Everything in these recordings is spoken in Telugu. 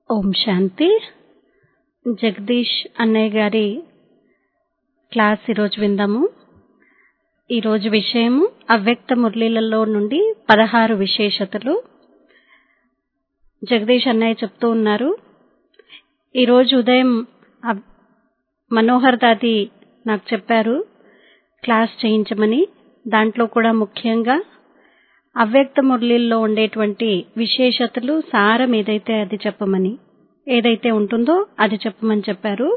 ఓం శాంతి జగదీష్ అన్నయ్య గారి క్లాస్ ఈరోజు విందాము ఈరోజు విషయము అవ్యక్త మురళీలలో నుండి పదహారు విశేషతలు జగదీష్ అన్నయ్య చెప్తూ ఉన్నారు ఈరోజు ఉదయం అవ్- మనోహర్ దాది నాకు చెప్పారు క్లాస్ చేయించమని దాంట్లో కూడా ముఖ్యంగా అవ్యక్త మురళీల్లో ఉండేటువంటి విశేషతలు సారం ఏదైతే అది చెప్పమని ఏదైతే ఉంటుందో అది చెప్పమని చెప్పారు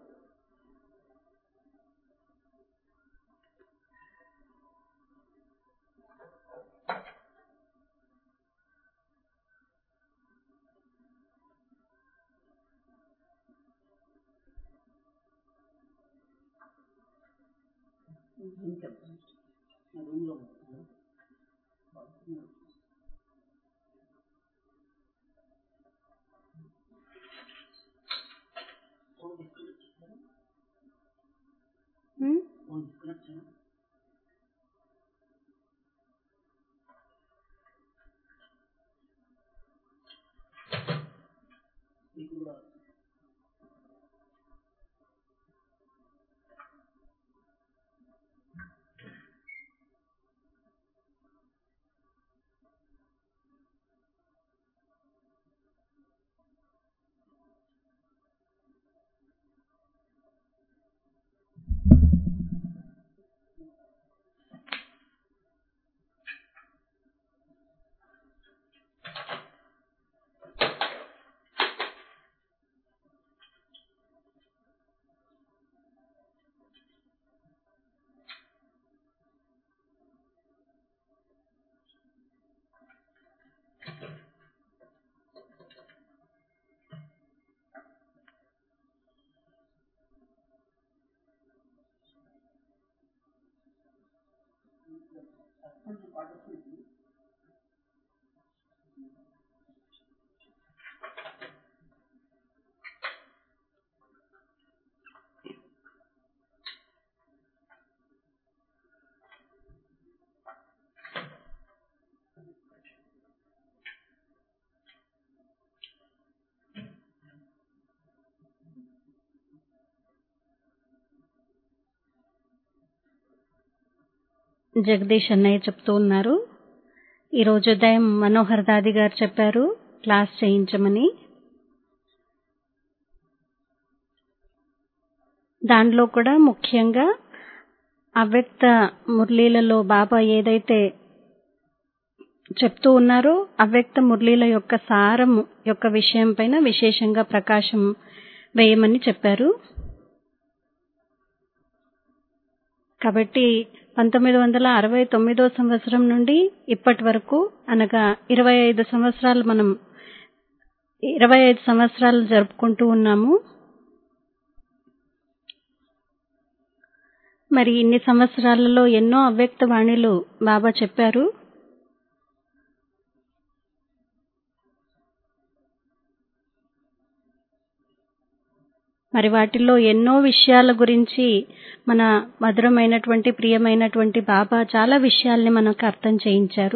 ఉమ్, జగదీష్ అన్నయ్య చెప్తూ ఉన్నారు ఈరోజు ఉదయం మనోహర్ దాది గారు చెప్పారు క్లాస్ చేయించమని దానిలో కూడా ముఖ్యంగా అవ్యక్త మురళీలలో బాబా ఏదైతే చెప్తూ ఉన్నారో అవ్యక్త మురళీల యొక్క సారం యొక్క విషయం పైన విశేషంగా ప్రకాశం వేయమని చెప్పారు కాబట్టి పంతొమ్మిది వందల అరవై తొమ్మిదో సంవత్సరం నుండి ఇప్పటి వరకు అనగా ఇరవై ఐదు సంవత్సరాలు మనం ఇరవై ఐదు సంవత్సరాలు జరుపుకుంటూ ఉన్నాము మరి ఇన్ని సంవత్సరాలలో ఎన్నో అవ్యక్త వాణిలు బాబా చెప్పారు మరి వాటిల్లో ఎన్నో విషయాల గురించి మన మధురమైనటువంటి ప్రియమైనటువంటి బాబా చాలా విషయాల్ని మనకు అర్థం చేయించారు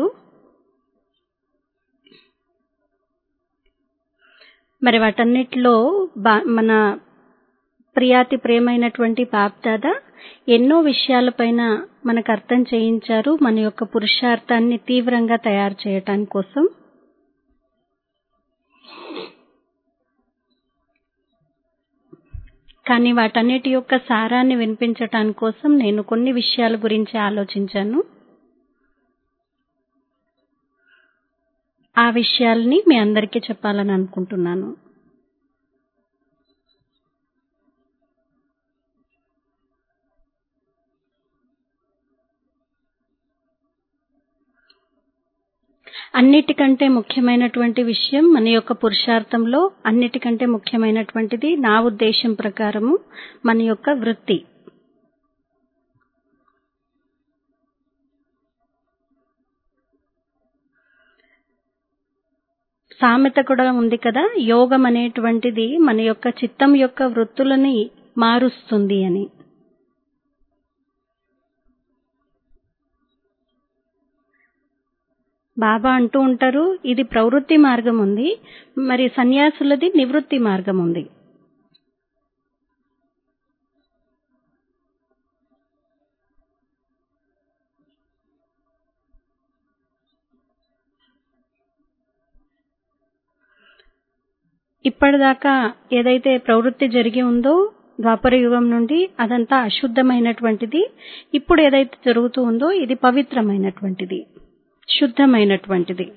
మరి వాటన్నిటిలో బా మన ప్రియాతి ప్రేమైనటువంటి బాప్దాదా ఎన్నో విషయాలపైన మనకు అర్థం చేయించారు మన యొక్క పురుషార్థాన్ని తీవ్రంగా తయారు చేయటానికి కోసం కానీ వాటన్నిటి యొక్క సారాన్ని వినిపించటానికి కోసం నేను కొన్ని విషయాల గురించి ఆలోచించాను ఆ విషయాల్ని మీ అందరికీ చెప్పాలని అనుకుంటున్నాను అన్నిటికంటే ముఖ్యమైనటువంటి విషయం మన యొక్క పురుషార్థంలో అన్నిటికంటే ముఖ్యమైనటువంటిది నా ఉద్దేశం ప్రకారము మన యొక్క వృత్తి సామెత కూడా ఉంది కదా యోగం అనేటువంటిది మన యొక్క చిత్తం యొక్క వృత్తులని మారుస్తుంది అని బాబా అంటూ ఉంటారు ఇది ప్రవృత్తి మార్గం ఉంది మరి సన్యాసులది నివృత్తి మార్గం ఉంది ఇప్పటిదాకా ఏదైతే ప్రవృత్తి జరిగి ఉందో ద్వాపర యుగం నుండి అదంతా అశుద్ధమైనటువంటిది ఇప్పుడు ఏదైతే జరుగుతూ ఉందో ఇది పవిత్రమైనటువంటిది శుద్ధమైనటువంటిది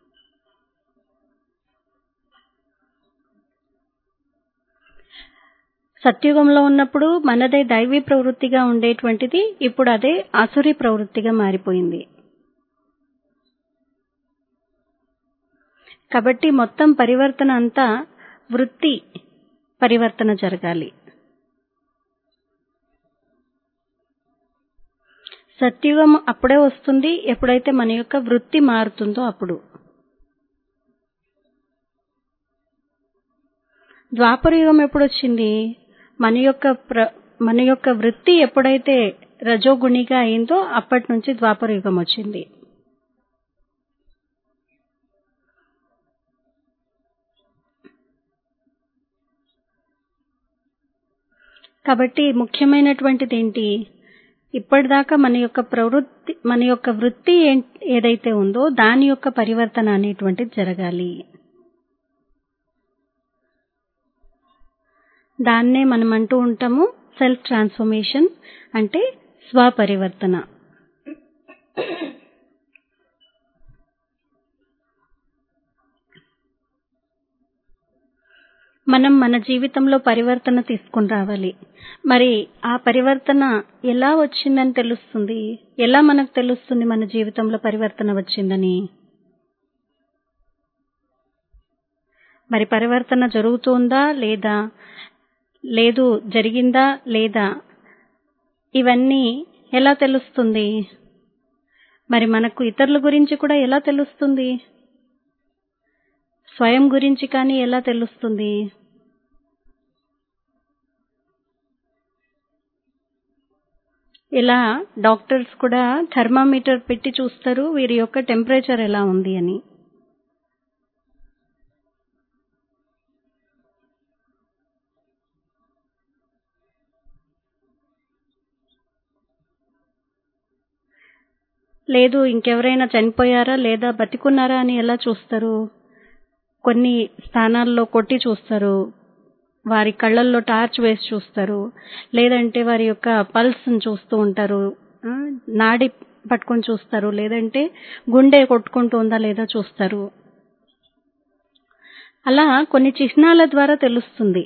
సత్యుగంలో ఉన్నప్పుడు మనదే దైవీ ప్రవృత్తిగా ఉండేటువంటిది ఇప్పుడు అదే ఆసురి ప్రవృత్తిగా మారిపోయింది కాబట్టి మొత్తం పరివర్తన అంతా వృత్తి పరివర్తన జరగాలి సత్యుగం అప్పుడే వస్తుంది ఎప్పుడైతే మన యొక్క వృత్తి మారుతుందో అప్పుడు ద్వాపర యుగం ఎప్పుడు వచ్చింది మన యొక్క ప్ర మన యొక్క వృత్తి ఎప్పుడైతే రజోగుణిగా అయిందో అప్పటి నుంచి ద్వాపర యుగం వచ్చింది కాబట్టి ముఖ్యమైనటువంటిది ఏంటి ఇప్పటిదాకా మన యొక్క ప్రవృత్తి మన యొక్క వృత్తి ఏదైతే ఉందో దాని యొక్క పరివర్తన అనేటువంటిది జరగాలి దాన్నే మనం అంటూ ఉంటాము సెల్ఫ్ ట్రాన్స్ఫర్మేషన్ అంటే స్వపరివర్తన మనం మన జీవితంలో పరివర్తన తీసుకుని రావాలి మరి ఆ పరివర్తన ఎలా వచ్చిందని తెలుస్తుంది ఎలా మనకు తెలుస్తుంది మన జీవితంలో పరివర్తన వచ్చిందని మరి పరివర్తన జరుగుతుందా లేదా లేదు జరిగిందా లేదా ఇవన్నీ ఎలా తెలుస్తుంది మరి మనకు ఇతరుల గురించి కూడా ఎలా తెలుస్తుంది స్వయం గురించి కానీ ఎలా తెలుస్తుంది ఇలా డాక్టర్స్ కూడా థర్మామీటర్ పెట్టి చూస్తారు వీరి యొక్క టెంపరేచర్ ఎలా ఉంది అని లేదు ఇంకెవరైనా చనిపోయారా లేదా బతికున్నారా అని ఎలా చూస్తారు కొన్ని స్థానాల్లో కొట్టి చూస్తారు వారి కళ్ళల్లో టార్చ్ వేసి చూస్తారు లేదంటే వారి యొక్క పల్స్ని చూస్తూ ఉంటారు నాడి పట్టుకొని చూస్తారు లేదంటే గుండె కొట్టుకుంటుందా లేదా చూస్తారు అలా కొన్ని చిహ్నాల ద్వారా తెలుస్తుంది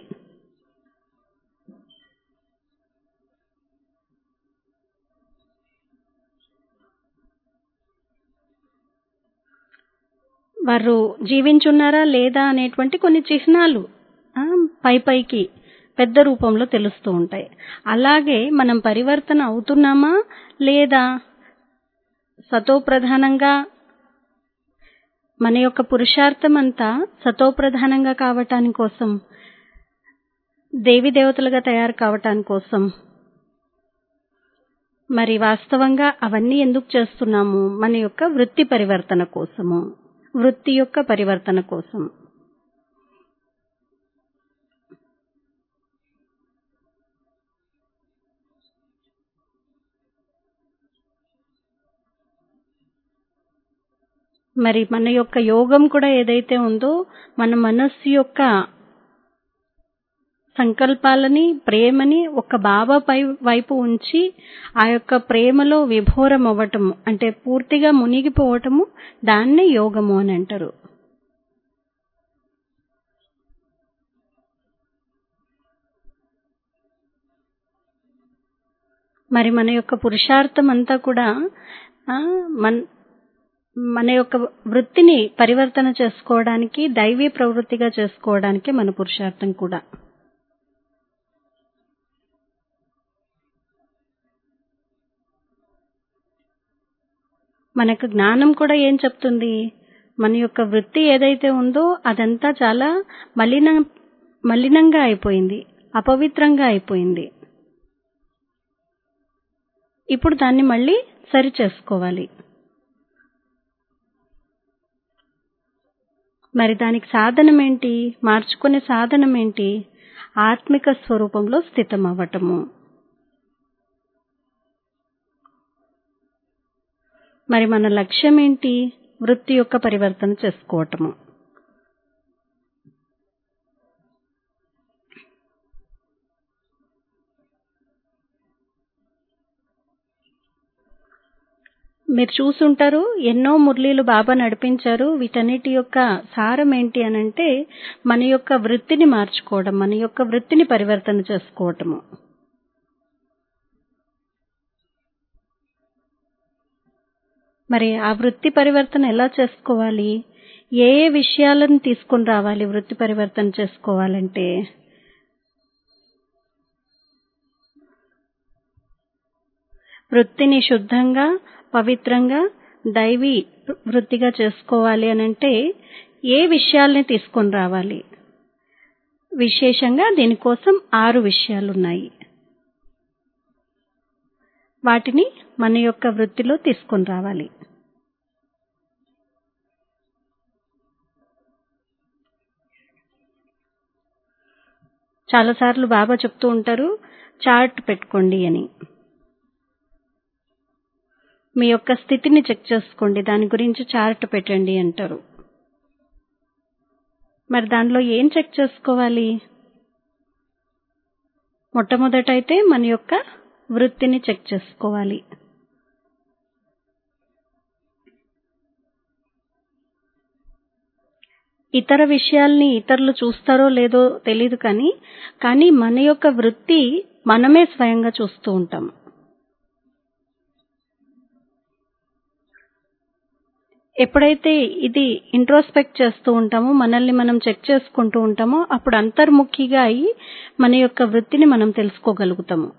వారు జీవించున్నారా లేదా అనేటువంటి కొన్ని చిహ్నాలు పై పైకి పెద్ద రూపంలో తెలుస్తూ ఉంటాయి అలాగే మనం పరివర్తన అవుతున్నామా లేదా సతోప్రధానంగా మన యొక్క పురుషార్థం అంతా సతోప్రధానంగా కావటాని కోసం దేవి దేవతలుగా తయారు కావటాని కోసం మరి వాస్తవంగా అవన్నీ ఎందుకు చేస్తున్నాము మన యొక్క వృత్తి పరివర్తన కోసము వృత్తి యొక్క పరివర్తన కోసం మరి మన యొక్క యోగం కూడా ఏదైతే ఉందో మన మనస్సు యొక్క సంకల్పాలని ప్రేమని ఒక బాబా పై వైపు ఉంచి ఆ యొక్క ప్రేమలో విభోరం అవ్వటము అంటే పూర్తిగా మునిగిపోవటము దాన్నే యోగము అని అంటారు మరి మన యొక్క పురుషార్థం అంతా కూడా మన మన యొక్క వృత్తిని పరివర్తన చేసుకోవడానికి దైవీ ప్రవృత్తిగా చేసుకోవడానికి మన పురుషార్థం కూడా మనకు జ్ఞానం కూడా ఏం చెప్తుంది మన యొక్క వృత్తి ఏదైతే ఉందో అదంతా చాలా మలిన మలినంగా అయిపోయింది అపవిత్రంగా అయిపోయింది ఇప్పుడు దాన్ని మళ్ళీ సరి చేసుకోవాలి మరి దానికి సాధనం ఏంటి మార్చుకునే సాధనం ఏంటి ఆత్మిక స్వరూపంలో స్థితం అవ్వటము మరి మన లక్ష్యం ఏంటి వృత్తి యొక్క పరివర్తన చేసుకోవటము మీరు చూసుంటారు ఎన్నో మురళీలు బాబా నడిపించారు వీటన్నిటి యొక్క సారం ఏంటి అనంటే మన యొక్క వృత్తిని మార్చుకోవడం మన యొక్క వృత్తిని పరివర్తన చేసుకోవటము మరి ఆ వృత్తి పరివర్తన ఎలా చేసుకోవాలి ఏ ఏ విషయాలను తీసుకొని రావాలి వృత్తి పరివర్తన చేసుకోవాలంటే వృత్తిని శుద్ధంగా పవిత్రంగా దైవీ వృత్తిగా చేసుకోవాలి అనంటే ఏ విషయాల్ని తీసుకొని రావాలి విశేషంగా దీనికోసం ఆరు విషయాలున్నాయి వాటిని మన యొక్క వృత్తిలో తీసుకొని రావాలి చాలాసార్లు బాబా చెప్తూ ఉంటారు చార్ట్ పెట్టుకోండి అని మీ యొక్క స్థితిని చెక్ చేసుకోండి దాని గురించి చార్ట్ పెట్టండి అంటారు మరి దానిలో ఏం చెక్ చేసుకోవాలి మొట్టమొదట అయితే మన యొక్క వృత్తిని చెక్ చేసుకోవాలి ఇతర విషయాల్ని ఇతరులు చూస్తారో లేదో తెలియదు కానీ కానీ మన యొక్క వృత్తి మనమే స్వయంగా చూస్తూ ఉంటాం ఎప్పుడైతే ఇది ఇంట్రోస్పెక్ట్ చేస్తూ ఉంటామో మనల్ని మనం చెక్ చేసుకుంటూ ఉంటామో అప్పుడు అంతర్ముఖిగా అయి మన యొక్క వృత్తిని మనం తెలుసుకోగలుగుతాము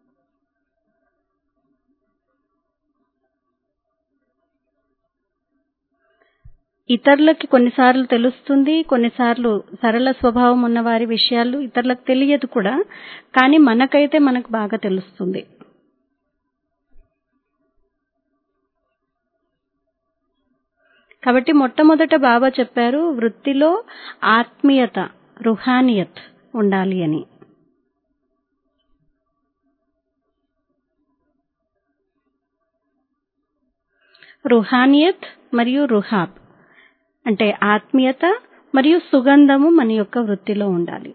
ఇతరులకి కొన్నిసార్లు తెలుస్తుంది కొన్నిసార్లు సరళ స్వభావం ఉన్న వారి విషయాలు ఇతరులకు తెలియదు కూడా కానీ మనకైతే మనకు బాగా తెలుస్తుంది కాబట్టి మొట్టమొదట బాబా చెప్పారు వృత్తిలో ఆత్మీయత రుహానియత్ ఉండాలి అని రుహానియత్ మరియు రుహాబ్ అంటే ఆత్మీయత మరియు సుగంధము మన యొక్క వృత్తిలో ఉండాలి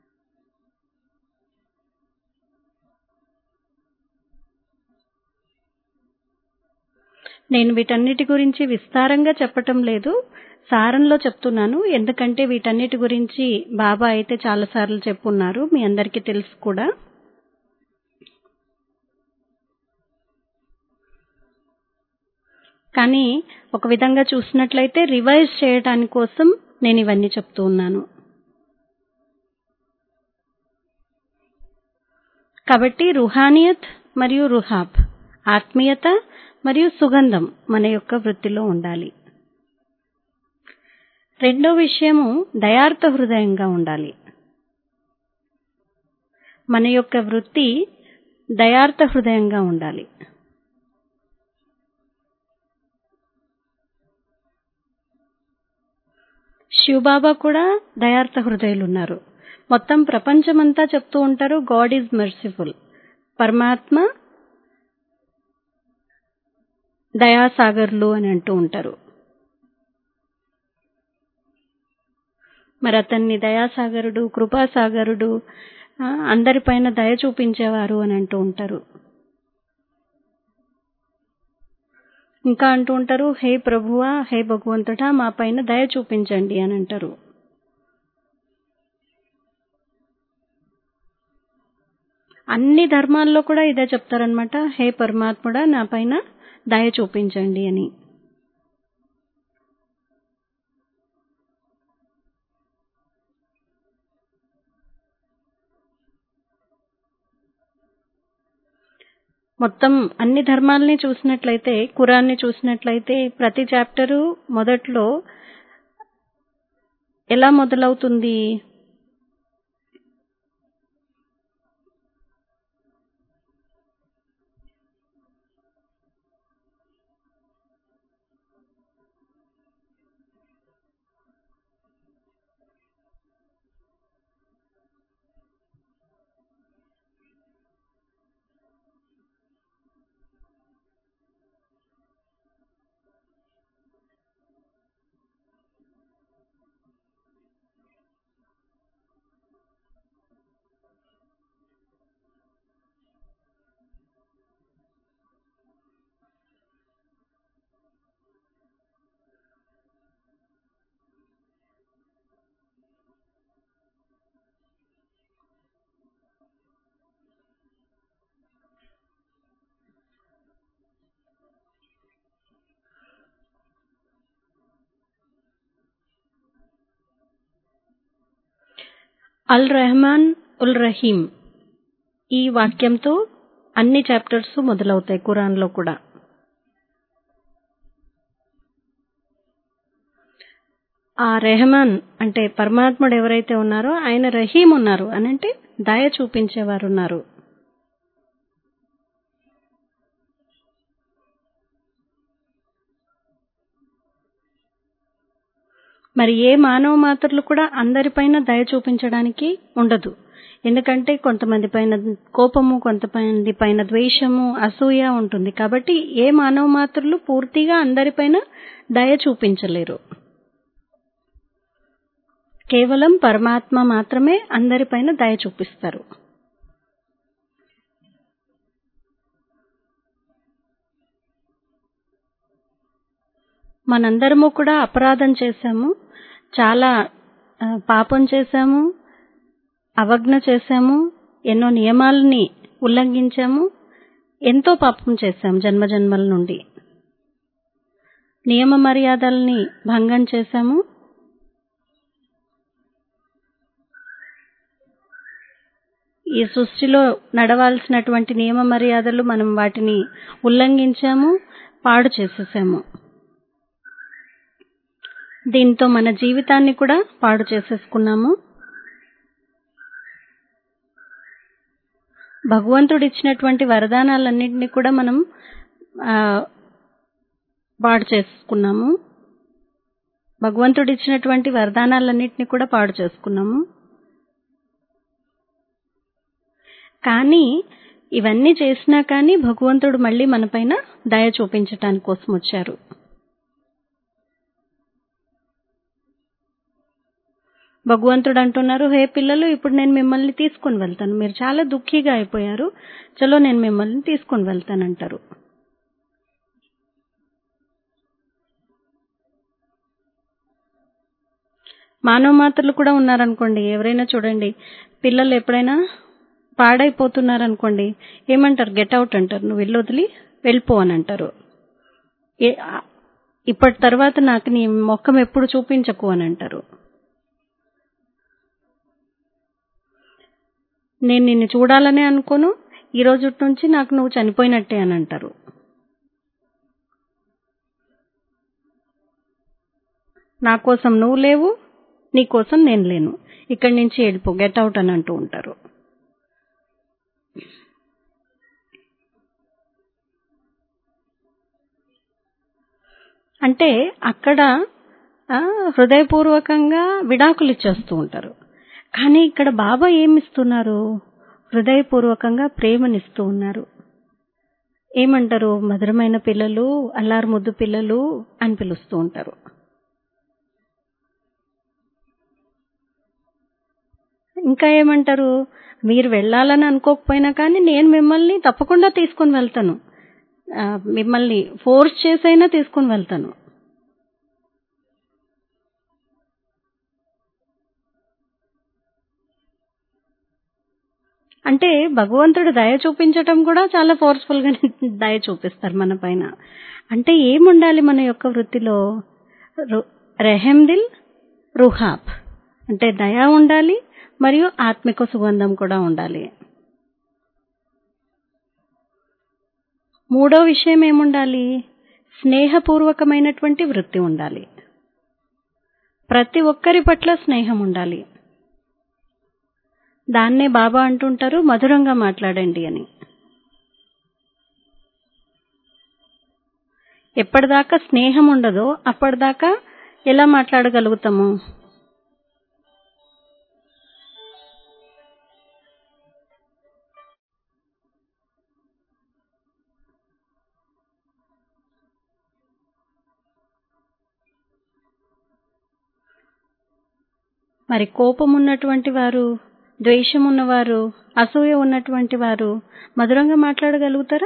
నేను వీటన్నిటి గురించి విస్తారంగా చెప్పటం లేదు సారంలో చెప్తున్నాను ఎందుకంటే వీటన్నిటి గురించి బాబా అయితే చాలాసార్లు చెప్పున్నారు మీ అందరికీ తెలుసు కూడా కానీ ఒక విధంగా చూసినట్లయితే రివైజ్ చేయడానికి కోసం నేను ఇవన్నీ చెప్తూ ఉన్నాను కాబట్టి రుహానియత్ మరియు రుహాబ్ ఆత్మీయత మరియు సుగంధం మన యొక్క వృత్తిలో ఉండాలి రెండో విషయము దయార్థ హృదయంగా ఉండాలి మన యొక్క వృత్తి దయార్థ హృదయంగా ఉండాలి శివబాబా కూడా దయార్థ హృదయులు ఉన్నారు మొత్తం ప్రపంచమంతా చెప్తూ ఉంటారు గాడ్ ఈజ్ మెర్సిఫుల్ పరమాత్మ దయాసాగర్లు అని అంటూ ఉంటారు మరి అతన్ని దయాసాగరుడు కృపాసాగరుడు అందరిపైన దయ చూపించేవారు అని అంటూ ఉంటారు ఇంకా అంటూ ఉంటారు హే ప్రభువా హే భగవంతుడా మా పైన దయ చూపించండి అని అంటారు అన్ని ధర్మాల్లో కూడా ఇదే చెప్తారనమాట హే పరమాత్ముడా నా పైన దయ చూపించండి అని మొత్తం అన్ని ధర్మాలని చూసినట్లయితే ఖురాన్ని చూసినట్లయితే ప్రతి చాప్టరు మొదట్లో ఎలా మొదలవుతుంది అల్ రెహమాన్ ఉల్ రహీం ఈ వాక్యంతో అన్ని చాప్టర్స్ మొదలవుతాయి ఖురాన్లో కూడా ఆ రెహమాన్ అంటే పరమాత్ముడు ఎవరైతే ఉన్నారో ఆయన రహీం ఉన్నారు అని అంటే దయ చూపించేవారు ఉన్నారు మరి ఏ మానవ మాత్రలు కూడా అందరిపైన దయ చూపించడానికి ఉండదు ఎందుకంటే కొంతమంది పైన కోపము కొంతమంది పైన ద్వేషము అసూయ ఉంటుంది కాబట్టి ఏ మానవ మాత్రలు పూర్తిగా అందరిపైన దయ చూపించలేరు కేవలం పరమాత్మ మాత్రమే అందరిపైన దయ చూపిస్తారు మనందరము కూడా అపరాధం చేశాము చాలా ఆ, పాపం చేశాము అవజ్ఞ చేశాము ఎన్నో నియమాలని ఉల్లంఘించాము ఎంతో పాపం చేశాం జన్మ జన్మల నుండి నియమ మర్యాదల్ని భంగం చేశాము ఈ సృష్టిలో నడవాల్సినటువంటి నియమ మర్యాదలు మనం వాటిని ఉల్లంఘించాము పాడు చేసేసాము దీంతో మన జీవితాన్ని కూడా పాడు చేసేసుకున్నాము భగవంతుడు ఇచ్చినటువంటి వరదానాలన్నింటినీ కూడా మనం ఆ, పాడు చేసుకున్నాము భగవంతుడు ఇచ్చినటువంటి వరదానాలన్నింటినీ కూడా పాడు చేసుకున్నాము కానీ ఇవన్నీ చేసినా కానీ భగవంతుడు మళ్ళీ మనపైన దయ చూపించటానికి కోసం వచ్చారు భగవంతుడు అంటున్నారు హే పిల్లలు ఇప్పుడు నేను మిమ్మల్ని తీసుకొని వెళ్తాను మీరు చాలా దుఃఖీగా అయిపోయారు చలో నేను మిమ్మల్ని తీసుకొని వెళ్తానంటారు మానవ మాత్రలు కూడా ఉన్నారనుకోండి ఎవరైనా చూడండి పిల్లలు ఎప్పుడైనా పాడైపోతున్నారనుకోండి ఏమంటారు గెట్ అవుట్ అంటారు నువ్వు వెళ్ళి వదిలి వెళ్ళిపో అని అంటారు ఏ- ఆ- ఇప్పటి తర్వాత నాకు నీ మొక్కం ఎప్పుడు చూపించకు అని అంటారు నేను నిన్ను చూడాలనే అనుకోను ఈ రోజు నుంచి నాకు నువ్వు చనిపోయినట్టే అని అంటారు నా కోసం నువ్వు లేవు నీ కోసం నేను లేను ఇక్కడి నుంచి వెళ్ళిపో గెట్ అవుట్ అని అంటూ ఉంటారు అంటే అక్కడ ఆ, హృదయపూర్వకంగా విడాకులు ఇచ్చేస్తూ ఉంటారు కానీ ఇక్కడ బాబా ఏమిస్తున్నారు హృదయపూర్వకంగా ప్రేమనిస్తూ ఉన్నారు ఏమంటారు మధురమైన పిల్లలు అల్లారు ముద్దు పిల్లలు అని పిలుస్తూ ఉంటారు ఇంకా ఏమంటారు మీరు వెళ్ళాలని అనుకోకపోయినా కానీ నేను మిమ్మల్ని తప్పకుండా తీసుకొని వెళ్తాను ఆ, మిమ్మల్ని ఫోర్స్ చేసైనా తీసుకొని వెళ్తాను అంటే భగవంతుడు దయ చూపించటం కూడా చాలా ఫోర్స్ఫుల్ గా దయ చూపిస్తారు మన పైన అంటే ఏముండాలి మన యొక్క వృత్తిలో రు- రెహెం దిల్ రుహాబ్ అంటే దయ ఉండాలి మరియు ఆత్మిక సుగంధం కూడా ఉండాలి మూడో విషయం ఏముండాలి స్నేహపూర్వకమైనటువంటి వృత్తి ఉండాలి ప్రతి ఒక్కరి పట్ల స్నేహం ఉండాలి దాన్నే బాబా అంటుంటారు మధురంగా మాట్లాడండి అని ఎప్పటిదాకా స్నేహం ఉండదో అప్పటిదాకా ఎలా మాట్లాడగలుగుతాము మరి కోపం ఉన్నటువంటి వారు ద్వేషం ఉన్నవారు అసూయ ఉన్నటువంటి వారు మధురంగా మాట్లాడగలుగుతారా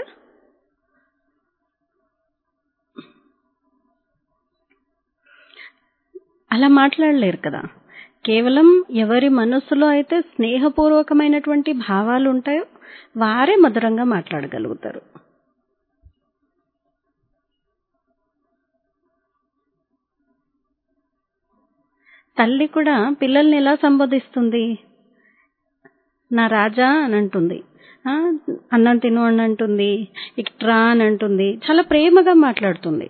అలా మాట్లాడలేరు కదా కేవలం ఎవరి మనస్సులో అయితే స్నేహపూర్వకమైనటువంటి భావాలు ఉంటాయో వారే మధురంగా మాట్లాడగలుగుతారు తల్లి కూడా పిల్లల్ని ఎలా సంబోధిస్తుంది నా రాజా అని అంటుంది ఆ, అన్నం తిను అని అంటుంది ఇట్రా అని అంటుంది చాలా ప్రేమగా మాట్లాడుతుంది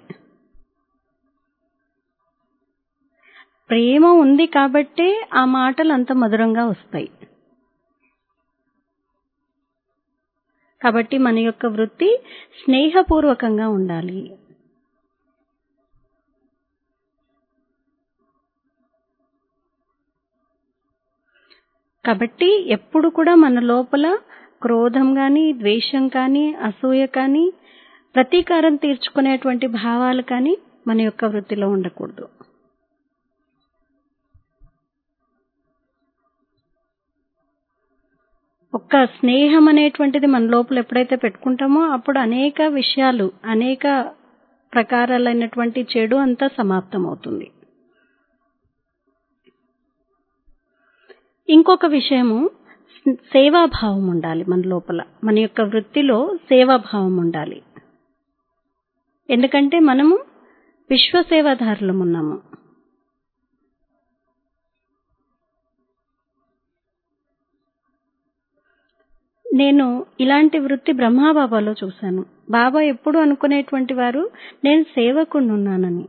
ప్రేమ ఉంది కాబట్టే ఆ మాటలు అంత మధురంగా వస్తాయి కాబట్టి మన యొక్క వృత్తి స్నేహపూర్వకంగా ఉండాలి కాబట్టి ఎప్పుడు కూడా మన లోపల క్రోధం కానీ ద్వేషం కానీ అసూయ కానీ ప్రతీకారం తీర్చుకునేటువంటి భావాలు కానీ మన యొక్క వృత్తిలో ఉండకూడదు ఒక్క స్నేహం అనేటువంటిది మన లోపల ఎప్పుడైతే పెట్టుకుంటామో అప్పుడు అనేక విషయాలు అనేక ప్రకారాలైనటువంటి చెడు అంతా సమాప్తం అవుతుంది ఇంకొక విషయము సేవాభావం ఉండాలి మన లోపల మన యొక్క వృత్తిలో సేవాభావం ఉండాలి ఎందుకంటే మనము విశ్వసేవాదారులం ఉన్నాము నేను ఇలాంటి వృత్తి బ్రహ్మాబాబాలో చూశాను బాబా ఎప్పుడు అనుకునేటువంటి వారు నేను సేవకుణ్ణి ఉన్నానని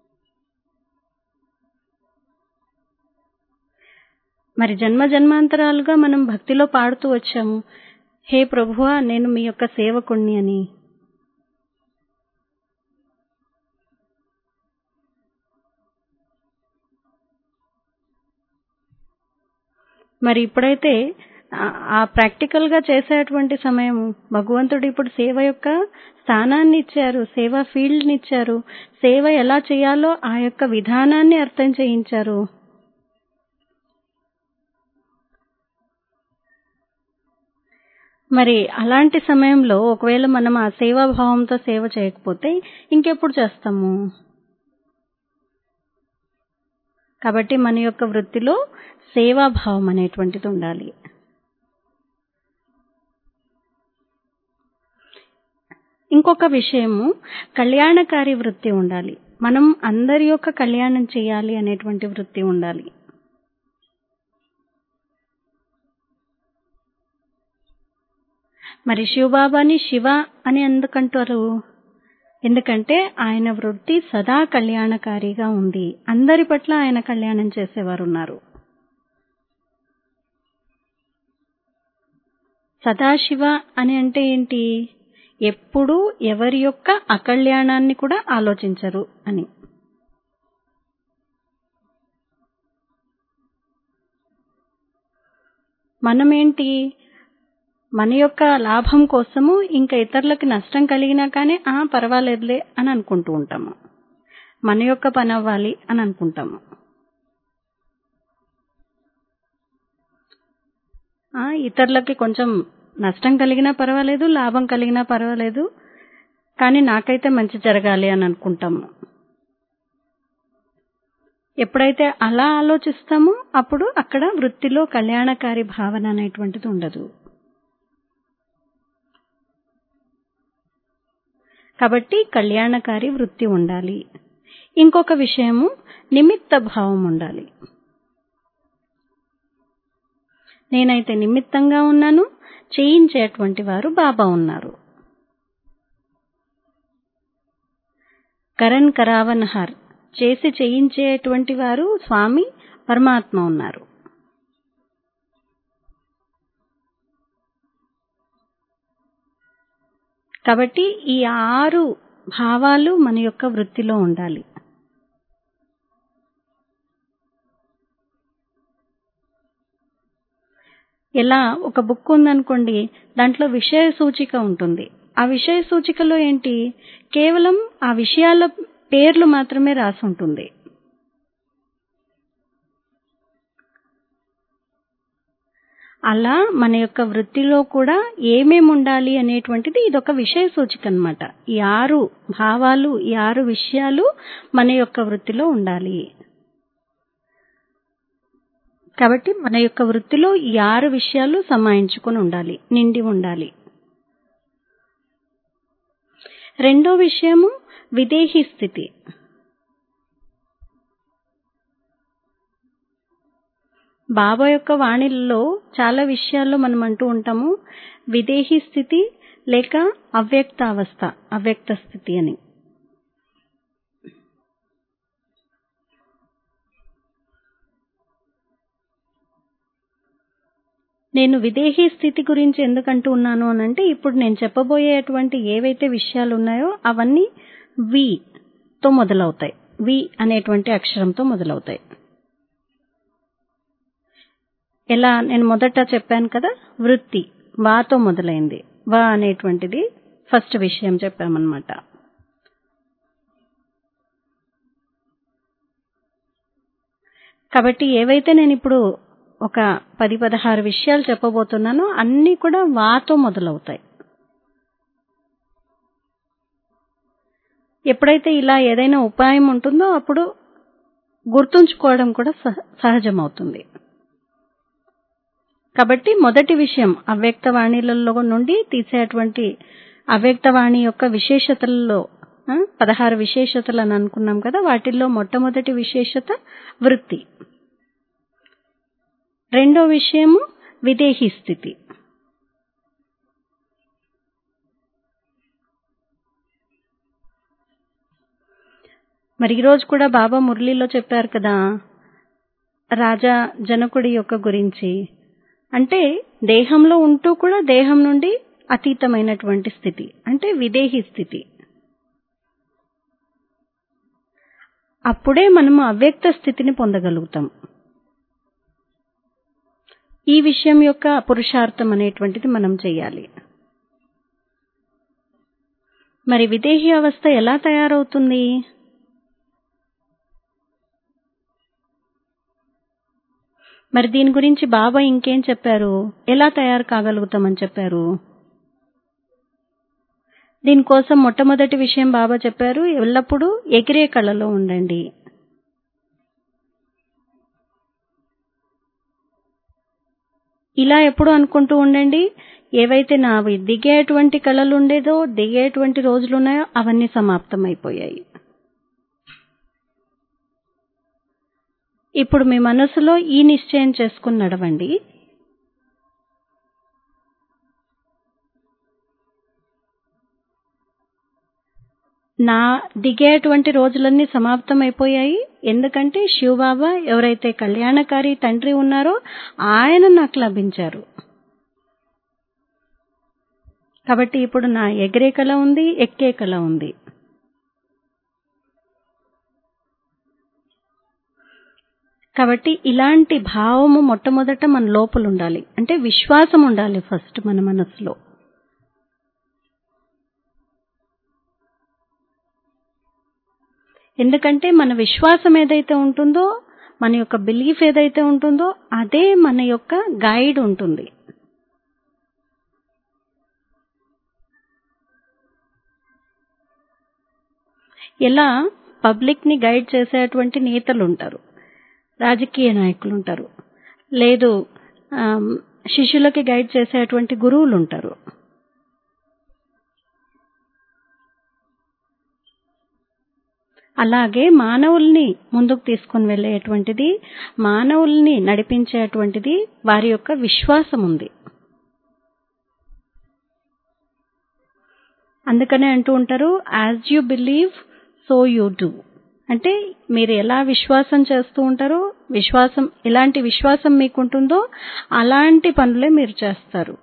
మరి జన్మ జన్మాంతరాలుగా మనం భక్తిలో పాడుతూ వచ్చాము హే ప్రభువా నేను మీ యొక్క సేవకుణ్ణి అని మరి ఇప్పుడైతే ఆ- ఆ ప్రాక్టికల్ గా చేసేటువంటి సమయం భగవంతుడు ఇప్పుడు సేవ యొక్క స్థానాన్ని ఇచ్చారు సేవ ఫీల్డ్ ని ఇచ్చారు సేవ ఎలా చేయాలో ఆ యొక్క విధానాన్ని అర్థం చేయించారు మరి అలాంటి సమయంలో ఒకవేళ మనం ఆ సేవాభావంతో సేవ చేయకపోతే ఇంకెప్పుడు చేస్తాము కాబట్టి మన యొక్క వృత్తిలో సేవాభావం అనేటువంటిది ఉండాలి ఇంకొక విషయము కళ్యాణకారి వృత్తి ఉండాలి మనం అందరి యొక్క కళ్యాణం చేయాలి అనేటువంటి వృత్తి ఉండాలి మరి శివబాబాని శివ అని ఎందుకంటారు ఎందుకంటే ఆయన వృత్తి సదా కళ్యాణకారిగా ఉంది అందరి పట్ల ఆయన కళ్యాణం చేసేవారు ఉన్నారు సదాశివ అని అంటే ఏంటి ఎప్పుడూ ఎవరి యొక్క అకళ్యాణాన్ని కూడా ఆలోచించరు అని మనమేంటి మన యొక్క లాభం కోసము ఇంకా ఇతరులకి నష్టం కలిగినా కానీ ఆ పర్వాలేదులే అని అనుకుంటూ ఉంటాము మన యొక్క పని అవ్వాలి అని అనుకుంటాము ఆ ఇతరులకి కొంచెం నష్టం కలిగినా పర్వాలేదు లాభం కలిగినా పర్వాలేదు కానీ నాకైతే మంచి జరగాలి అని అనుకుంటాము ఎప్పుడైతే అలా ఆలోచిస్తామో అప్పుడు అక్కడ వృత్తిలో కళ్యాణకారి భావన అనేటువంటిది ఉండదు కాబట్టి కళ్యాణకారి వృత్తి ఉండాలి ఇంకొక విషయము నిమిత్త భావం ఉండాలి నేనైతే నిమిత్తంగా ఉన్నాను చేయించేటువంటి వారు బాబా ఉన్నారు కరణ్ కరావన్ హర్ చేసి చేయించేటువంటి వారు స్వామి పరమాత్మ ఉన్నారు కాబట్టి ఈ ఆరు భావాలు మన యొక్క వృత్తిలో ఉండాలి ఎలా ఒక బుక్ ఉందనుకోండి దాంట్లో విషయ సూచిక ఉంటుంది ఆ విషయ సూచికలో ఏంటి కేవలం ఆ విషయాల పేర్లు మాత్రమే రాసి ఉంటుంది అలా మన యొక్క వృత్తిలో కూడా ఏమేమి ఉండాలి అనేటువంటిది ఇదొక విషయ సూచిక అనమాట ఈ ఆరు భావాలు ఈ ఆరు విషయాలు మన యొక్క వృత్తిలో ఉండాలి కాబట్టి మన యొక్క వృత్తిలో ఈ ఆరు విషయాలు సమాయించుకొని ఉండాలి నిండి ఉండాలి రెండో విషయము విదేహీ స్థితి బాబా యొక్క వాణిలలో చాలా విషయాల్లో మనం అంటూ ఉంటాము విదేహీ స్థితి లేక అవ్యక్త అవస్థ అవ్యక్త స్థితి అని నేను విదేహీ స్థితి గురించి ఎందుకంటూ ఉన్నాను అనంటే ఇప్పుడు నేను చెప్పబోయేటువంటి ఏవైతే విషయాలు ఉన్నాయో అవన్నీ వి తో మొదలవుతాయి వి అనేటువంటి అక్షరంతో మొదలవుతాయి ఎలా నేను మొదట చెప్పాను కదా వృత్తి వాతో మొదలైంది వా అనేటువంటిది ఫస్ట్ విషయం చెప్పామన్నమాట కాబట్టి ఏవైతే నేను ఇప్పుడు ఒక పది పదహారు విషయాలు చెప్పబోతున్నానో అన్నీ కూడా వాతో మొదలవుతాయి ఎప్పుడైతే ఇలా ఏదైనా ఉపాయం ఉంటుందో అప్పుడు గుర్తుంచుకోవడం కూడా సహజమవుతుంది కాబట్టి మొదటి విషయం అవ్యక్తవాణిలలో నుండి తీసేటువంటి అవ్యక్తవాణి యొక్క విశేషతలలో పదహారు విశేషతలు అని అనుకున్నాం కదా వాటిల్లో మొట్టమొదటి విశేషత వృత్తి రెండో విషయము విదేహీ స్థితి మరి ఈరోజు కూడా బాబా మురళిలో చెప్పారు కదా రాజా జనకుడి యొక్క గురించి అంటే దేహంలో ఉంటూ కూడా దేహం నుండి అతీతమైనటువంటి స్థితి అంటే విదేహీ స్థితి అప్పుడే మనము అవ్యక్త స్థితిని పొందగలుగుతాం ఈ విషయం యొక్క పురుషార్థం అనేటువంటిది మనం చేయాలి మరి విదేహీ అవస్థ ఎలా తయారవుతుంది మరి దీని గురించి బాబా ఇంకేం చెప్పారు ఎలా తయారు కాగలుగుతామని చెప్పారు దీనికోసం మొట్టమొదటి విషయం బాబా చెప్పారు ఎల్లప్పుడూ ఎగిరే కళలో ఉండండి ఇలా ఎప్పుడు అనుకుంటూ ఉండండి ఏవైతే నావి దిగేటువంటి కళలు ఉండేదో దిగేటువంటి రోజులు ఉన్నాయో అవన్నీ సమాప్తం అయిపోయాయి ఇప్పుడు మీ మనసులో ఈ నిశ్చయం చేసుకుని నడవండి నా దిగేటువంటి రోజులన్నీ సమాప్తం అయిపోయాయి ఎందుకంటే శివబాబా ఎవరైతే కళ్యాణకారి తండ్రి ఉన్నారో ఆయన నాకు లభించారు కాబట్టి ఇప్పుడు నా ఎగిరే కళ ఉంది ఎక్కే కళ ఉంది కాబట్టి ఇలాంటి భావము మొట్టమొదట మన లోపల ఉండాలి అంటే విశ్వాసం ఉండాలి ఫస్ట్ మన మనసులో ఎందుకంటే మన విశ్వాసం ఏదైతే ఉంటుందో మన యొక్క బిలీఫ్ ఏదైతే ఉంటుందో అదే మన యొక్క గైడ్ ఉంటుంది ఎలా పబ్లిక్ ని గైడ్ చేసేటువంటి నేతలు ఉంటారు రాజకీయ నాయకులు ఉంటారు లేదు శిష్యులకి గైడ్ చేసేటువంటి గురువులు ఉంటారు అలాగే మానవుల్ని ముందుకు తీసుకుని వెళ్ళేటువంటిది మానవుల్ని నడిపించేటువంటిది వారి యొక్క విశ్వాసం ఉంది అందుకనే అంటూ ఉంటారు as you believe so you do అంటే మీరు ఎలా విశ్వాసం చేస్తూ ఉంటారో విశ్వాసం ఎలాంటి విశ్వాసం మీకుంటుందో అలాంటి పనులే మీరు చేస్తారు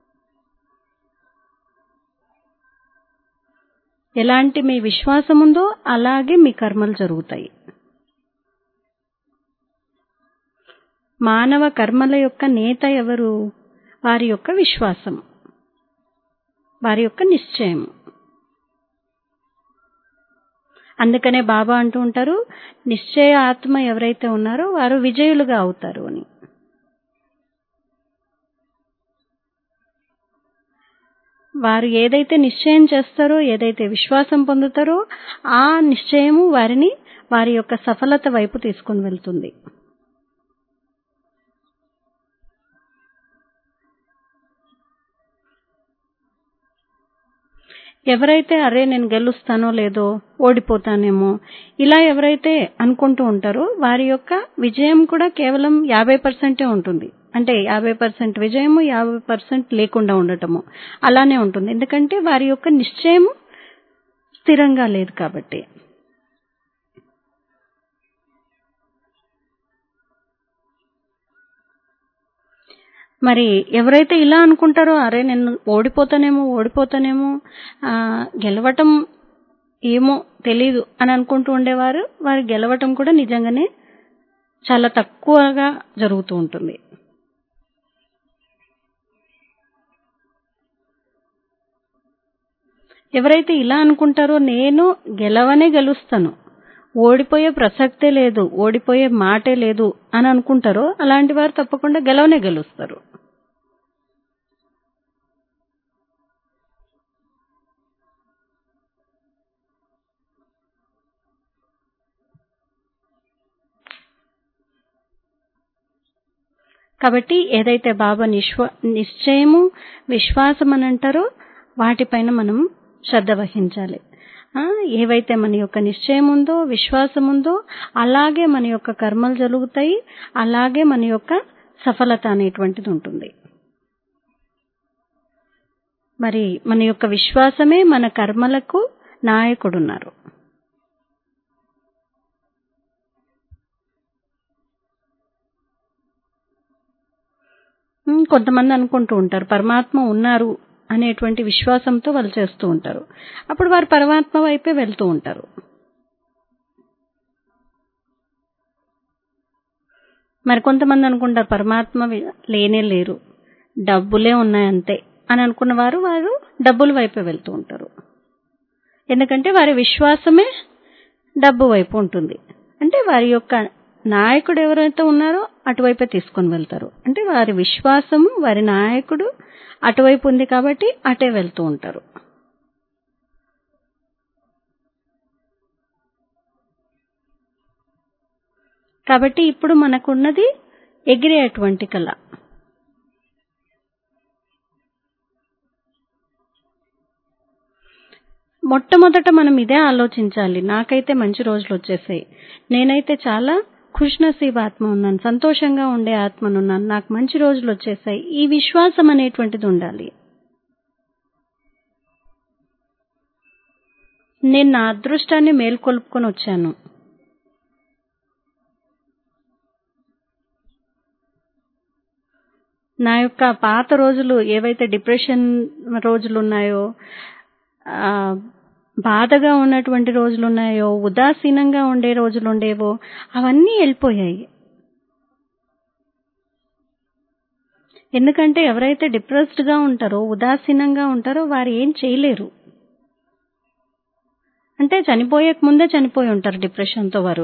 ఎలాంటి మీ విశ్వాసం ఉందో అలాగే మీ కర్మలు జరుగుతాయి మానవ కర్మల యొక్క నేత ఎవరు వారి యొక్క విశ్వాసం వారి యొక్క నిశ్చయం అందుకనే బాబా అంటూ ఉంటారు నిశ్చయ ఆత్మ ఎవరైతే ఉన్నారో వారు విజయులుగా అవుతారు అని వారు ఏదైతే నిశ్చయం చేస్తారో ఏదైతే విశ్వాసం పొందుతారో ఆ నిశ్చయము వారిని వారి యొక్క సఫలత వైపు తీసుకుని వెళ్తుంది ఎవరైతే అరే నేను గెలుస్తానో లేదో ఓడిపోతానేమో ఇలా ఎవరైతే అనుకుంటూ ఉంటారో వారి యొక్క విజయం కూడా కేవలం యాభై పర్సెంటే ఉంటుంది అంటే యాభై పర్సెంట్ విజయము యాభై పర్సెంట్ లేకుండా ఉండటము అలానే ఉంటుంది ఎందుకంటే వారి యొక్క నిశ్చయం స్థిరంగా లేదు కాబట్టి మరి ఎవరైతే ఇలా అనుకుంటారో అరే నేను ఓడిపోతానేమో ఓడిపోతానేమో ఆ, గెలవటం ఏమో తెలీదు అని అనుకుంటూ ఉండేవారు వారు గెలవటం కూడా నిజంగానే చాలా తక్కువగా జరుగుతూ ఉంటుంది ఎవరైతే ఇలా అనుకుంటారో నేను గెలవనే గెలుస్తాను ఓడిపోయే ప్రసక్తే లేదు ఓడిపోయే మాటే లేదు అని అనుకుంటారో అలాంటి వారు తప్పకుండా గెలవనే గెలుస్తారు కాబట్టి ఏదైతే బాబా నిశ్వ నిశ్చయము విశ్వాసం అని అంటారో వాటిపైన మనం శ్రద్ధ వహించాలి ఆ, ఏవైతే మన యొక్క నిశ్చయం ఉందో విశ్వాసం ఉందో అలాగే మన యొక్క కర్మలు జరుగుతాయి అలాగే మన యొక్క సఫలత అనేటువంటిది ఉంటుంది మరి మన యొక్క విశ్వాసమే మన కర్మలకు నాయకుడున్నారు ఉమ్, కొంతమంది అనుకుంటూ ఉంటారు పరమాత్మ ఉన్నారు అనేటువంటి విశ్వాసంతో వాళ్ళు చేస్తూ ఉంటారు అప్పుడు వారు పరమాత్మ వైపే వెళ్తూ ఉంటారు మరి కొంతమంది అనుకుంటారు పరమాత్మ వి- లేనే లేరు డబ్బులే ఉన్నాయి అంతే అని అనుకున్న వారు వారు డబ్బుల వైపే వెళ్తూ ఉంటారు ఎందుకంటే వారి విశ్వాసమే డబ్బు వైపు ఉంటుంది అంటే వారి యొక్క నాయకుడు ఎవరైతే ఉన్నారో అటువైపే తీసుకొని వెళ్తారు అంటే వారి విశ్వాసము వారి నాయకుడు అటువైపు ఉంది కాబట్టి అటే వెళ్తూ ఉంటారు కాబట్టి ఇప్పుడు మనకున్నది ఎగిరేటువంటి కళ మొట్టమొదట మనం ఇదే ఆలోచించాలి నాకైతే మంచి రోజులు వచ్చేసాయి నేనైతే చాలా ఖుష్ నసీబ్ ఆత్మ ఉన్నాను సంతోషంగా ఉండే ఆత్మనున్నాను నాకు మంచి రోజులు వచ్చేసాయి ఈ విశ్వాసం అనేటువంటిది ఉండాలి నేను నా అదృష్టాన్ని మేల్కొల్పుకొని వచ్చాను నా యొక్క పాత రోజులు ఏవైతే డిప్రెషన్ రోజులు ఉన్నాయో ఆ, బాధగా ఉన్నటువంటి రోజులు ఉన్నాయో ఉదాసీనంగా ఉండే రోజులు ఉండేవో అవన్నీ వెళ్ళిపోయాయి ఎందుకంటే ఎవరైతే డిప్రెస్డ్ గా ఉంటారో ఉదాసీనంగా ఉంటారో వారు ఏం చేయలేరు అంటే చనిపోయే ముందే చనిపోయి ఉంటారు డిప్రెషన్తో వారు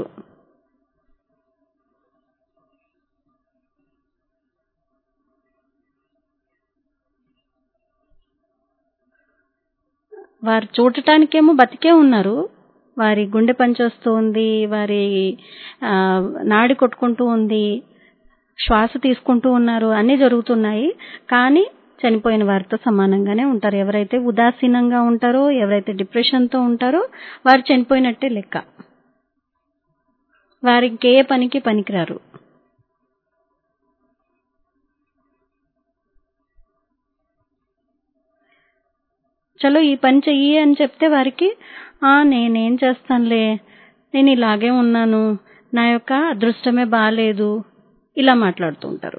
వారు చూడటానికేమో బతికే ఉన్నారు వారి గుండె పనిచేస్తూ ఉంది వారి ఆ, నాడి కొట్టుకుంటూ ఉంది శ్వాస తీసుకుంటూ ఉన్నారు అన్నీ జరుగుతున్నాయి కానీ చనిపోయిన వారితో సమానంగానే ఉంటారు ఎవరైతే ఉదాసీనంగా ఉంటారో ఎవరైతే డిప్రెషన్తో ఉంటారో వారు చనిపోయినట్టే లెక్క వారి ఇంకే పనికి పనికిరారు చలో ఈ పని చెయ్యి అని చెప్తే వారికి ఆ నేనేం చేస్తానులే నేను ఇలాగే ఉన్నాను నా యొక్క అదృష్టమే బాగాలేదు ఇలా మాట్లాడుతూ ఉంటారు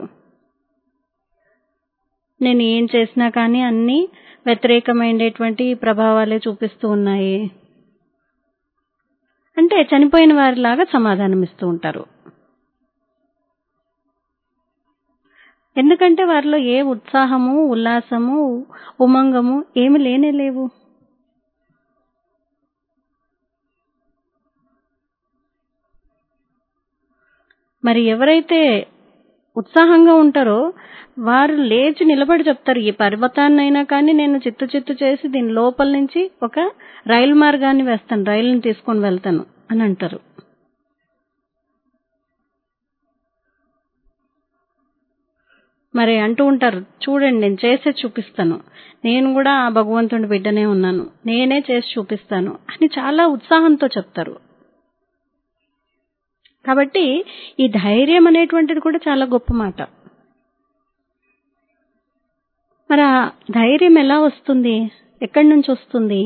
నేను ఏం చేసినా కానీ అన్నీ వ్యతిరేకమైనటువంటి ప్రభావాలే చూపిస్తూ ఉన్నాయి అంటే చనిపోయిన వారిలాగా సమాధానం ఇస్తూ ఉంటారు ఎందుకంటే వారిలో ఏ ఉత్సాహము ఉల్లాసము ఉమంగము ఏమి లేనే లేవు మరి ఎవరైతే ఉత్సాహంగా ఉంటారో వారు లేచి నిలబడి చెప్తారు ఈ పర్వతాన్నైనా కానీ నేను చిత్తు చిత్తు చేసి దీని లోపల నుంచి ఒక రైలు మార్గాన్ని వేస్తాను రైలుని తీసుకొని వెళ్తాను అని అంటారు మరి అంటూ ఉంటారు చూడండి నేను చేసే చూపిస్తాను నేను కూడా ఆ భగవంతుడి బిడ్డనే ఉన్నాను నేనే చేసి చూపిస్తాను అని చాలా ఉత్సాహంతో చెప్తారు కాబట్టి ఈ ధైర్యం అనేటువంటిది కూడా చాలా గొప్ప మాట మరి ఆ ధైర్యం ఎలా వస్తుంది ఎక్కడి నుంచి వస్తుంది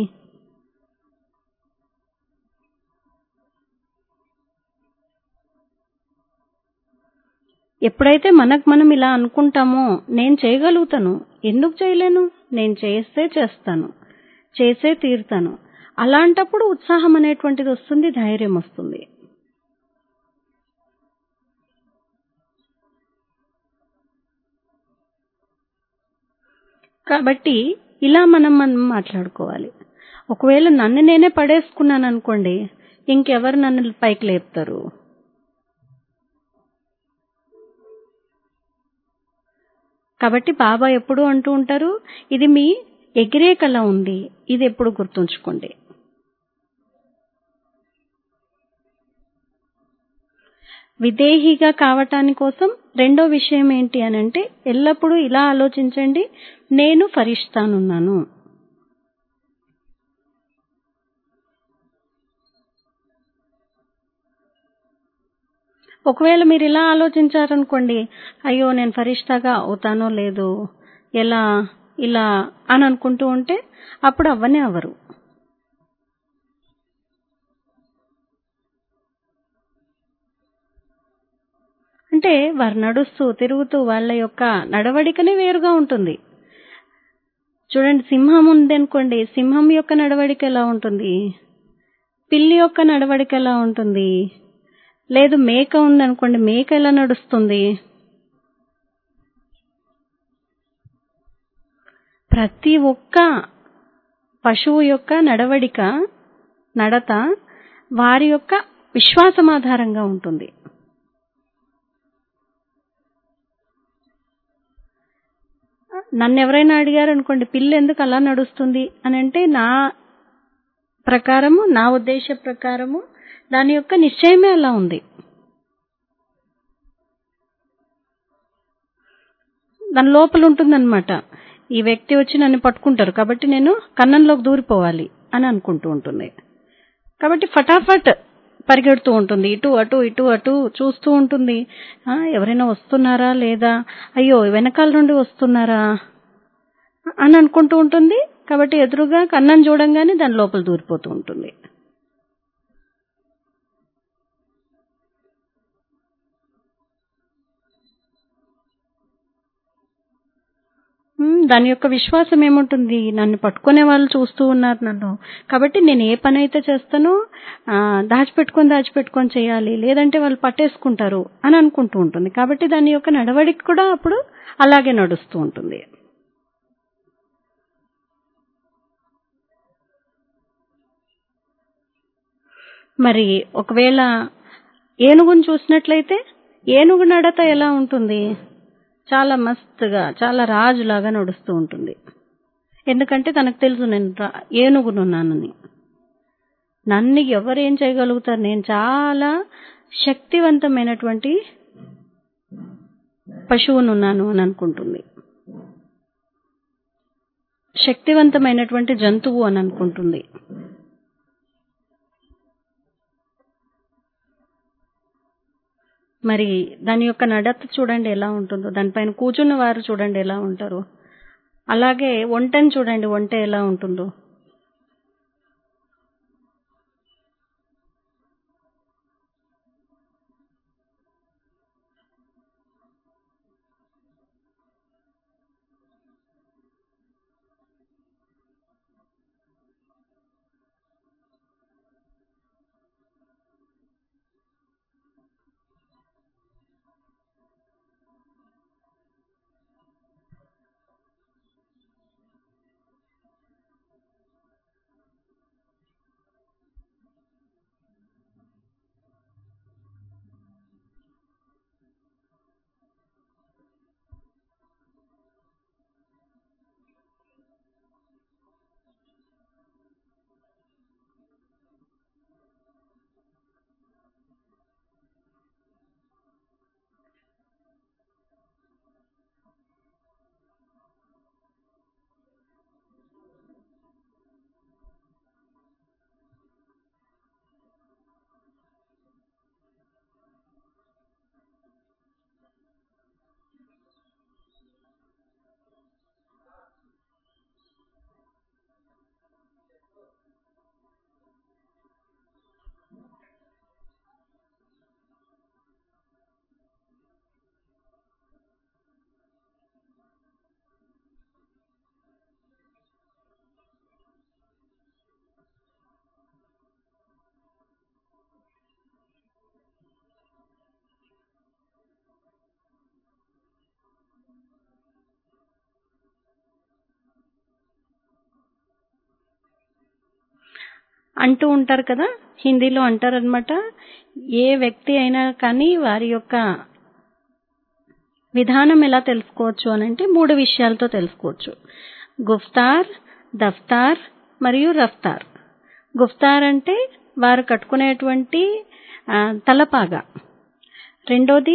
ఎప్పుడైతే మనకు మనం ఇలా అనుకుంటామో నేను చేయగలుగుతాను ఎందుకు చేయలేను నేను చేస్తే చేస్తాను చేసే తీరుతాను అలాంటప్పుడు ఉత్సాహం అనేటువంటిది వస్తుంది ధైర్యం వస్తుంది కాబట్టి ఇలా మనం మనం మాట్లాడుకోవాలి ఒకవేళ నన్ను నేనే పడేసుకున్నాను అనుకోండి ఇంకెవరు నన్ను పైకి లేపుతారు కాబట్టి బాబా ఎప్పుడు అంటూ ఉంటారు ఇది మీ ఎగిరే కళ ఉంది ఇది ఎప్పుడు గుర్తుంచుకోండి విదేహిగా కావటాని కోసం రెండో విషయం ఏంటి అని అంటే ఎల్లప్పుడూ ఇలా ఆలోచించండి నేను ఫరిస్తానున్నాను ఒకవేళ మీరు ఇలా ఆలోచించారనుకోండి అయ్యో నేను ఫరిష్టాగా అవుతానో లేదో ఎలా ఇలా అని అనుకుంటూ ఉంటే అప్పుడు అవ్వనే అవ్వరు అంటే వారు నడుస్తూ తిరుగుతూ వాళ్ళ యొక్క నడవడికనే వేరుగా ఉంటుంది చూడండి సింహం ఉందనుకోండి సింహం యొక్క నడవడిక ఎలా ఉంటుంది పిల్లి యొక్క నడవడిక ఎలా ఉంటుంది లేదు మేక ఉందనుకోండి మేక ఎలా నడుస్తుంది ప్రతి ఒక్క పశువు యొక్క నడవడిక నడత వారి యొక్క విశ్వాసం ఆధారంగా ఉంటుంది నన్ను ఎవరైనా అడిగారు అనుకోండి పిల్లి ఎందుకు అలా నడుస్తుంది అని అంటే నా ప్రకారము నా ఉద్దేశ ప్రకారము దాని యొక్క నిశ్చయమే అలా ఉంది దాని లోపల ఉంటుందన్నమాట ఈ వ్యక్తి వచ్చి నన్ను పట్టుకుంటారు కాబట్టి నేను కన్నంలోకి దూరిపోవాలి అని అనుకుంటూ ఉంటుంది కాబట్టి ఫటాఫట్ పరిగెడుతూ ఉంటుంది ఇటు అటు ఇటు అటు చూస్తూ ఉంటుంది ఆ, ఎవరైనా వస్తున్నారా లేదా అయ్యో వెనకాల నుండి వస్తున్నారా అని అనుకుంటూ ఉంటుంది కాబట్టి ఎదురుగా కన్నం చూడంగానే దాని లోపల దూరిపోతూ ఉంటుంది ఉమ్, దాని యొక్క విశ్వాసం ఏముంటుంది నన్ను పట్టుకునే వాళ్ళు చూస్తూ ఉన్నారు నన్ను కాబట్టి నేను ఏ పని అయితే చేస్తానో ఆ, దాచిపెట్టుకొని దాచిపెట్టుకొని చేయాలి లేదంటే వాళ్ళు పట్టేసుకుంటారు అని అనుకుంటూ ఉంటుంది కాబట్టి దాని యొక్క నడవడిక కూడా అప్పుడు అలాగే నడుస్తూ ఉంటుంది మరి ఒకవేళ ఏనుగును చూసినట్లయితే ఏనుగు నడత ఎలా ఉంటుంది చాలా మస్తుగా చాలా రాజులాగా నడుస్తూ ఉంటుంది ఎందుకంటే తనకు తెలుసు నేను రా- ఏనుగునున్నానని నన్ను ఎవరేం చేయగలుగుతారు నేను చాలా శక్తివంతమైనటువంటి పశువునున్నాను అని అనుకుంటుంది శక్తివంతమైనటువంటి జంతువు అని అనుకుంటుంది మరి దాని యొక్క నడత చూడండి ఎలా ఉంటుందో దానిపైన కూర్చున్న వారు చూడండి ఎలా ఉంటారు అలాగే ఒంటని చూడండి ఒంట ఎలా ఉంటుందో అంటూ ఉంటారు కదా హిందీలో అంటారనమాట ఏ వ్యక్తి అయినా కానీ వారి యొక్క విధానం ఎలా తెలుసుకోవచ్చు అని అంటే మూడు విషయాలతో తెలుసుకోవచ్చు గుఫ్తార్ దఫ్తార్ మరియు రఫ్తార్ గుఫ్తార్ అంటే వారు కట్టుకునేటువంటి ఆ, తలపాగా రెండోది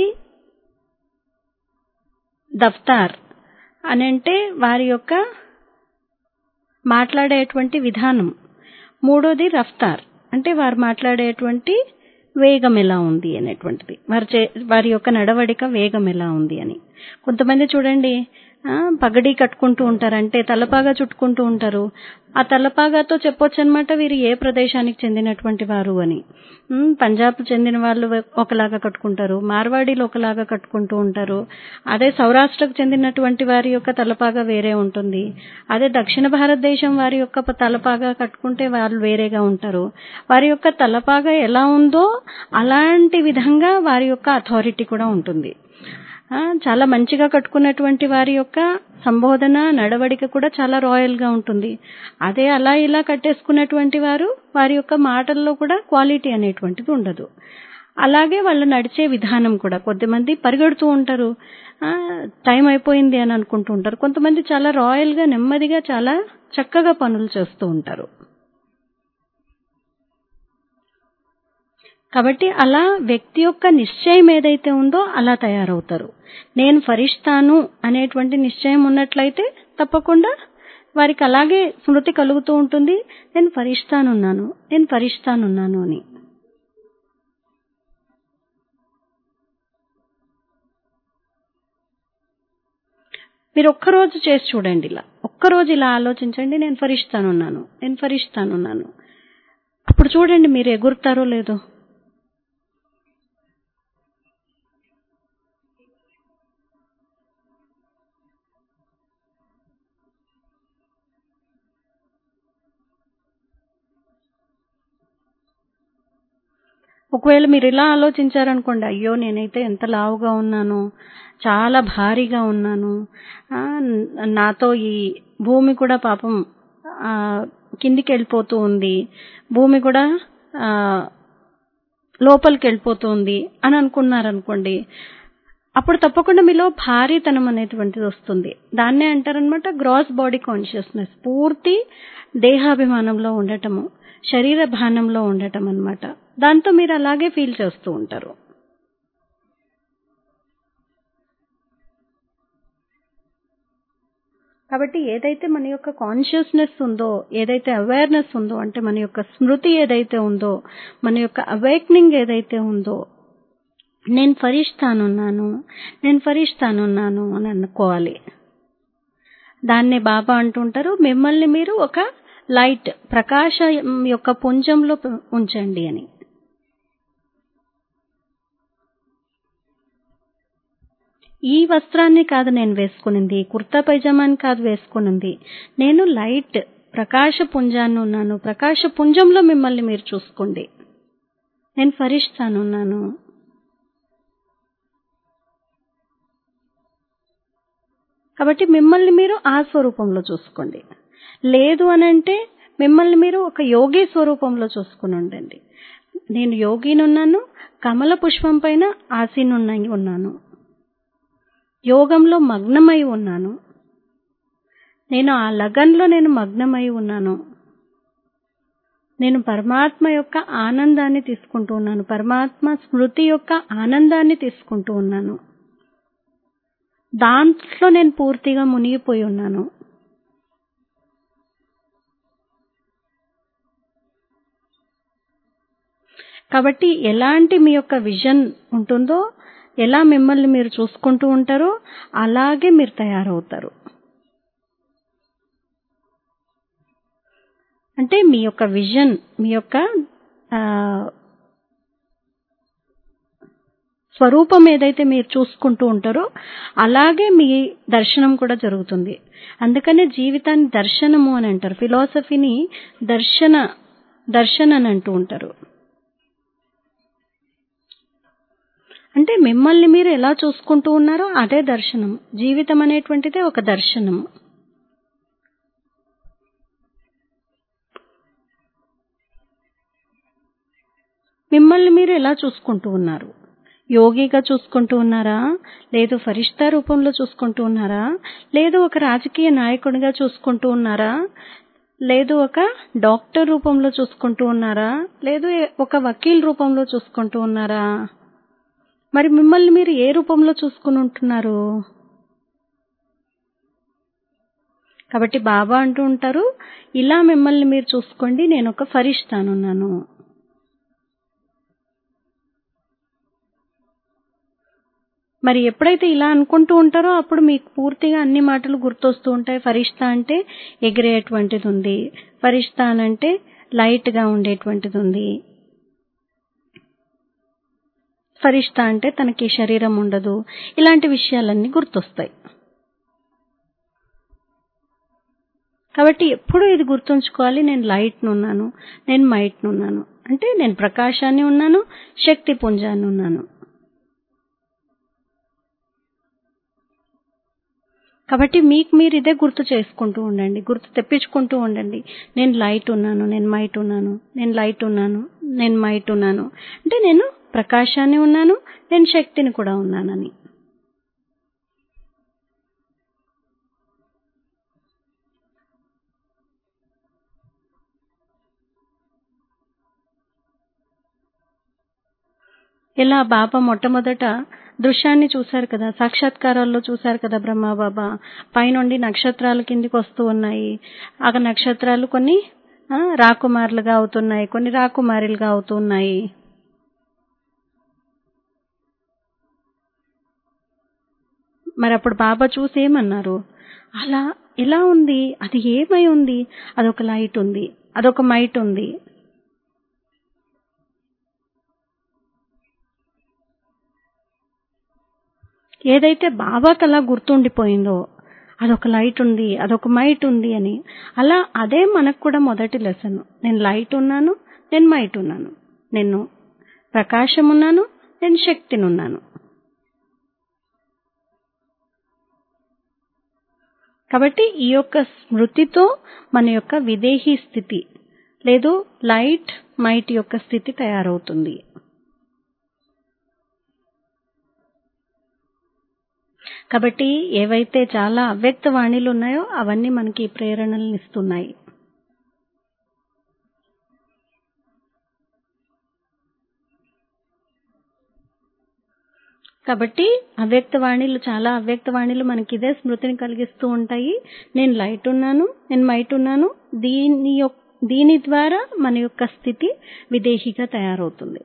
దఫ్తార్ అని అంటే వారి యొక్క మాట్లాడేటువంటి విధానం మూడోది రఫ్తార్ అంటే వారు మాట్లాడేటువంటి వేగం ఎలా ఉంది అనేటువంటిది వారి చే వారి యొక్క నడవడిక వేగం ఎలా ఉంది అని కొంతమంది చూడండి ఆ, పగడి కట్టుకుంటూ ఉంటారు అంటే తలపాగా చుట్టుకుంటూ ఉంటారు ఆ తలపాగాతో చెప్పొచ్చు అనమాట వీరు ఏ ప్రదేశానికి చెందినటువంటి వారు అని ఉమ్, పంజాబ్ చెందిన వాళ్ళు ఒకలాగా కట్టుకుంటారు మార్వాడీలు ఒకలాగా కట్టుకుంటూ ఉంటారు అదే సౌరాష్ట్రకు చెందినటువంటి వారి యొక్క తలపాగా వేరే ఉంటుంది అదే దక్షిణ భారతదేశం వారి యొక్క ప- తలపాగా కట్టుకుంటే వాళ్ళు వేరేగా ఉంటారు వారి యొక్క తలపాగా ఎలా ఉందో అలాంటి విధంగా వారి యొక్క అథారిటీ కూడా ఉంటుంది ఆ, చాలా మంచిగా కట్టుకున్నటువంటి వారి యొక్క సంబోధన నడవడిక కూడా చాలా రాయల్ గా ఉంటుంది అదే అలా ఇలా కట్టేసుకున్నటువంటి వారు వారి యొక్క మాటల్లో కూడా క్వాలిటీ అనేటువంటిది ఉండదు అలాగే వాళ్ళు నడిచే విధానం కూడా కొద్దిమంది పరిగెడుతూ ఉంటారు ఆ, టైం అయిపోయింది అని అనుకుంటూ ఉంటారు కొంతమంది చాలా రాయల్ గా నెమ్మదిగా చాలా చక్కగా పనులు చేస్తూ ఉంటారు కాబట్టి అలా వ్యక్తి యొక్క నిశ్చయం ఏదైతే ఉందో అలా తయారవుతారు నేను ఫరిస్తాను అనేటువంటి నిశ్చయం ఉన్నట్లయితే తప్పకుండా వారికి అలాగే స్మృతి కలుగుతూ ఉంటుంది నేను ఫరిస్తానున్నాను నేను ఫరిస్తానున్నాను అని మీరు ఒక్కరోజు చేసి చూడండి ఇలా ఒక్కరోజు ఇలా ఆలోచించండి నేను ఫరిస్తానున్నాను నేను ఫరిస్తానున్నాను అప్పుడు చూడండి మీరు ఎగురుతారో లేదో ఒకవేళ మీరు ఇలా ఆలోచించారనుకోండి అయ్యో నేనైతే ఎంత లావుగా ఉన్నాను చాలా భారీగా ఉన్నాను ఆ, న- నాతో ఈ భూమి కూడా పాపం ఆ, కిందికి వెళ్ళిపోతూ ఉంది భూమి కూడా ఆ, లోపలికి వెళ్ళిపోతుంది అని అనుకున్నారనుకోండి అప్పుడు తప్పకుండా మీలో భారీతనం అనేటువంటిది వస్తుంది దాన్నే అంటారనమాట గ్రాస్ బాడీ కాన్షియస్నెస్ పూర్తి దేహాభిమానంలో ఉండటము శరీర భానంలో ఉండటం అన్నమాట దాంతో మీరు అలాగే ఫీల్ చేస్తూ ఉంటారు కాబట్టి ఏదైతే మన యొక్క కాన్షియస్నెస్ ఉందో ఏదైతే అవేర్నెస్ ఉందో అంటే మన యొక్క స్మృతి ఏదైతే ఉందో మన యొక్క అవేక్నింగ్ ఏదైతే ఉందో నేను ఫరిస్తానున్నాను నేను ఫరిస్తానున్నాను అని అనుకోవాలి దాన్నే బాబా అంటుంటారు మిమ్మల్ని మీరు ఒక లైట్ ప్రకాశం యొక్క పుంజంలో ఉంచండి అని ఈ వస్త్రాన్ని కాదు నేను వేసుకునింది కుర్తా పైజామాని కాదు వేసుకునింది నేను లైట్ ప్రకాశ పుంజాన్ని ఉన్నాను ప్రకాశ పుంజంలో మిమ్మల్ని మీరు చూసుకోండి నేను ఫరిస్తానున్నాను కాబట్టి మిమ్మల్ని మీరు ఆ స్వరూపంలో చూసుకోండి లేదు అని అంటే మిమ్మల్ని మీరు ఒక యోగి స్వరూపంలో చూసుకుని ఉండండి నేను యోగినున్నాను కమల పుష్పం పైన ఆసీనున్నై ఉన్నాను యోగంలో మగ్నమై ఉన్నాను నేను ఆ లగన్లో నేను మగ్నమై ఉన్నాను నేను పరమాత్మ యొక్క ఆనందాన్ని తీసుకుంటూ ఉన్నాను పరమాత్మ స్మృతి యొక్క ఆనందాన్ని తీసుకుంటూ ఉన్నాను దాంట్లో నేను పూర్తిగా మునిగిపోయి ఉన్నాను కాబట్టి ఎలాంటి మీ యొక్క విజన్ ఉంటుందో ఎలా మిమ్మల్ని మీరు చూసుకుంటూ ఉంటారో అలాగే మీరు తయారవుతారు అంటే మీ యొక్క విజన్ మీ యొక్క ఆ, స్వరూపం ఏదైతే మీరు చూసుకుంటూ ఉంటారో అలాగే మీ దర్శనం కూడా జరుగుతుంది అందుకనే జీవితాన్ని దర్శనము అని అంటారు ఫిలాసఫీని దర్శన దర్శన్ అని అంటూ ఉంటారు అంటే మిమ్మల్ని మీరు ఎలా చూసుకుంటూ ఉన్నారో అదే దర్శనం జీవితం అనేటువంటిదే ఒక దర్శనం మిమ్మల్ని మీరు ఎలా చూసుకుంటూ ఉన్నారు యోగిగా చూసుకుంటూ ఉన్నారా లేదు ఫరిష్తా రూపంలో చూసుకుంటూ ఉన్నారా లేదు ఒక రాజకీయ నాయకుడిగా చూసుకుంటూ ఉన్నారా లేదు ఒక డాక్టర్ రూపంలో చూసుకుంటూ ఉన్నారా లేదు ఒక వకీల్ రూపంలో చూసుకుంటూ ఉన్నారా మరి మిమ్మల్ని మీరు ఏ రూపంలో చూసుకుని ఉంటున్నారు కాబట్టి బాబా అంటూ ఉంటారు ఇలా మిమ్మల్ని మీరు చూసుకోండి నేను ఒక ఫరిష్తానున్నాను మరి ఎప్పుడైతే ఇలా అనుకుంటూ ఉంటారో అప్పుడు మీకు పూర్తిగా అన్ని మాటలు గుర్తొస్తూ ఉంటాయి ఫరిష్తా అంటే ఎగిరేటువంటిది ఉంది ఫరిష్తా అంటే లైట్ గా ఉండేటువంటిది ఉంది ఫరిష్తా అంటే తనకి శరీరం ఉండదు ఇలాంటి విషయాలన్నీ గుర్తొస్తాయి కాబట్టి ఎప్పుడూ ఇది గుర్తుంచుకోవాలి నేను లైట్ ఉన్నాను నేను మైట్ ఉన్నాను అంటే నేను ప్రకాశాన్ని ఉన్నాను శక్తి పుంజాన్ని ఉన్నాను కాబట్టి మీకు మీరు ఇదే గుర్తు చేసుకుంటూ ఉండండి గుర్తు తెప్పించుకుంటూ ఉండండి నేను లైట్ ఉన్నాను నేను మైట్ ఉన్నాను నేను లైట్ ఉన్నాను నేను మైట్ ఉన్నాను అంటే నేను ప్రకాశాన్ని ఉన్నాను నేను శక్తిని కూడా ఉన్నానని ఇలా బాబా మొట్టమొదట దృశ్యాన్ని చూశారు కదా సాక్షాత్కారాల్లో చూశారు కదా బ్రహ్మ బాబా పైనుండి నక్షత్రాలు కిందికి వస్తూ ఉన్నాయి ఆ నక్షత్రాలు కొన్ని రాకుమారులుగా అవుతున్నాయి కొన్ని రాకుమారులుగా అవుతున్నాయి మరి అప్పుడు బాబా చూసి ఏమన్నారు అలా ఎలా ఉంది అది ఏమై ఉంది అదొక లైట్ ఉంది అదొక మైట్ ఉంది ఏదైతే బాబాకి అలా గుర్తుండిపోయిందో అదొక లైట్ ఉంది అదొక మైట్ ఉంది అని అలా అదే మనకు కూడా మొదటి లెసన్ నేను లైట్ ఉన్నాను నేను మైట్ ఉన్నాను నేను ప్రకాశం ఉన్నాను నేను శక్తిని ఉన్నాను కాబట్టి ఈ యొక్క స్మృతితో మన యొక్క విదేహీ స్థితి లేదు లైట్ మైట్ యొక్క స్థితి తయారవుతుంది కాబట్టి ఏవైతే చాలా అవ్యక్త వాణిలు ఉన్నాయో అవన్నీ మనకి ప్రేరణలను ఇస్తున్నాయి కాబట్టి అవ్యక్త వాణిలు చాలా అవ్యక్త వాణిలు మనకి ఇదే స్మృతిని కలిగిస్తూ ఉంటాయి నేను లైట్ ఉన్నాను నేను మైట్ ఉన్నాను దీని యొక్క దీని ద్వారా మన యొక్క స్థితి విదేహీగా తయారవుతుంది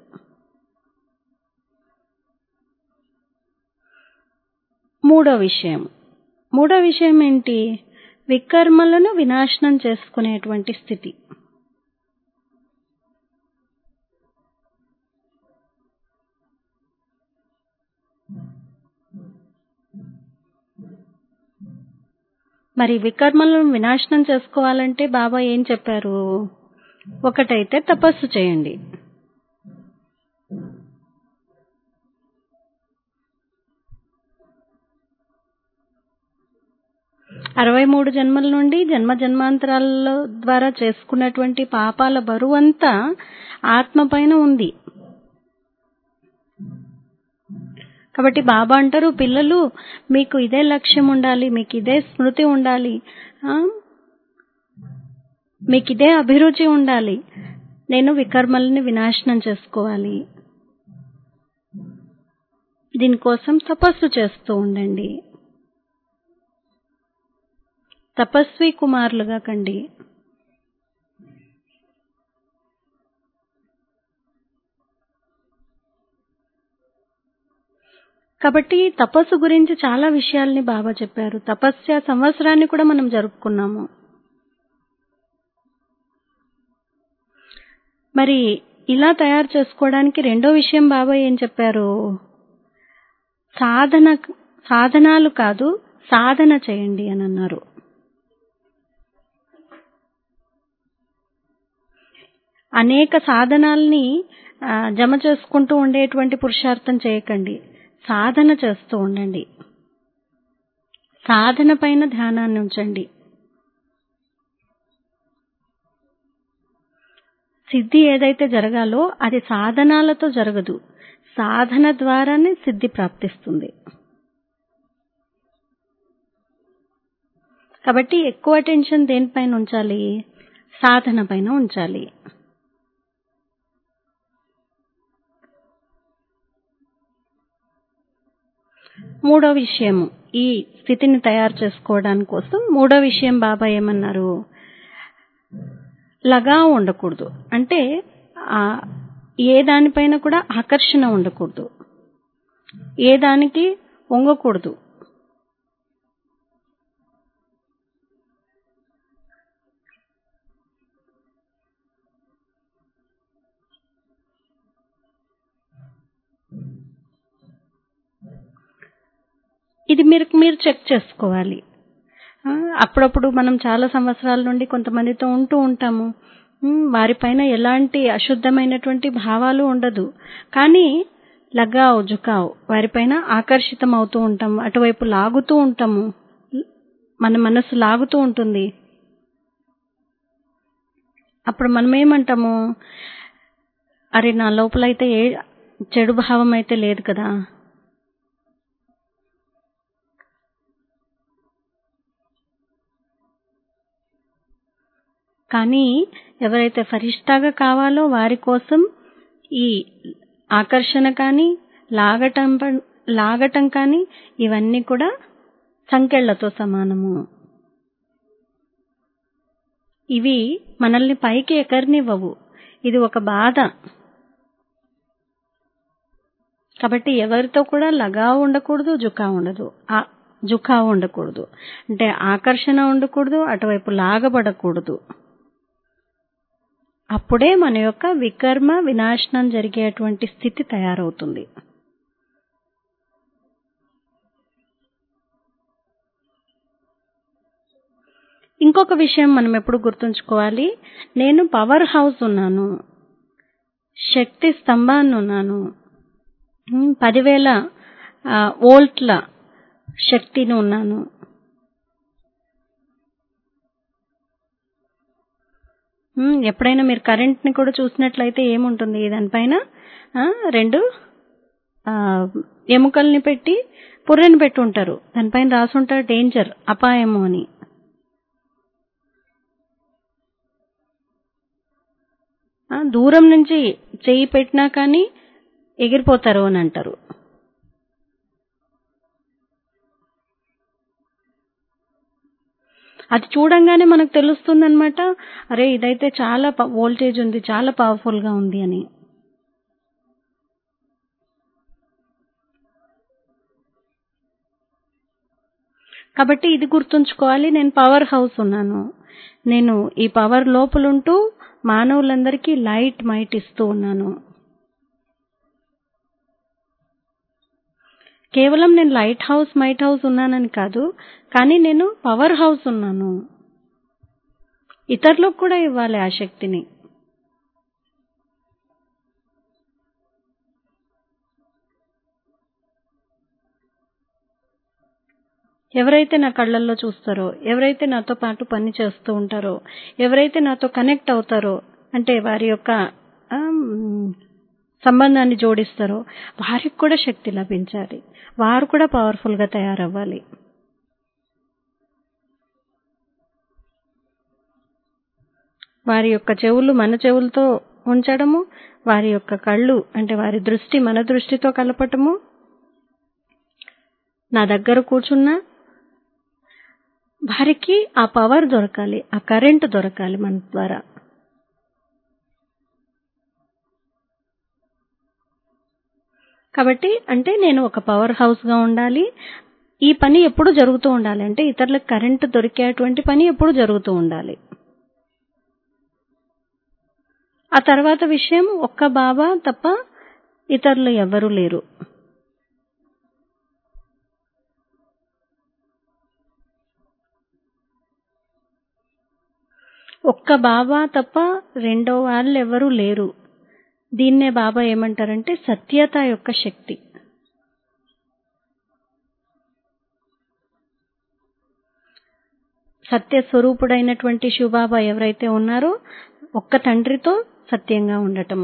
మూడో విషయం మూడో విషయం ఏంటి వికర్మలను వినాశనం చేసుకునేటువంటి స్థితి మరి వికర్మలను వినాశనం చేసుకోవాలంటే బాబా ఏం చెప్పారు ఒకటైతే తపస్సు చేయండి అరవై మూడు జన్మల నుండి జన్మ జన్మాంతరాల ద్వారా చేసుకున్నటువంటి పాపాల బరువంతా ఆత్మ పైన ఉంది కాబట్టి బాబా అంటారు పిల్లలు మీకు ఇదే లక్ష్యం ఉండాలి మీకు ఇదే స్మృతి ఉండాలి మీకు ఇదే అభిరుచి ఉండాలి నేను వికర్మల్ని వినాశనం చేసుకోవాలి దీనికోసం తపస్సు చేస్తూ ఉండండి తపస్వి కుమారులుగా కండి కాబట్టి తపస్సు గురించి చాలా విషయాల్ని బాబా చెప్పారు తపస్య సంవత్సరాన్ని కూడా మనం జరుపుకున్నాము మరి ఇలా తయారు చేసుకోవడానికి రెండో విషయం బాబా ఏం చెప్పారు సాధన సాధనాలు కాదు సాధన చేయండి అని అన్నారు అనేక సాధనాల్ని జమ చేసుకుంటూ ఉండేటువంటి పురుషార్థం చేయకండి సాధన చేస్తూ ఉండండి సాధన పైన ధ్యానాన్ని ఉంచండి సిద్ధి ఏదైతే జరగాలో అది సాధనాలతో జరగదు సాధన ద్వారానే సిద్ధి ప్రాప్తిస్తుంది కాబట్టి ఎక్కువ అటెన్షన్ దేనిపైన ఉంచాలి సాధన పైన ఉంచాలి మూడో విషయం ఈ స్థితిని తయారు చేసుకోవడానికి కోసం మూడో విషయం బాబా ఏమన్నారు లగా ఉండకూడదు అంటే ఆ ఏ దానిపైన కూడా ఆకర్షణ ఉండకూడదు ఏ దానికి వంగకూడదు ఇది మీరు మీరు చెక్ చేసుకోవాలి ఆ, అప్పుడప్పుడు మనం చాలా సంవత్సరాల నుండి కొంతమందితో ఉంటూ ఉంటాము ఉమ్, వారిపైన ఎలాంటి అశుద్ధమైనటువంటి భావాలు ఉండదు కానీ లగావ్ జుకావ్ వారిపైన ఆకర్షితం అవుతూ ఉంటాము అటువైపు లాగుతూ ఉంటాము మన మనసు లాగుతూ ఉంటుంది అప్పుడు మనం ఏమంటాము అరే నా లోపల అయితే ఏ చెడు భావం అయితే లేదు కదా కానీ ఎవరైతే ఫరిష్టాగా కావాలో వారి కోసం ఈ ఆకర్షణ కానీ లాగటం ప- లాగటం కానీ ఇవన్నీ కూడా సంకెళ్లతో సమానము ఇవి మనల్ని పైకి ఎకరనివ్వవు ఇది ఒక బాధ కాబట్టి ఎవరితో కూడా లగా ఉండకూడదు జుకా ఉండదు ఆ జుకా ఉండకూడదు అంటే ఆకర్షణ ఉండకూడదు అటువైపు లాగబడకూడదు అప్పుడే మన యొక్క వికర్మ వినాశనం జరిగేటువంటి స్థితి తయారవుతుంది ఇంకొక విషయం మనం ఎప్పుడు గుర్తుంచుకోవాలి నేను పవర్ హౌస్ ఉన్నాను శక్తి స్తంభాన్ని ఉన్నాను ఉమ్, పదివేల ఆ, వోల్ట్ల శక్తిని ఉన్నాను ఉమ్, ఎప్పుడైనా మీరు కరెంట్ ని కూడా చూసినట్లయితే ఏముంటుంది దానిపైన ఆ, రెండు ఆ, ఎముకల్ని పెట్టి పుర్రెని పెట్టి ఉంటారు దానిపైన రాసుంటారు డేంజర్ అపాయము అని ఆ, దూరం నుంచి చెయ్యి పెట్టినా కానీ ఎగిరిపోతారు అని అంటారు అది చూడంగానే మనకు తెలుస్తుంది అనమాట అరే ఇదైతే చాలా వోల్టేజ్ ఉంది చాలా పవర్ఫుల్ గా ఉంది అని కాబట్టి ఇది గుర్తుంచుకోవాలి నేను పవర్ హౌస్ ఉన్నాను నేను ఈ పవర్ లోపలుంటూ మానవులందరికీ లైట్ మైట్ ఇస్తూ ఉన్నాను కేవలం నేను లైట్ హౌస్ మైట్ హౌస్ ఉన్నానని కాదు కానీ నేను పవర్ హౌస్ ఉన్నాను ఇతరులకు కూడా ఇవ్వాలి ఆ శక్తిని ఎవరైతే నా కళ్ళల్లో చూస్తారో ఎవరైతే నాతో పాటు పని చేస్తూ ఉంటారో ఎవరైతే నాతో కనెక్ట్ అవుతారో అంటే వారి యొక్క ఆమ్, సంబంధాన్ని జోడిస్తారో వారికి కూడా శక్తి లభించాలి వారు కూడా పవర్ఫుల్ గా తయారవ్వాలి వారి యొక్క చెవులు మన చెవులతో ఉంచడము వారి యొక్క కళ్ళు అంటే వారి దృష్టి మన దృష్టితో కలపటము నా దగ్గర కూర్చున్నా వారికి ఆ పవర్ దొరకాలి ఆ కరెంట్ దొరకాలి మన ద్వారా కాబట్టి అంటే నేను ఒక పవర్ హౌస్ గా ఉండాలి ఈ పని ఎప్పుడు జరుగుతూ ఉండాలి అంటే ఇతరులకు కరెంట్ దొరికేటువంటి పని ఎప్పుడు జరుగుతూ ఉండాలి ఆ తర్వాత విషయం ఒక్క బాబా తప్ప ఇతరులు ఎవ్వరూ లేరు ఒక్క బాబా తప్ప రెండో వాళ్ళు ఎవరూ లేరు దీన్నే బాబా ఏమంటారంటే సత్యత యొక్క శక్తి సత్య స్వరూపుడైనటువంటి శివబాబా ఎవరైతే ఉన్నారో ఒక్క తండ్రితో సత్యంగా ఉండటము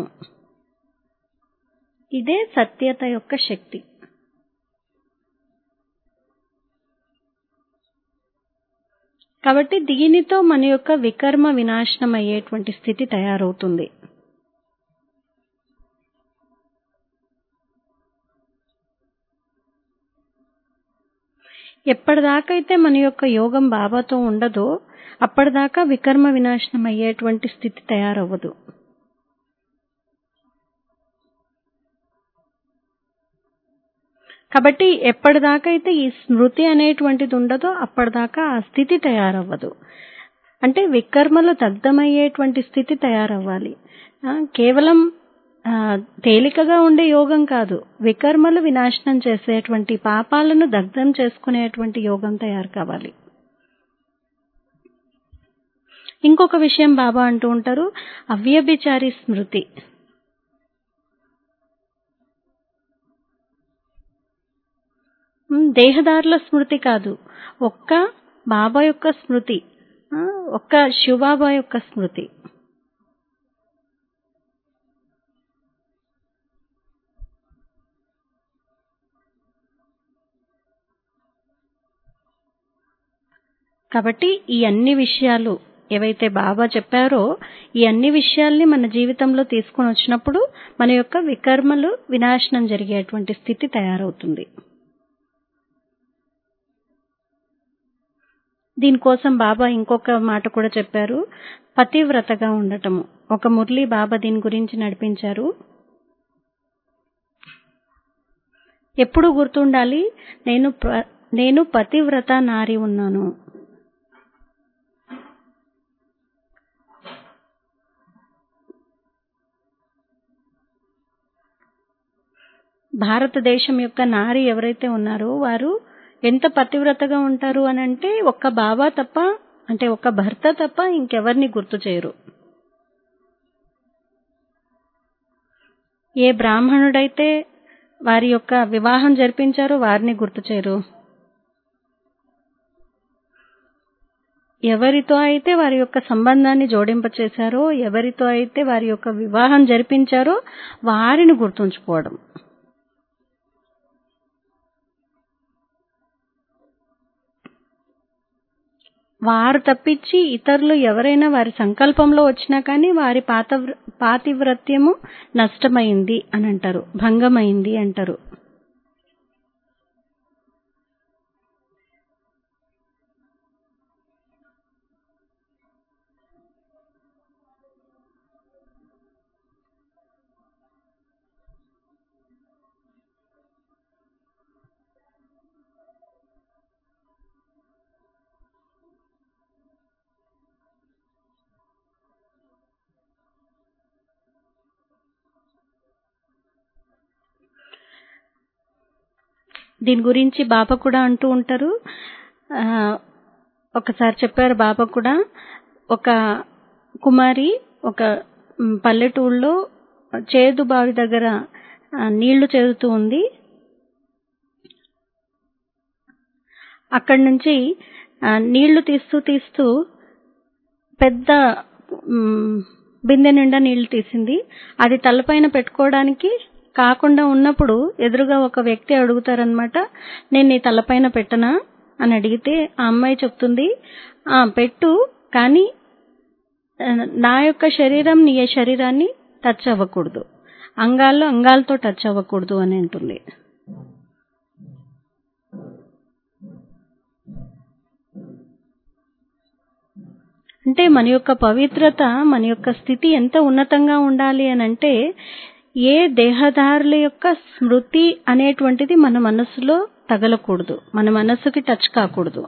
ఇదే సత్యత యొక్క శక్తి కాబట్టి దీనితో మన యొక్క వికర్మ వినాశనం అయ్యేటువంటి స్థితి తయారవుతుంది ఎప్పటిదాకైతే మన యొక్క యోగం బాబాతో ఉండదో అప్పటిదాకా వికర్మ వినాశనం అయ్యేటువంటి స్థితి తయారవ్వదు కాబట్టి ఎప్పటిదాకైతే ఈ స్మృతి అనేటువంటిది ఉండదో అప్పటిదాకా ఆ స్థితి తయారవ్వదు అంటే వికర్మలు దగ్ధమయ్యేటువంటి స్థితి తయారవ్వాలి ఆ, కేవలం ఆ, తేలికగా ఉండే యోగం కాదు వికర్మలు వినాశనం చేసేటువంటి పాపాలను దగ్ధం చేసుకునేటువంటి యోగం తయారు కావాలి ఇంకొక విషయం బాబా అంటూ ఉంటారు అవ్యభిచారి స్మృతి ఉమ్, దేహదారుల స్మృతి కాదు ఒక్క బాబా యొక్క స్మృతి ఆ, ఒక్క శివబాబా యొక్క స్మృతి కాబట్టి ఈ అన్ని విషయాలు ఏవైతే బాబా చెప్పారో ఈ అన్ని విషయాల్ని మన జీవితంలో తీసుకొని వచ్చినప్పుడు మన యొక్క వికర్మలు వినాశనం జరిగేటువంటి స్థితి తయారవుతుంది దీనికోసం బాబా ఇంకొక మాట కూడా చెప్పారు పతివ్రతగా ఉండటము ఒక మురళి బాబా దీని గురించి నడిపించారు ఎప్పుడు గుర్తుండాలి నేను ప్ర- నేను పతివ్రత నారి ఉన్నాను భారతదేశం యొక్క నారి ఎవరైతే ఉన్నారో వారు ఎంత పతివ్రతగా ఉంటారు అని అంటే ఒక్క బాబా తప్ప అంటే ఒక్క భర్త తప్ప ఇంకెవరిని గుర్తు చేయరు ఏ బ్రాహ్మణుడైతే వారి యొక్క వివాహం జరిపించారో వారిని గుర్తు చేయరు ఎవరితో అయితే వారి యొక్క సంబంధాన్ని జోడింపచేశారో ఎవరితో అయితే వారి యొక్క వివాహం జరిపించారో వారిని గుర్తుంచుకోవడం వారు తప్పించి ఇతరులు ఎవరైనా వారి సంకల్పంలో వచ్చినా కానీ వారి పాత పాతివ్రత్యము నష్టమైంది అని అంటారు భంగమైంది అంటారు దీని గురించి బాబా కూడా అంటూ ఉంటారు ఆ, ఒకసారి చెప్పారు బాబా కూడా ఒక కుమారి ఒక మ్, పల్లెటూళ్ళలో చేదు బావి దగ్గర ఆ, నీళ్లు చేదుతూ ఉంది అక్కడి నుంచి ఆ, నీళ్లు తీస్తూ తీస్తూ పెద్ద మ్, బిందె నిండా నీళ్లు తీసింది అది తలపైన పెట్టుకోవడానికి కాకుండా ఉన్నప్పుడు ఎదురుగా ఒక వ్యక్తి అడుగుతారనమాట నేను నీ తలపైన పెట్టనా అని అడిగితే ఆ అమ్మాయి చెప్తుంది ఆ పెట్టు కానీ ఆ, నా యొక్క శరీరం నీ శరీరాన్ని టచ్ అవ్వకూడదు అంగాల్లో అంగాలతో టచ్ అవ్వకూడదు అని అంటుంది అంటే మన యొక్క పవిత్రత మన యొక్క స్థితి ఎంత ఉన్నతంగా ఉండాలి అని అంటే ఏ దేహదారుల యొక్క స్మృతి అనేటువంటిది మన మనసులో తగలకూడదు మన మనసుకి టచ్ కాకూడదు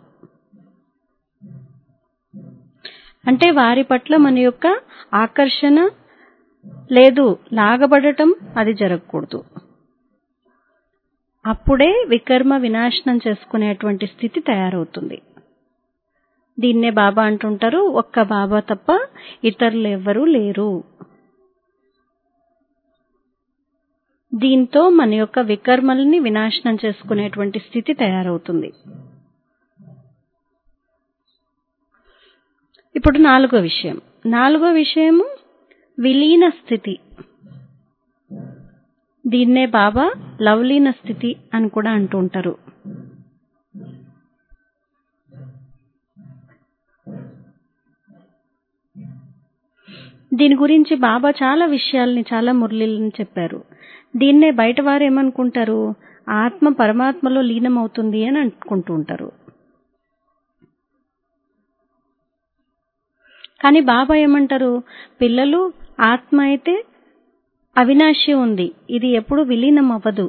అంటే వారి పట్ల మన యొక్క ఆకర్షణ లేదు లాగబడటం అది జరగకూడదు అప్పుడే వికర్మ వినాశనం చేసుకునేటువంటి స్థితి తయారవుతుంది దీన్నే బాబా అంటుంటారు ఒక్క బాబా తప్ప ఇతరులు ఎవ్వరూ లేరు దీంతో మన యొక్క వికర్మల్ని వినాశనం చేసుకునేటువంటి స్థితి తయారవుతుంది ఇప్పుడు నాలుగో విషయం నాలుగో విషయము విలీన స్థితి దీన్నే బాబా లవలీన స్థితి అని కూడా అంటూ ఉంటారు దీని గురించి బాబా చాలా విషయాల్ని చాలా మురళీలను చెప్పారు దీన్నే బయట వారు ఏమనుకుంటారు ఆత్మ పరమాత్మలో లీనమవుతుంది అని అనుకుంటూ ఉంటారు కానీ బాబా ఏమంటారు పిల్లలు ఆత్మ అయితే అవినాశి ఉంది ఇది ఎప్పుడు విలీనం అవ్వదు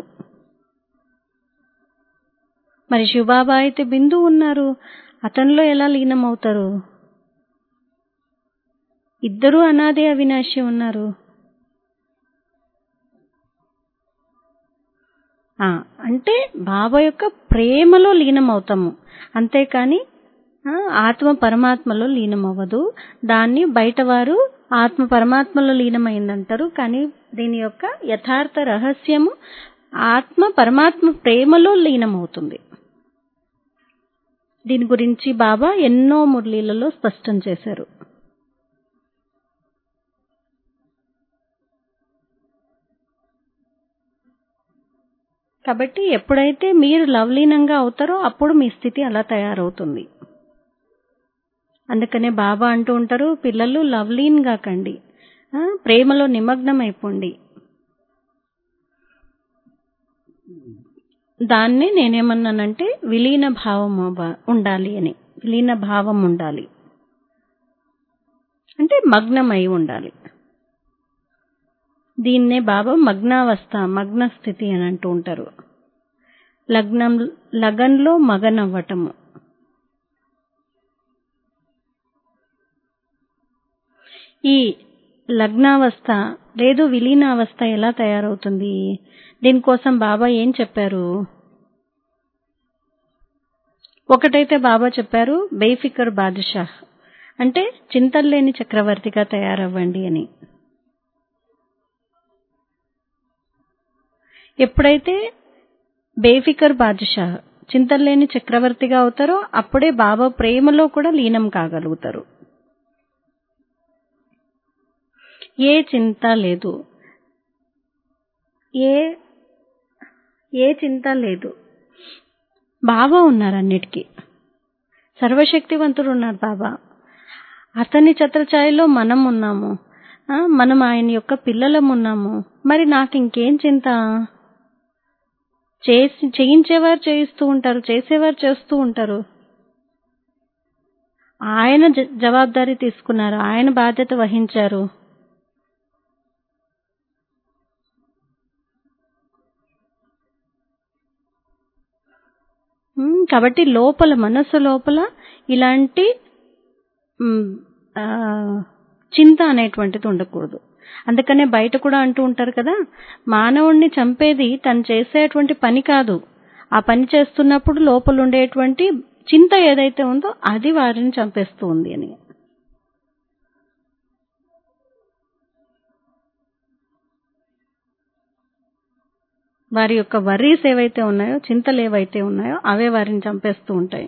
మరి శివబాబా అయితే బిందు ఉన్నారు అతనిలో ఎలా లీనం అవుతారు ఇద్దరూ అనాది అవినాశి ఉన్నారు ఆ, అంటే బాబా యొక్క ప్రేమలో లీనం అవుతాము అంతేకాని ఆ, ఆత్మ పరమాత్మలో లీనం అవ్వదు దాన్ని బయట వారు ఆత్మ పరమాత్మలో లీనమైందంటారు కానీ దీని యొక్క యథార్థ రహస్యము ఆత్మ పరమాత్మ ప్రేమలో లీనమవుతుంది దీని గురించి బాబా ఎన్నో మురళీలలో స్పష్టం చేశారు కాబట్టి ఎప్పుడైతే మీరు లవలీనంగా అవుతారో అప్పుడు మీ స్థితి అలా తయారవుతుంది అందుకనే బాబా అంటూ ఉంటారు పిల్లలు లవ్లీన్గా కండి ఆ, ప్రేమలో నిమగ్నం అయిపోండి దాన్ని నేనేమన్నానంటే విలీన భావం అవ- ఉండాలి అని విలీన భావం ఉండాలి అంటే మగ్నమై ఉండాలి దీన్నే బాబా మగ్నావస్థ మగ్న స్థితి అని అంటూ ఉంటారు లగ్నం లగన్లో మగనవ్వటము ఈ లగ్నావస్థ లేదు విలీనావస్థ ఎలా తయారవుతుంది దీనికోసం బాబా ఏం చెప్పారు ఒకటైతే బాబా చెప్పారు బేఫికర్ బాదుషాహ్ అంటే చింతల్లేని చక్రవర్తిగా తయారవ్వండి అని ఎప్పుడైతే బేఫికర్ బాదుషాహ్ చింతల్లేని చక్రవర్తిగా అవుతారో అప్పుడే బాబా ప్రేమలో కూడా లీనం కాగలుగుతారు ఏ చింత లేదు ఏ ఏ చింత లేదు బాబా ఉన్నారు అన్నిటికీ సర్వశక్తివంతుడు ఉన్నారు బాబా అతని ఛత్రఛాయలో మనం ఉన్నాము ఆ, మనం ఆయన యొక్క పిల్లలం ఉన్నాము మరి నాకు ఇంకేం చింత చేసి చేయించేవారు చేయిస్తూ ఉంటారు చేసేవారు చేస్తూ ఉంటారు ఆయన జ- జవాబారి తీసుకున్నారు ఆయన బాధ్యత వహించారు ఉమ్, కాబట్టి లోపల మనసు లోపల ఇలాంటి ఉమ్, ఆ, చింత అనేటువంటిది ఉండకూడదు అందుకనే బయట కూడా అంటూ ఉంటారు కదా మానవుణ్ణి చంపేది తను చేసేటువంటి పని కాదు ఆ పని చేస్తున్నప్పుడు లోపల ఉండేటువంటి చింత ఏదైతే ఉందో అది వారిని చంపేస్తూ ఉంది అని వారి యొక్క వర్రీస్ ఏవైతే ఉన్నాయో చింతలు ఏవైతే ఉన్నాయో అవే వారిని చంపేస్తూ ఉంటాయి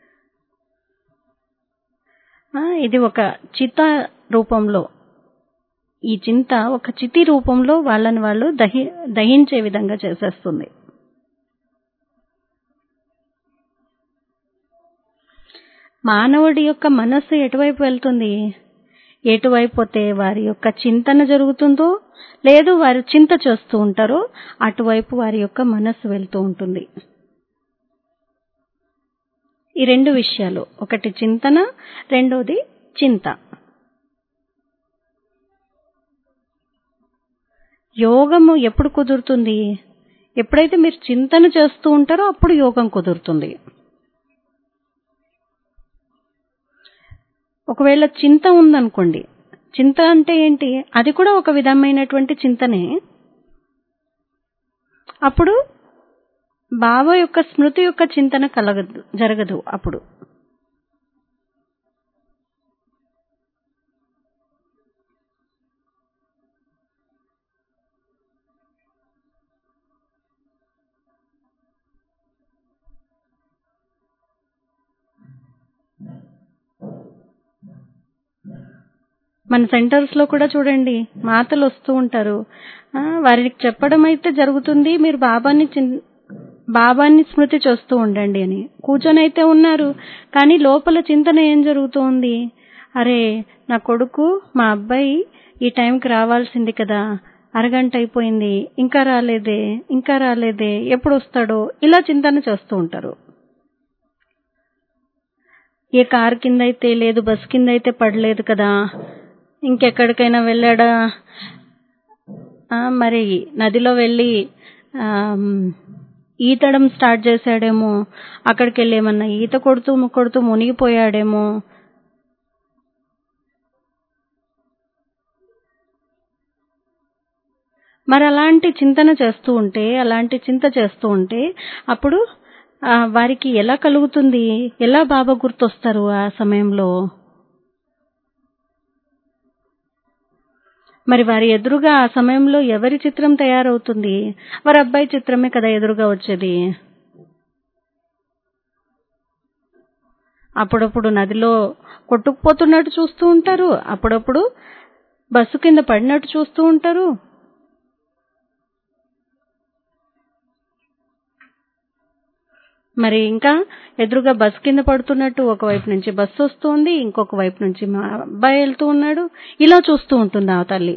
ఆ, ఇది ఒక చిత రూపంలో ఈ చింత ఒక చితి రూపంలో వాళ్ళని వాళ్ళు దహి దహించే విధంగా చేసేస్తుంది మానవుడి యొక్క మనస్సు ఎటువైపు వెళ్తుంది ఎటువైపు పోతే వారి యొక్క చింతన జరుగుతుందో లేదు వారు చింత చేస్తూ ఉంటారో అటువైపు వారి యొక్క మనస్సు వెళ్తూ ఉంటుంది ఈ రెండు విషయాలు ఒకటి చింతన రెండోది చింత యోగము ఎప్పుడు కుదురుతుంది ఎప్పుడైతే మీరు చింతన చేస్తూ ఉంటారో అప్పుడు యోగం కుదురుతుంది ఒకవేళ చింత ఉందనుకోండి చింత అంటే ఏంటి అది కూడా ఒక విధమైనటువంటి చింతనే అప్పుడు బాబా యొక్క స్మృతి యొక్క చింతన కలగదు జరగదు అప్పుడు మన సెంటర్స్ లో కూడా చూడండి మాతలు వస్తూ ఉంటారు ఆ, వారికి చెప్పడం అయితే జరుగుతుంది మీరు బాబాని చిన్- బాబాని స్మృతి చేస్తూ ఉండండి అని కూర్చొని అయితే ఉన్నారు కానీ లోపల చింతన ఏం జరుగుతోంది అరే నా కొడుకు మా అబ్బాయి ఈ టైంకి రావాల్సింది కదా అరగంట అయిపోయింది ఇంకా రాలేదే ఇంకా రాలేదే ఎప్పుడు వస్తాడో ఇలా చింతన చేస్తూ ఉంటారు ఏ కార్ కింద అయితే లేదు బస్ కింద అయితే పడలేదు కదా ఇంకెక్కడికైనా వెళ్ళాడా ఆ, మరి నదిలో వెళ్ళి ఆమ్, ఈతడం స్టార్ట్ చేశాడేమో అక్కడికి వెళ్ళి ఏమన్నా ఈత కొడుతూ కొడుతూ మునిగిపోయాడేమో మరి అలాంటి చింతన చేస్తూ ఉంటే అలాంటి చింత చేస్తూ ఉంటే అప్పుడు ఆ, వారికి ఎలా కలుగుతుంది ఎలా బాబా గుర్తొస్తారు ఆ సమయంలో మరి వారి ఎదురుగా ఆ సమయంలో ఎవరి చిత్రం తయారవుతుంది వారి అబ్బాయి చిత్రమే కదా ఎదురుగా వచ్చేది అప్పుడప్పుడు నదిలో కొట్టుకుపోతున్నట్టు చూస్తూ ఉంటారు అప్పుడప్పుడు బస్సు కింద పడినట్టు చూస్తూ ఉంటారు మరి ఇంకా ఎదురుగా బస్ కింద పడుతున్నట్టు ఒకవైపు నుంచి బస్సు వస్తుంది ఇంకొక వైపు నుంచి మా అబ్బాయి వెళ్తూ ఉన్నాడు ఇలా చూస్తూ ఉంటుంది ఆ తల్లి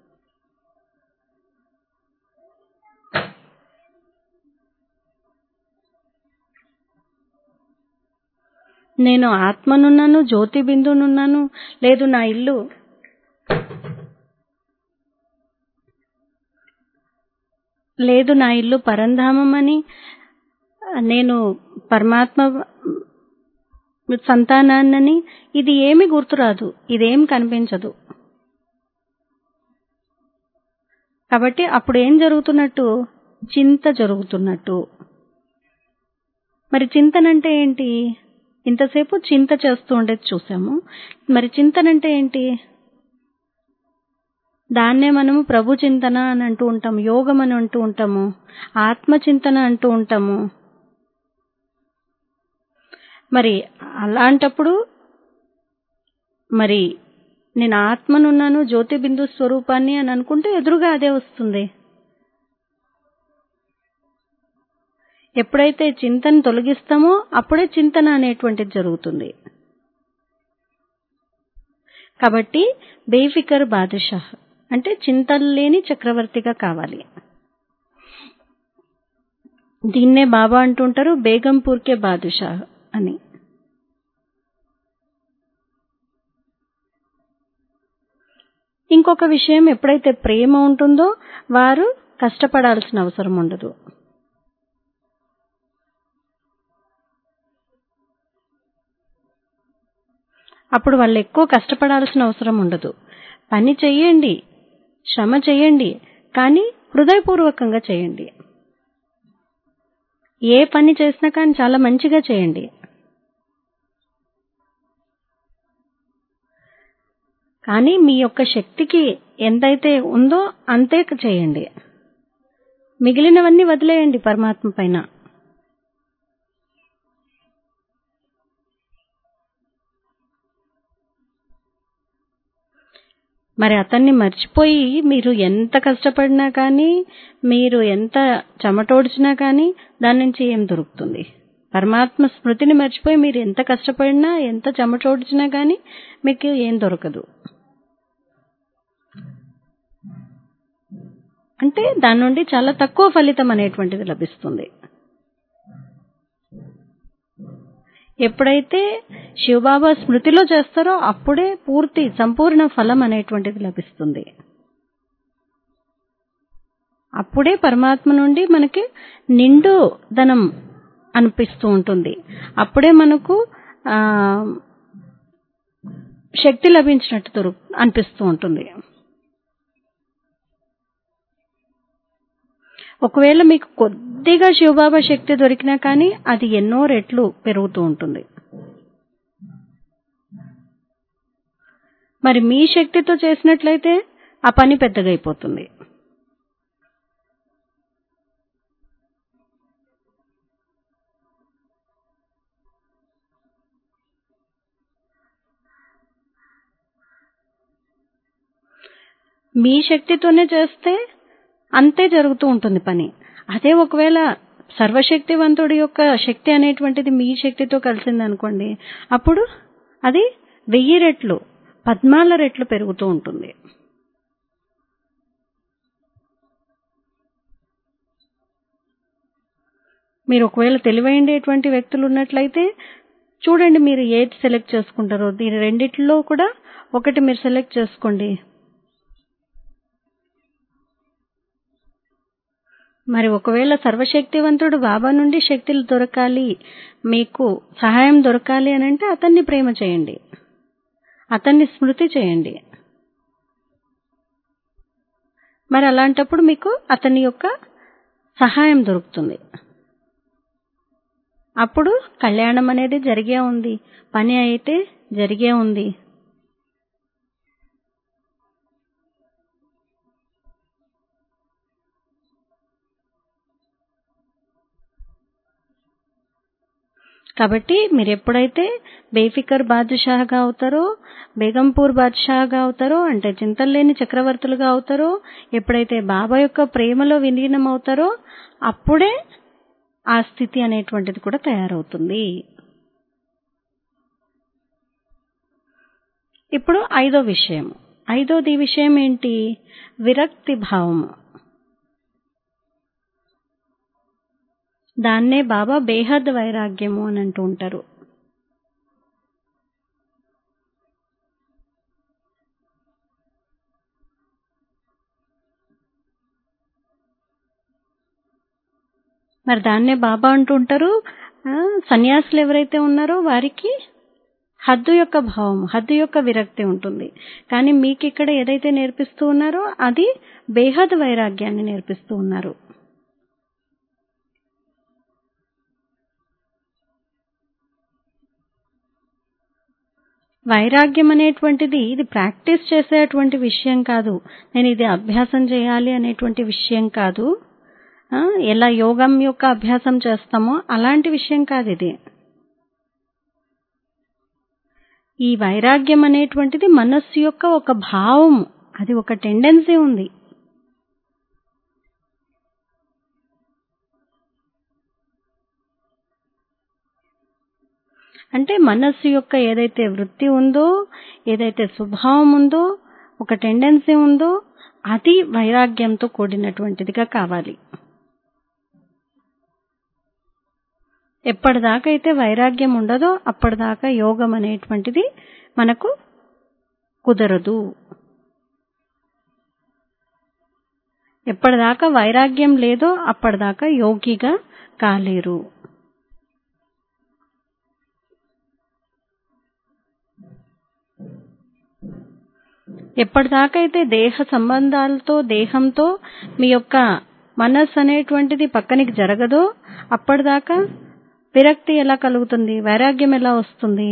నేను ఆత్మనున్నాను జ్యోతి బిందునున్నాను లేదు నా ఇల్లు లేదు నా ఇల్లు పరంధామం అని నేను పరమాత్మ సంతానాన్నని ఇది ఏమి గుర్తురాదు ఇదేం కనిపించదు కాబట్టి అప్పుడు ఏం జరుగుతున్నట్టు చింత జరుగుతున్నట్టు మరి చింతనంటే ఏంటి ఇంతసేపు చింత చేస్తూ ఉండేది చూసాము మరి చింతనంటే ఏంటి దాన్నే మనము ప్రభు చింతన అని అంటూ ఉంటాం యోగం అని అంటూ ఉంటాము ఆత్మ చింతన అంటూ ఉంటాము మరి అలాంటప్పుడు మరి నేను ఆత్మనున్నాను జ్యోతి బిందు స్వరూపాన్ని అని అనుకుంటే ఎదురుగా అదే వస్తుంది ఎప్పుడైతే చింతన తొలగిస్తామో అప్పుడే చింతన అనేటువంటిది జరుగుతుంది కాబట్టి బేఫికర్ బాదుషా అంటే చింతలు లేని చక్రవర్తిగా కావాలి దీన్నే బాబా అంటుంటారు బేగంపూర్కే బాదుషా అని ఇంకొక విషయం ఎప్పుడైతే ప్రేమ ఉంటుందో వారు కష్టపడాల్సిన అవసరం ఉండదు అప్పుడు వాళ్ళు ఎక్కువ కష్టపడాల్సిన అవసరం ఉండదు పని చెయ్యండి శ్రమ చెయ్యండి కానీ హృదయపూర్వకంగా చేయండి ఏ పని చేసినా కానీ చాలా మంచిగా చేయండి కానీ మీ యొక్క శక్తికి ఎంతైతే ఉందో అంతే చేయండి మిగిలినవన్నీ వదిలేయండి పరమాత్మ పైన మరి అతన్ని మర్చిపోయి మీరు ఎంత కష్టపడినా కానీ మీరు ఎంత చెమటోడ్చినా కానీ దాని నుంచి ఏం దొరుకుతుంది పరమాత్మ స్మృతిని మర్చిపోయి మీరు ఎంత కష్టపడినా ఎంత చెమటోడ్చినా కానీ మీకు ఏం దొరకదు అంటే దాని నుండి చాలా తక్కువ ఫలితం అనేటువంటిది లభిస్తుంది ఎప్పుడైతే శివబాబా స్మృతిలో చేస్తారో అప్పుడే పూర్తి సంపూర్ణ ఫలం అనేటువంటిది లభిస్తుంది అప్పుడే పరమాత్మ నుండి మనకి నిండు ధనం అనిపిస్తూ ఉంటుంది అప్పుడే మనకు ఆ శక్తి లభించినట్టు దొరు అనిపిస్తూ ఉంటుంది ఒకవేళ మీకు కొద్దిగా శివబాబా శక్తి దొరికినా కానీ అది ఎన్నో రెట్లు పెరుగుతూ ఉంటుంది మరి మీ శక్తితో చేసినట్లయితే ఆ పని పెద్దగా అయిపోతుంది మీ శక్తితోనే చేస్తే అంతే జరుగుతూ ఉంటుంది పని అదే ఒకవేళ సర్వశక్తివంతుడి యొక్క శక్తి అనేటువంటిది మీ శక్తితో కలిసిందనుకోండి అప్పుడు అది వెయ్యి రెట్లు పద్మాల రెట్లు పెరుగుతూ ఉంటుంది మీరు ఒకవేళ తెలివైండేటువంటి వ్యక్తులు ఉన్నట్లయితే చూడండి మీరు ఏది సెలెక్ట్ చేసుకుంటారో దీని రెండిట్లో కూడా ఒకటి మీరు సెలెక్ట్ చేసుకోండి మరి ఒకవేళ సర్వశక్తివంతుడు బాబా నుండి శక్తులు దొరకాలి మీకు సహాయం దొరకాలి అని అంటే అతన్ని ప్రేమ చేయండి అతన్ని స్మృతి చేయండి మరి అలాంటప్పుడు మీకు అతని యొక్క సహాయం దొరుకుతుంది అప్పుడు కళ్యాణం అనేది జరిగే ఉంది పని అయితే జరిగే ఉంది కాబట్టి మీరు ఎప్పుడైతే బేఫికర్ బాద్షాగా అవుతారో బేగంపూర్ బాద్షాగా అవుతారో అంటే చింతలేని చక్రవర్తులుగా అవుతారో ఎప్పుడైతే బాబా యొక్క ప్రేమలో విలీనం అవుతారో అప్పుడే ఆ స్థితి అనేటువంటిది కూడా తయారవుతుంది ఇప్పుడు ఐదో విషయం ఐదోది విషయం ఏంటి విరక్తి భావము దాన్నే బాబా బేహద్ వైరాగ్యము అని అంటూ ఉంటారు మరి దాన్నే బాబా అంటూ ఉంటారు సన్యాసులు ఎవరైతే ఉన్నారో వారికి హద్దు యొక్క భావం హద్దు యొక్క విరక్తి ఉంటుంది కానీ మీకు ఇక్కడ ఏదైతే నేర్పిస్తూ ఉన్నారో అది బేహద్ వైరాగ్యాన్ని నేర్పిస్తూ ఉన్నారు వైరాగ్యం అనేటువంటిది ఇది ప్రాక్టీస్ చేసేటువంటి విషయం కాదు నేను ఇది అభ్యాసం చేయాలి అనేటువంటి విషయం కాదు ఎలా యోగం యొక్క అభ్యాసం చేస్తామో అలాంటి విషయం కాదు ఇది ఈ వైరాగ్యం అనేటువంటిది మనస్సు యొక్క ఒక భావం అది ఒక టెండెన్సీ ఉంది అంటే మనస్సు యొక్క ఏదైతే వృత్తి ఉందో ఏదైతే స్వభావం ఉందో ఒక టెండెన్సీ ఉందో అది వైరాగ్యంతో కూడినటువంటిదిగా కావాలి ఎప్పటిదాకా అయితే వైరాగ్యం ఉండదో అప్పటిదాకా యోగం అనేటువంటిది మనకు కుదరదు ఎప్పటిదాకా వైరాగ్యం లేదో అప్పటిదాకా యోగిగా కాలేరు ఎప్పటిదాకా అయితే దేహ సంబంధాలతో దేహంతో మీ యొక్క మనస్సు అనేటువంటిది పక్కనికి జరగదో అప్పటిదాకా విరక్తి ఎలా కలుగుతుంది వైరాగ్యం ఎలా వస్తుంది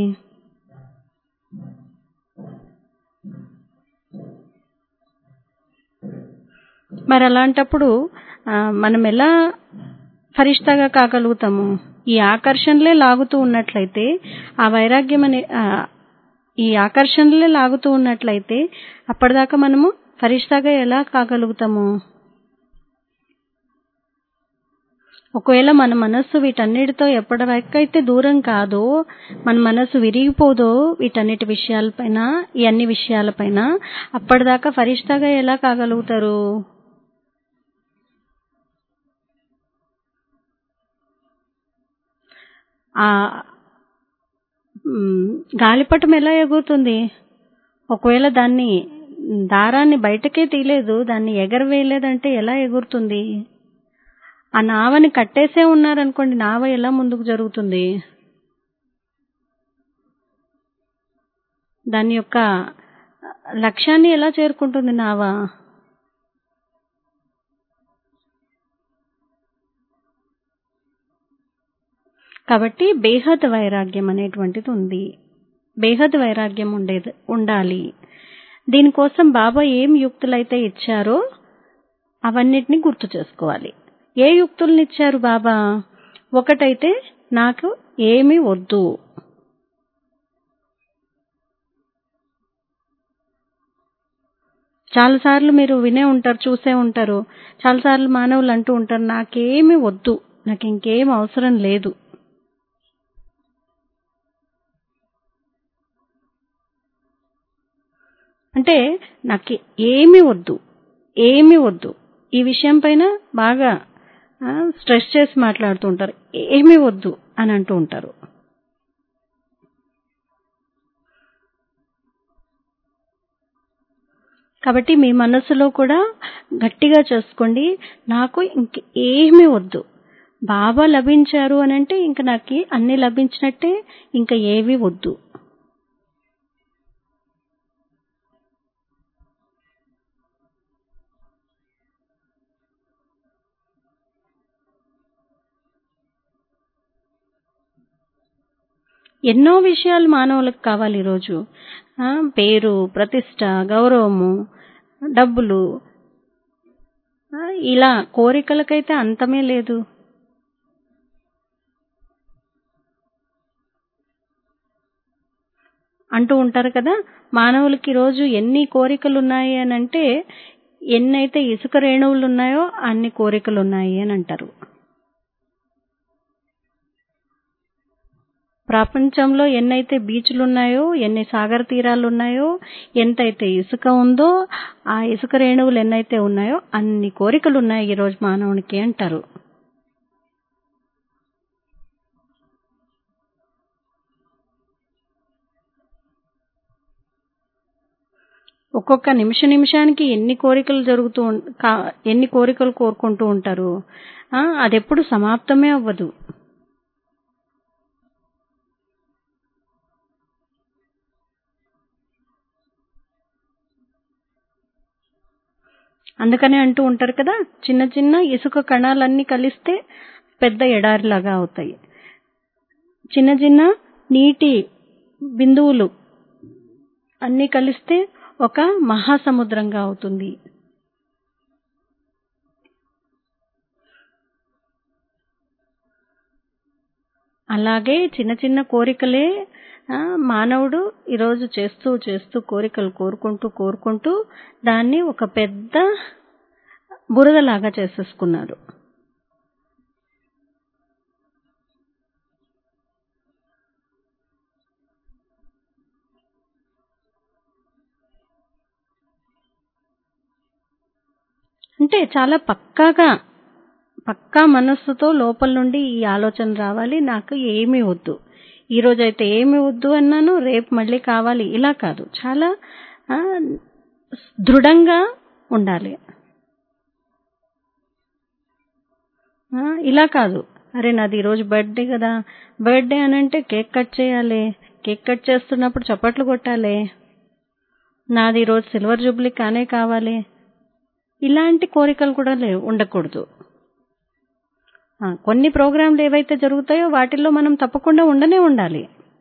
మరి అలాంటప్పుడు మనం ఎలా ఫరిష్టాగా కాగలుగుతాము ఈ ఆకర్షణలే లాగుతూ ఉన్నట్లయితే ఆ వైరాగ్యం అనే ఈ ఆకర్షణలే లాగుతూ ఉన్నట్లయితే అప్పటిదాకా మనము ఫరిష్టాగా ఎలా కాగలుగుతాము ఒకవేళ మన మనస్సు వీటన్నిటితో ఎప్పటివరకైతే దూరం కాదో మన మనస్సు విరిగిపోదో వీటన్నిటి విషయాలపైన ఈ అన్ని విషయాలపైన అప్పటిదాకా ఫరిష్టాగా ఎలా కాగలుగుతారు ఆ గాలిపటం ఎలా ఎగురుతుంది ఒకవేళ దాన్ని దారాన్ని బయటకే తీయలేదు దాన్ని ఎగరవేయలేదంటే ఎలా ఎగురుతుంది ఆ నావని కట్టేసే ఉన్నారనుకోండి నావ ఎలా ముందుకు జరుగుతుంది దాని యొక్క లక్ష్యాన్ని ఎలా చేరుకుంటుంది నావ కాబట్టి బేహద్ వైరాగ్యం అనేటువంటిది ఉంది బేహద్ వైరాగ్యం ఉండేది ఉండాలి దీనికోసం బాబా ఏం యుక్తులైతే ఇచ్చారో అవన్నిటిని గుర్తు చేసుకోవాలి ఏ యుక్తుల్ని ఇచ్చారు బాబా ఒకటైతే నాకు ఏమీ వద్దు చాలాసార్లు మీరు వినే ఉంటారు చూసే ఉంటారు చాలాసార్లు మానవులు అంటూ ఉంటారు నాకేమీ వద్దు నాకు ఇంకేం అవసరం లేదు అంటే నాకు ఏమీ వద్దు ఏమీ వద్దు ఈ విషయం పైన బాగా ఆ, స్ట్రెస్ చేసి మాట్లాడుతూ ఉంటారు ఏమీ వద్దు అని అంటూ ఉంటారు కాబట్టి మీ మనసులో కూడా గట్టిగా చేసుకోండి నాకు ఇంక ఏమీ వద్దు బాబా లభించారు అని అంటే ఇంక నాకు అన్ని లభించినట్టే ఇంకా ఏవి వద్దు ఎన్నో విషయాలు మానవులకు కావాలి ఈరోజు ఆ, పేరు ప్రతిష్ట గౌరవము డబ్బులు ఆ, ఇలా కోరికలకైతే అంతమే లేదు అంటూ ఉంటారు కదా మానవులకి ఈరోజు ఎన్ని కోరికలు ఉన్నాయి అని అంటే ఎన్నైతే ఇసుక రేణువులు ఉన్నాయో అన్ని కోరికలు ఉన్నాయి అని అంటారు ప్రపంచంలో ఎన్నైతే బీచ్లు ఉన్నాయో ఎన్ని సాగర తీరాలు ఉన్నాయో ఎంతైతే ఇసుక ఉందో ఆ ఇసుక రేణువులు ఎన్నైతే ఉన్నాయో అన్ని కోరికలు ఉన్నాయి ఈరోజు మానవునికి అంటారు ఒక్కొక్క నిమిష నిమిషానికి ఎన్ని కోరికలు జరుగుతూ ఉం- కా- ఎన్ని కోరికలు కోరుకుంటూ ఉంటారు ఆ, అదెప్పుడు సమాప్తమే అవ్వదు అందుకనే అంటూ ఉంటారు కదా చిన్న చిన్న ఇసుక కణాలన్నీ కలిస్తే పెద్ద ఎడారిలాగా అవుతాయి చిన్న చిన్న నీటి బిందువులు అన్నీ కలిస్తే ఒక మహాసముద్రంగా అవుతుంది అలాగే చిన్న చిన్న కోరికలే ఆ, మానవుడు ఈరోజు చేస్తూ చేస్తూ కోరికలు కోరుకుంటూ కోరుకుంటూ దాన్ని ఒక పెద్ద బురదలాగా చేసేసుకున్నాడు అంటే చాలా పక్కాగా పక్కా మనస్సుతో లోపల నుండి ఈ ఆలోచన రావాలి నాకు ఏమీ వద్దు ఈ రోజైతే ఏమి వద్దు అన్నాను రేపు మళ్ళీ కావాలి ఇలా కాదు చాలా ఆ, దృఢంగా ఉండాలి ఆ, ఇలా కాదు అరే నాది ఈరోజు బర్త్డే కదా బర్త్డే అని అంటే కేక్ కట్ చేయాలి కేక్ కట్ చేస్తున్నప్పుడు చప్పట్లు కొట్టాలి నాది ఈరోజు సిల్వర్ జూబ్లీ కానే కావాలి ఇలాంటి కోరికలు కూడా లేవు ఉండకూడదు ఆ, కొన్ని ప్రోగ్రాంలు ఏవైతే జరుగుతాయో వాటిల్లో మనం తప్పకుండా ఉండనే ఉండాలి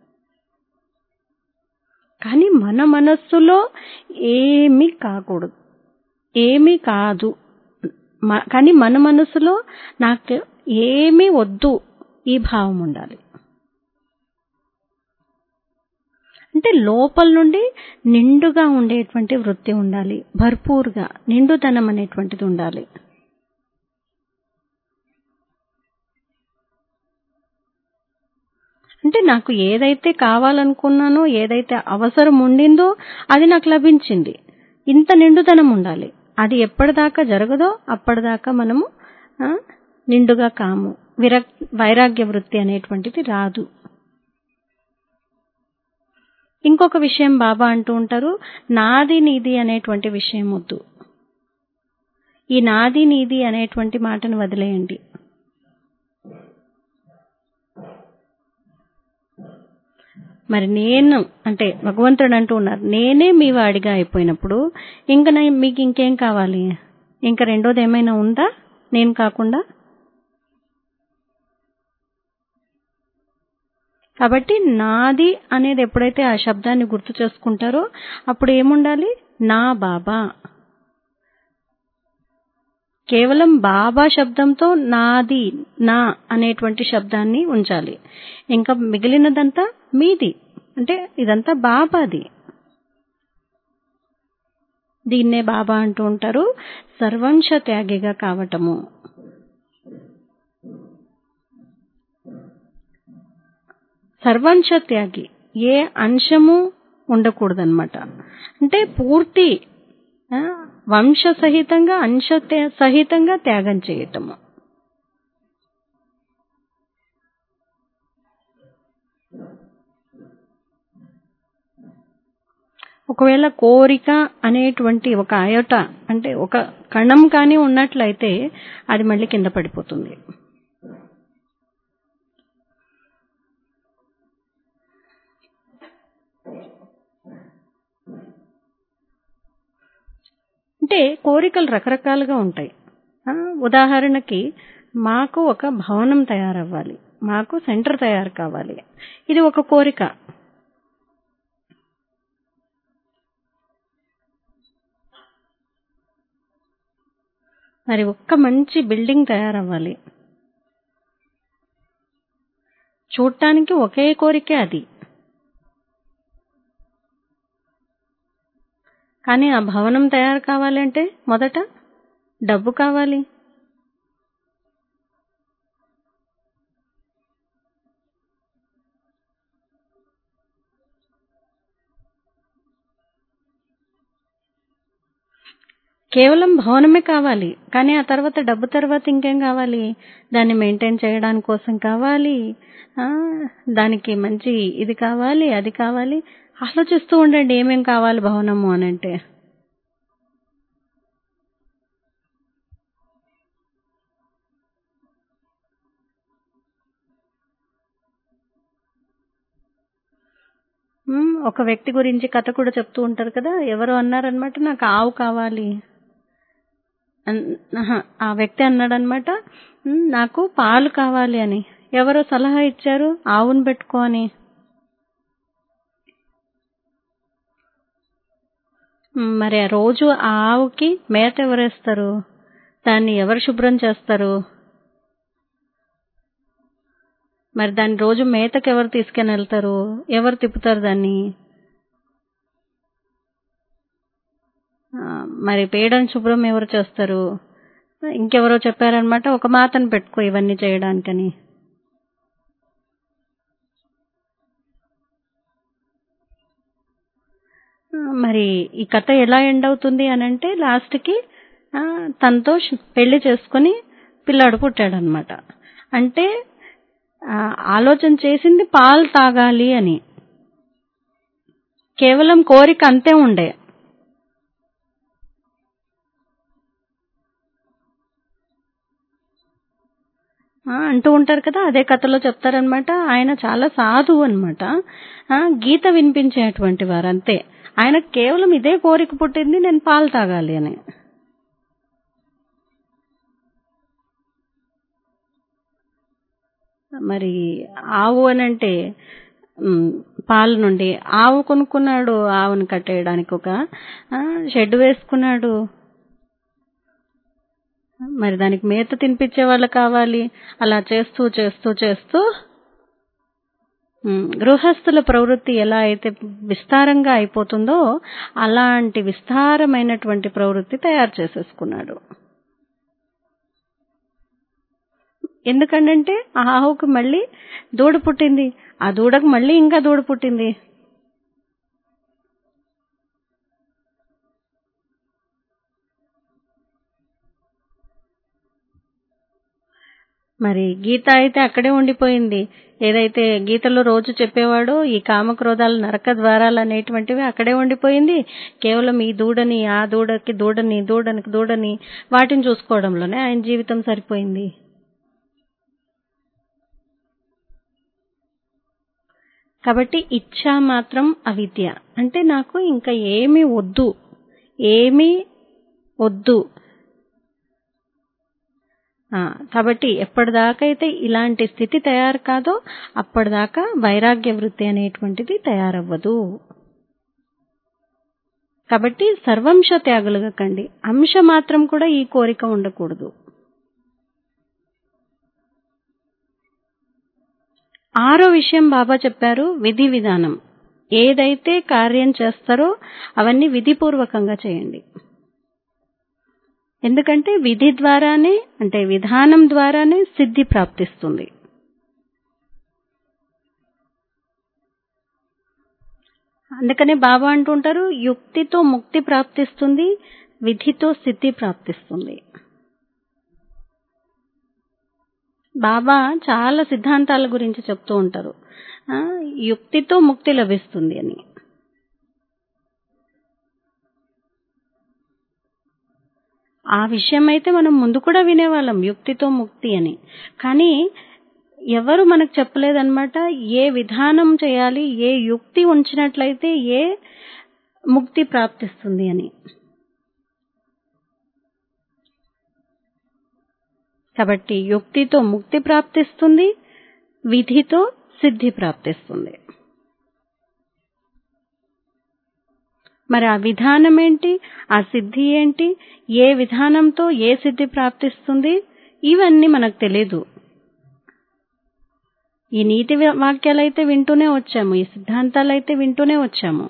కానీ మన మనస్సులో ఏమీ కాకూడదు ఏమీ కాదు మ- కానీ మన మనసులో నాకు ఏమీ వద్దు ఈ భావం ఉండాలి అంటే లోపల నుండి నిండుగా ఉండేటువంటి వృత్తి ఉండాలి భర్పూర్గా నిండుతనం అనేటువంటిది ఉండాలి అంటే నాకు ఏదైతే కావాలనుకున్నానో ఏదైతే అవసరం ఉండిందో అది నాకు లభించింది ఇంత నిండుతనం ఉండాలి అది ఎప్పటిదాకా జరగదో అప్పటిదాకా మనము ఆ, నిండుగా కాము విరక్ వైరాగ్య వృత్తి అనేటువంటిది రాదు ఇంకొక విషయం బాబా అంటూ ఉంటారు నాది నీది అనేటువంటి విషయం వద్దు ఈ నాది నీది అనేటువంటి మాటను వదిలేయండి మరి నేను అంటే భగవంతుడు అంటూ ఉన్నారు నేనే మీ వాడిగా అయిపోయినప్పుడు ఇంకా నా- మీకు ఇంకేం కావాలి ఇంకా రెండోది ఏమైనా ఉందా నేను కాకుండా కాబట్టి నాది అనేది ఎప్పుడైతే ఆ శబ్దాన్ని గుర్తు చేసుకుంటారో అప్పుడు ఏముండాలి నా బాబా కేవలం బాబా శబ్దంతో నాది నా అనేటువంటి శబ్దాన్ని ఉంచాలి ఇంకా మిగిలినదంతా మీది అంటే ఇదంతా బాబాది దీన్నే బాబా అంటూ ఉంటారు సర్వంశ త్యాగిగా కావటము సర్వంశ త్యాగి ఏ అంశము ఉండకూడదన్నమాట అంటే పూర్తి ఆ, వంశ సహితంగా అంశ త్యా- సహితంగా త్యాగం చేయటము ఒకవేళ కోరిక అనేటువంటి ఒక అయోట అంటే ఒక కణం కానీ ఉన్నట్లయితే అది మళ్ళీ కింద పడిపోతుంది అంటే కోరికలు రకరకాలుగా ఉంటాయి ఆ, ఉదాహరణకి మాకు ఒక భవనం తయారవ్వాలి మాకు సెంటర్ తయారు కావాలి ఇది ఒక కోరిక మరి ఒక్క మంచి బిల్డింగ్ తయారవ్వాలి చూడటానికి ఒకే కోరికే అది కానీ ఆ భవనం తయారు కావాలంటే మొదట డబ్బు కావాలి కేవలం భవనమే కావాలి కానీ ఆ తర్వాత డబ్బు తర్వాత ఇంకేం కావాలి దాన్ని మెయింటైన్ చేయడానికి కోసం కావాలి ఆ, దానికి మంచి ఇది కావాలి అది కావాలి ఆలోచిస్తూ ఉండండి ఏమేం కావాలి భవనము అని అంటే మ్మ్, ఒక వ్యక్తి గురించి కథ కూడా చెప్తూ ఉంటారు కదా ఎవరో అన్నారనమాట నాకు ఆవు కావాలి అన్- ఆహా, ఆ వ్యక్తి అన్నాడనమాట "మ్మ్, నాకు పాలు కావాలి అని ఎవరో సలహా ఇచ్చారు ఆవును పెట్టుకో అని మ్మ్, మరి ఆ రోజు ఆ ఆవుకి మేత ఎవరేస్తారు దాన్ని ఎవరు శుభ్రం చేస్తారు మరి దాన్ని రోజు మేతకు ఎవరు తీసుకుని వెళ్తారు ఎవరు తిప్పుతారు దాన్ని ఆ, మరి పేడను శుభ్రం ఎవరు చేస్తారు ఇంకెవరో చెప్పారనమాట ఒక మాతను పెట్టుకో ఇవన్నీ చేయడానికని ఆ, మరి ఈ కథ ఎలా ఎండ్ అవుతుంది అని అంటే లాస్ట్కి ఆ, తనతో ష్- పెళ్లి చేసుకుని పిల్లాడు పుట్టాడనమాట అంటే ఆ, ఆలోచన చేసింది పాలు తాగాలి అని కేవలం కోరిక అంతే ఉండే ఆ, అంటూ ఉంటారు కదా అదే కథలో చెప్తారనమాట ఆయన చాలా సాధువు అనమాట గీత వినిపించేటువంటి వారు అంతే ఆయన కేవలం ఇదే కోరిక పుట్టింది నేను పాలు తాగాలి అని మరి ఆవు అని అంటే ఉమ్, పాల నుండి ఆవు కొనుక్కున్నాడు ఆవును కట్టేయడానికి ఒక ఆ, షెడ్ వేసుకున్నాడు మరి దానికి మేత తినిపించే వాళ్ళు కావాలి అలా చేస్తూ చేస్తూ చేస్తూ ఉమ్, గృహస్థుల ప్రవృత్తి ఎలా అయితే విస్తారంగా అయిపోతుందో అలాంటి విస్తారమైనటువంటి ప్రవృత్తి తయారు చేసేసుకున్నాడు ఎందుకంటే ఆ ఆవుకు మళ్ళీ దూడ పుట్టింది ఆ దూడకు మళ్ళీ ఇంకా దూడ పుట్టింది మరి గీత అయితే అక్కడే ఉండిపోయింది ఏదైతే గీతలో రోజు చెప్పేవాడో ఈ కామక్రోధాలు నరక ద్వారాలు అనేటువంటివి అక్కడే ఉండిపోయింది కేవలం ఈ దూడని ఆ దూడకి దూడని దూడనికి దూడని వాటిని చూసుకోవడంలోనే ఆయన జీవితం సరిపోయింది కాబట్టి ఇచ్చా మాత్రం అవిద్య అంటే నాకు ఇంకా ఏమీ వద్దు ఏమీ వద్దు ఆ, కాబట్టి ఎప్పటిదాకైతే ఇలాంటి స్థితి తయారు కాదో అప్పటిదాకా వైరాగ్య వృత్తి అనేటువంటిది తయారవ్వదు కాబట్టి సర్వంశ త్యాగులుగా కండి అంశ మాత్రం కూడా ఈ కోరిక ఉండకూడదు ఆరో విషయం బాబా చెప్పారు విధి విధానం ఏదైతే కార్యం చేస్తారో అవన్నీ విధిపూర్వకంగా చేయండి ఎందుకంటే విధి ద్వారానే అంటే విధానం ద్వారానే సిద్ధి ప్రాప్తిస్తుంది అందుకనే బాబా అంటుంటారు యుక్తితో ముక్తి ప్రాప్తిస్తుంది విధితో సిద్ధి ప్రాప్తిస్తుంది బాబా చాలా సిద్ధాంతాల గురించి చెప్తూ ఉంటారు ఆ, యుక్తితో ముక్తి లభిస్తుంది అని ఆ విషయం అయితే మనం ముందు కూడా వినేవాళ్ళం యుక్తితో ముక్తి అని కానీ ఎవరు మనకు చెప్పలేదన్నమాట ఏ విధానం చేయాలి ఏ యుక్తి ఉంచినట్లయితే ఏ ముక్తి ప్రాప్తిస్తుంది అని కాబట్టి యుక్తితో ముక్తి ప్రాప్తిస్తుంది విధితో సిద్ధి ప్రాప్తిస్తుంది మరి ఆ విధానం ఏంటి ఆ సిద్ధి ఏంటి ఏ విధానంతో ఏ సిద్ధి ప్రాప్తిస్తుంది ఇవన్నీ మనకు తెలియదు ఈ నీతి వా- వాక్యాలైతే వింటూనే వచ్చాము ఈ సిద్ధాంతాలైతే వింటూనే వచ్చాము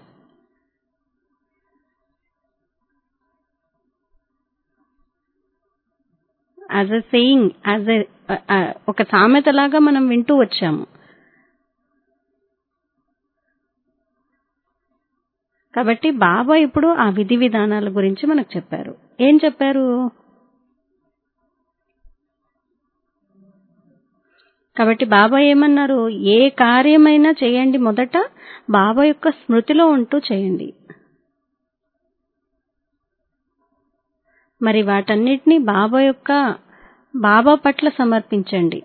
as a saying as a ఒక సామెతలాగా మనం వింటూ వచ్చాము కాబట్టి బాబా ఇప్పుడు ఆ విధి విధానాల గురించి మనకు చెప్పారు ఏం చెప్పారు కాబట్టి బాబా ఏమన్నారు ఏ కార్యమైనా చేయండి మొదట బాబా యొక్క స్మృతిలో ఉంటూ చేయండి మరి వాటన్నిటిని బాబా యొక్క బాబా పట్ల సమర్పించండి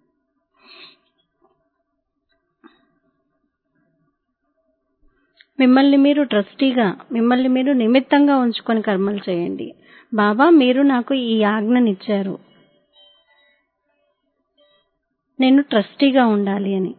మిమ్మల్ని మీరు ట్రస్టీగా మిమ్మల్ని మీరు నిమిత్తంగా ఉంచుకొని కర్మలు చేయండి బాబా మీరు నాకు ఈ ఆజ్ఞనిచ్చారు నేను ట్రస్టీగా ఉండాలి అని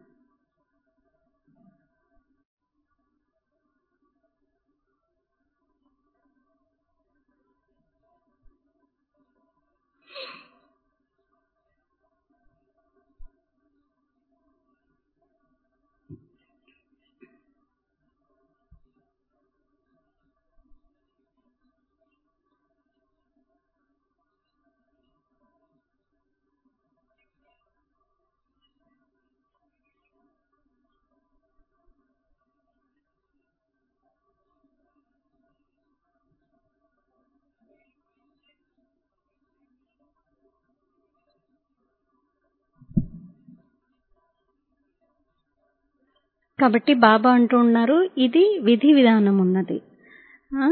కాబట్టి బాబా అంటూ ఉన్నారు ఇది విధి విధానం ఉన్నది ఆ?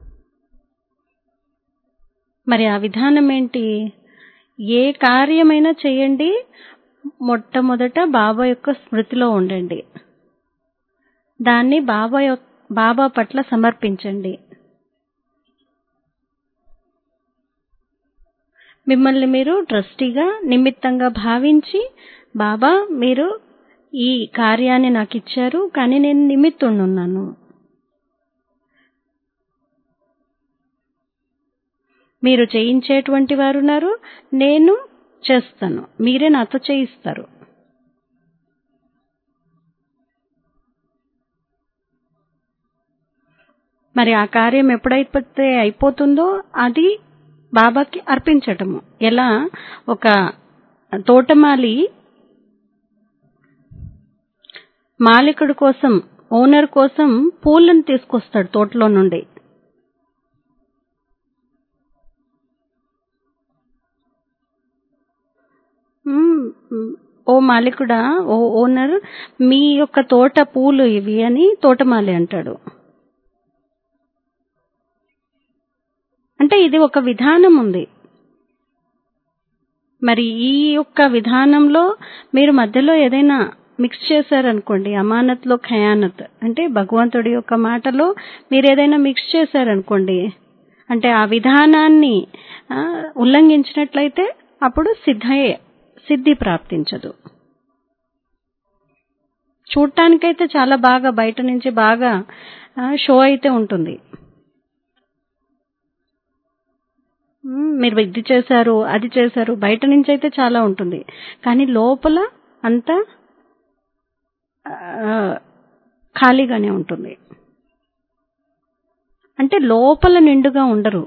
మరి ఆ విధానం ఏంటి ఏ కార్యమైనా చేయండి మొట్టమొదట బాబా యొక్క స్మృతిలో ఉండండి దాన్ని బాబా యొక్క బాబా పట్ల సమర్పించండి మిమ్మల్ని మీరు ట్రస్టీగా నిమిత్తంగా భావించి బాబా మీరు ఈ కార్యాన్ని నాకు ఇచ్చారు కానీ నేను నిమిత్తుండున్నాను మీరు చేయించేటువంటి వారు ఉన్నారు నేను చేస్తాను మీరే నాతో చేయిస్తారు మరి ఆ కార్యం ఎప్పుడైతే అయిపోతుందో అది బాబాకి అర్పించటము ఎలా ఒక తోటమాలి మాలికుడి కోసం ఓనర్ కోసం పూలను తీసుకొస్తాడు తోటలో నుండి మ్మ్, మ్మ్. ఓ మాలికుడా ఓ ఓనర్ మీ యొక్క తోట పూలు ఇవి అని తోటమాలి అంటాడు అంటే ఇది ఒక విధానం ఉంది మరి ఈ యొక్క విధానంలో మీరు మధ్యలో ఏదైనా మిక్స్ చేశారనుకోండి అమానత్లో ఖయానత్ అంటే భగవంతుడి యొక్క మాటలో మీరు ఏదైనా మిక్స్ చేశారనుకోండి అంటే ఆ విధానాన్ని ఆ, ఉల్లంఘించినట్లయితే అప్పుడు సిద్ధయే సిద్ధి ప్రాప్తించదు చూడటానికైతే చాలా బాగా బయట నుంచి బాగా ఆ, షో అయితే ఉంటుంది మ్మ్, మీరు ఇది చేశారు అది చేశారు బయట నుంచి అయితే చాలా ఉంటుంది కానీ లోపల అంతా ఆ, ఖాళీగానే ఉంటుంది అంటే లోపల నిండుగా ఉండరు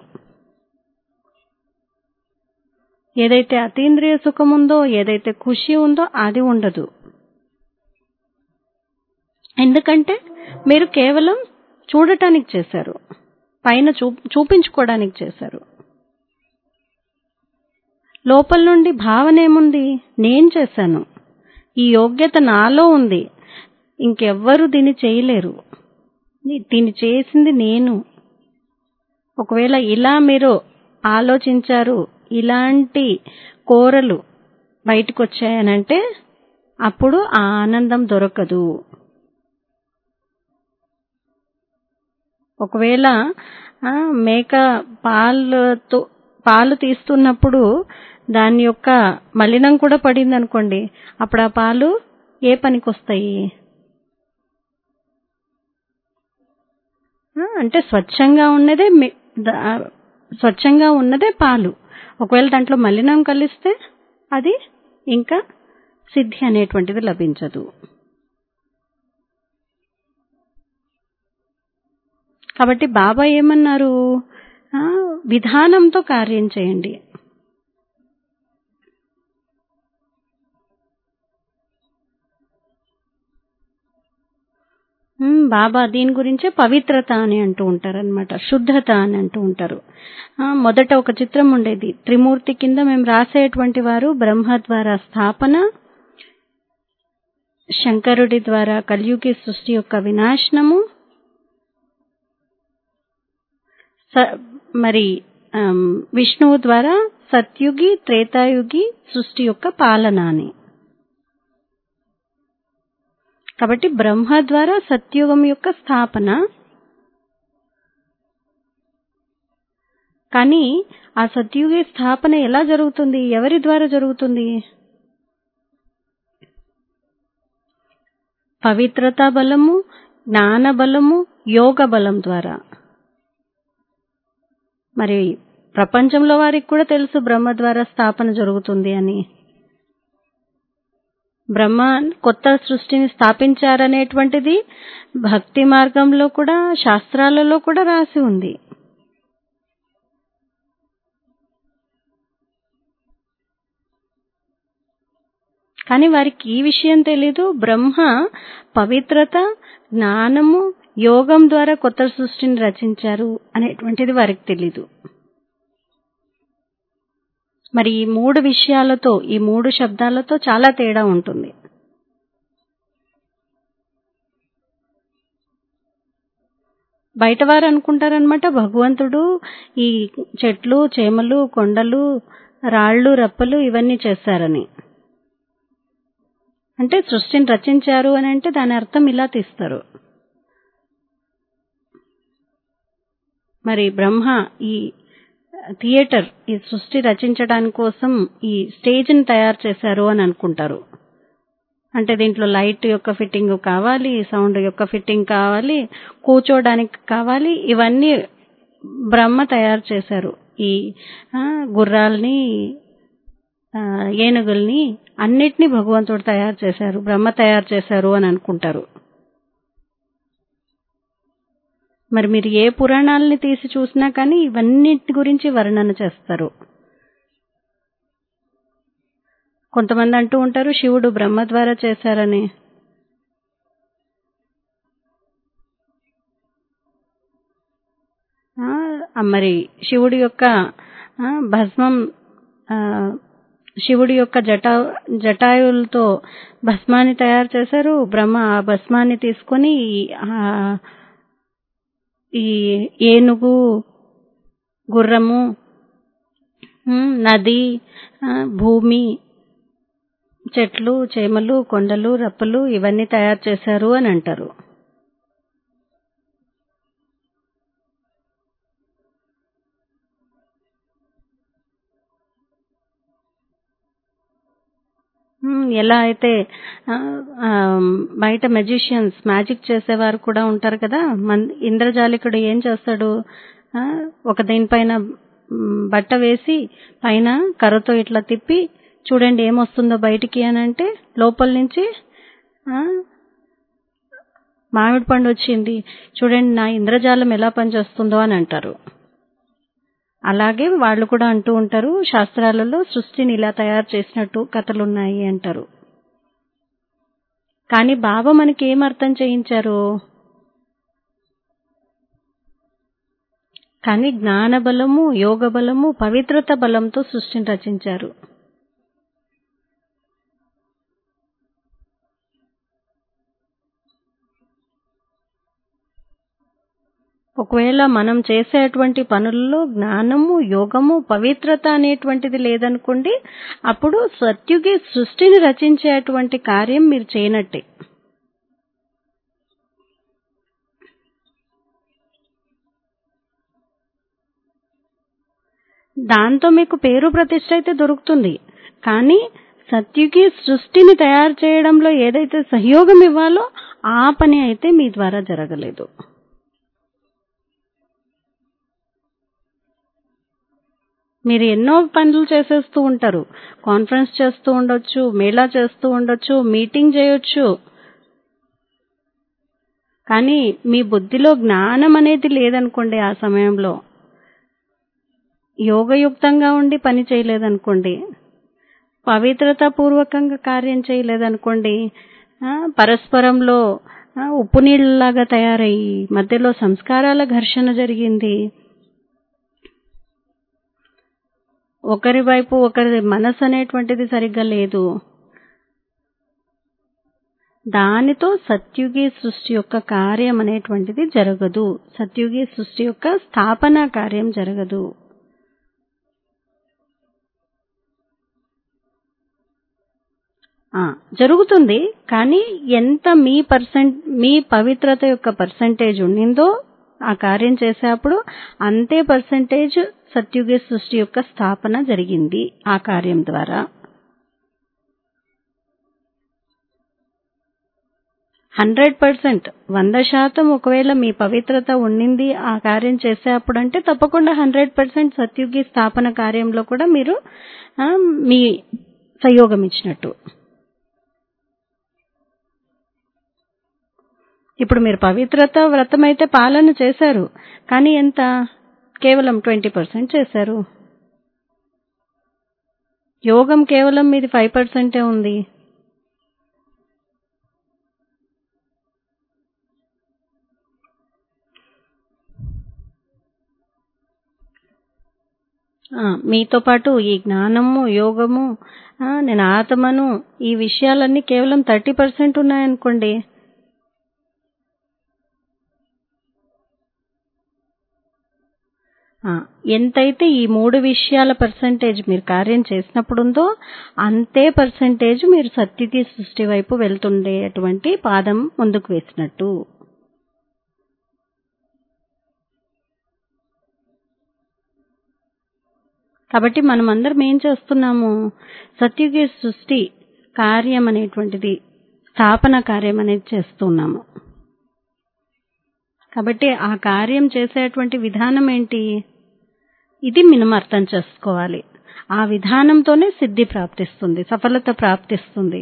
ఏదైతే అతీంద్రియ సుఖం ఉందో ఏదైతే ఖుషి ఉందో అది ఉండదు ఎందుకంటే మీరు కేవలం చూడటానికి చేశారు పైన చూ చూపించుకోవడానికి చేశారు లోపల నుండి భావన ఏముంది నేను చేశాను ఈ యోగ్యత నాలో ఉంది ఇంకెవ్వరు దీన్ని చేయలేరు దీన్ని చేసింది నేను ఒకవేళ ఇలా మీరు ఆలోచించారు ఇలాంటి కోరలు బయటకు వచ్చాయనంటే అప్పుడు ఆ ఆనందం దొరకదు ఒకవేళ మేక పాలతో పాలు తీస్తున్నప్పుడు దాని యొక్క మలినం కూడా పడింది అనుకోండి అప్పుడు ఆ పాలు ఏ పనికి వస్తాయి అంటే స్వచ్ఛంగా ఉన్నదే స్వచ్ఛంగా ఉన్నదే పాలు ఒకవేళ దాంట్లో మలినం కలిస్తే అది ఇంకా సిద్ధి అనేటువంటిది లభించదు కాబట్టి బాబా ఏమన్నారు విధానంతో కార్యం చేయండి బాబా దీని గురించే పవిత్రత అని అంటూ ఉంటారు అనమాట శుద్ధత అని అంటూ ఉంటారు మొదట ఒక చిత్రం ఉండేది త్రిమూర్తి కింద మేము రాసేటువంటి వారు బ్రహ్మ ద్వారా స్థాపన శంకరుడి ద్వారా కలియుగి సృష్టి యొక్క వినాశనము మరి విష్ణువు ద్వారా సత్యుగి త్రేతాయుగి సృష్టి యొక్క పాలన అని కాబట్టి బ్రహ్మ ద్వారా సత్యుగం యొక్క స్థాపన కానీ ఆ సత్యుగి స్థాపన ఎలా జరుగుతుంది ఎవరి ద్వారా జరుగుతుంది పవిత్రతా బలము జ్ఞాన బలము యోగ బలం ద్వారా మరి ప్రపంచంలో వారికి కూడా తెలుసు బ్రహ్మ ద్వారా స్థాపన జరుగుతుంది అని బ్రహ్మ కొత్త సృష్టిని స్థాపించారనేటువంటిది భక్తి మార్గంలో కూడా శాస్త్రాలలో కూడా రాసి ఉంది కానీ వారికి ఈ విషయం తెలీదు బ్రహ్మ పవిత్రత జ్ఞానము యోగం ద్వారా కొత్త సృష్టిని రచించారు అనేటువంటిది వారికి తెలీదు మరి ఈ మూడు విషయాలతో ఈ మూడు శబ్దాలతో చాలా తేడా ఉంటుంది బయటవారు అనుకుంటారనమాట భగవంతుడు ఈ చెట్లు చేమలు కొండలు రాళ్ళు రప్పలు ఇవన్నీ చేశారని అంటే సృష్టిని రచించారు అని అంటే దాని అర్థం ఇలా తీస్తారు మరి బ్రహ్మ ఈ థియేటర్ ఈ సృష్టి రచించడానికి కోసం ఈ స్టేజ్ని తయారు చేశారు అని అనుకుంటారు అంటే దీంట్లో లైట్ యొక్క ఫిట్టింగ్ కావాలి సౌండ్ యొక్క ఫిట్టింగ్ కావాలి కూర్చోడానికి కావాలి ఇవన్నీ బ్రహ్మ తయారు చేశారు ఈ గుర్రాల్ని ఏనుగుల్ని అన్నిటినీ భగవంతుడు తయారు చేశారు బ్రహ్మ తయారు చేశారు అని అనుకుంటారు మరి మీరు ఏ పురాణాలని తీసి చూసినా కానీ ఇవన్నిటి గురించి వర్ణన చేస్తారు కొంతమంది అంటూ ఉంటారు శివుడు బ్రహ్మ ద్వారా చేశారని మరి శివుడి యొక్క భస్మం శివుడి యొక్క జటా జటాయులతో భస్మాన్ని తయారు చేశారు బ్రహ్మ ఆ భస్మాన్ని తీసుకొని ఈ ఏనుగు గుర్రము నది భూమి చెట్లు చేమలు కొండలు రప్పలు ఇవన్నీ తయారు చేశారు అని అంటారు ఎలా అయితే బయట మెజిషియన్స్ మ్యాజిక్ చేసేవారు కూడా ఉంటారు కదా మన్ ఇంద్రజాలికుడు ఏం చేస్తాడు ఒక దీనిపైన బట్ట వేసి పైన కర్రతో ఇట్లా తిప్పి చూడండి ఏమొస్తుందో బయటికి అని అంటే లోపల నుంచి మామిడి పండు వచ్చింది చూడండి నా ఇంద్రజాలం ఎలా పనిచేస్తుందో అని అంటారు అలాగే వాళ్ళు కూడా అంటూ ఉంటారు శాస్త్రాలలో సృష్టిని ఇలా తయారు చేసినట్టు కథలున్నాయి అంటారు కానీ బాబా మనకి ఏం అర్థం చేయించారు కానీ జ్ఞాన బలము యోగ బలము పవిత్రత బలంతో సృష్టిని రచించారు ఒకవేళ మనం చేసేటువంటి పనుల్లో జ్ఞానము యోగము పవిత్రత అనేటువంటిది లేదనుకోండి అప్పుడు సత్యుగి సృష్టిని రచించేటువంటి కార్యం మీరు చేయనట్టే దాంతో మీకు పేరు ప్రతిష్ట అయితే దొరుకుతుంది కానీ సత్యుగి సృష్టిని తయారు చేయడంలో ఏదైతే సహయోగం ఇవ్వాలో ఆ పని అయితే మీ ద్వారా జరగలేదు మీరు ఎన్నో పనులు చేసేస్తూ ఉంటారు కాన్ఫరెన్స్ చేస్తూ ఉండొచ్చు మేళా చేస్తూ ఉండొచ్చు మీటింగ్ చేయొచ్చు కానీ మీ బుద్ధిలో జ్ఞానం అనేది లేదనుకోండి ఆ సమయంలో యోగయుక్తంగా ఉండి పని చేయలేదనుకోండి పవిత్రత పూర్వకంగా కార్యం చేయలేదనుకోండి పరస్పరంలో ఉప్పు నీళ్ళలాగా తయారయ్యి మధ్యలో సంస్కారాల ఘర్షణ జరిగింది ఒకరి వైపు ఒకరి మనసు అనేటువంటిది సరిగ్గా లేదు దానితో సత్యుగి సృష్టి యొక్క కార్యం అనేటువంటిది జరగదు సత్యుగి సృష్టి యొక్క స్థాపన కార్యం జరగదు జరుగుతుంది కానీ ఎంత మీ పర్సెంట్ మీ పవిత్రత యొక్క పర్సంటేజ్ ఉండిందో ఆ కార్యం చేసేప్పుడు అంతే పర్సంటేజ్ సత్యుగ సృష్టి యొక్క స్థాపన జరిగింది ఆ కార్యం ద్వారా హండ్రెడ్ పర్సెంట్ వంద శాతం ఒకవేళ మీ పవిత్రత ఉండింది ఆ కార్యం చేసేప్పుడు అంటే తప్పకుండా హండ్రెడ్ పర్సెంట్ సత్యుగి స్థాపన కార్యంలో కూడా మీరు మీ సహయోగం ఇచ్చినట్టు ఇప్పుడు మీరు పవిత్రత వ్రతం అయితే పాలన చేశారు కానీ ఎంత కేవలం ట్వంటీ పర్సెంట్ చేశారు యోగం కేవలం మీది ఫైవ్ పర్సెంటే ఉంది మీతో పాటు ఈ జ్ఞానము యోగము నేను ఆత్మను ఈ విషయాలన్నీ కేవలం థర్టీ పర్సెంట్ ఉన్నాయనుకోండి ఎంతైతే ఈ మూడు విషయాల పర్సంటేజ్ మీరు కార్యం చేసినప్పుడు ఉందో అంతే పర్సంటేజ్ మీరు సత్యుగి సృష్టి వైపు వెళ్తుండేటువంటి పాదం ముందుకు వేసినట్టు కాబట్టి మనం అందరం ఏం చేస్తున్నాము సత్యుగి సృష్టి కార్యం అనేటువంటిది స్థాపన కార్యం అనేది చేస్తున్నాము కాబట్టి ఆ కార్యం చేసేటువంటి విధానం ఏంటి ఇది మనం అర్థం చేసుకోవాలి ఆ విధానంతోనే సిద్ధి ప్రాప్తిస్తుంది సఫలత ప్రాప్తిస్తుంది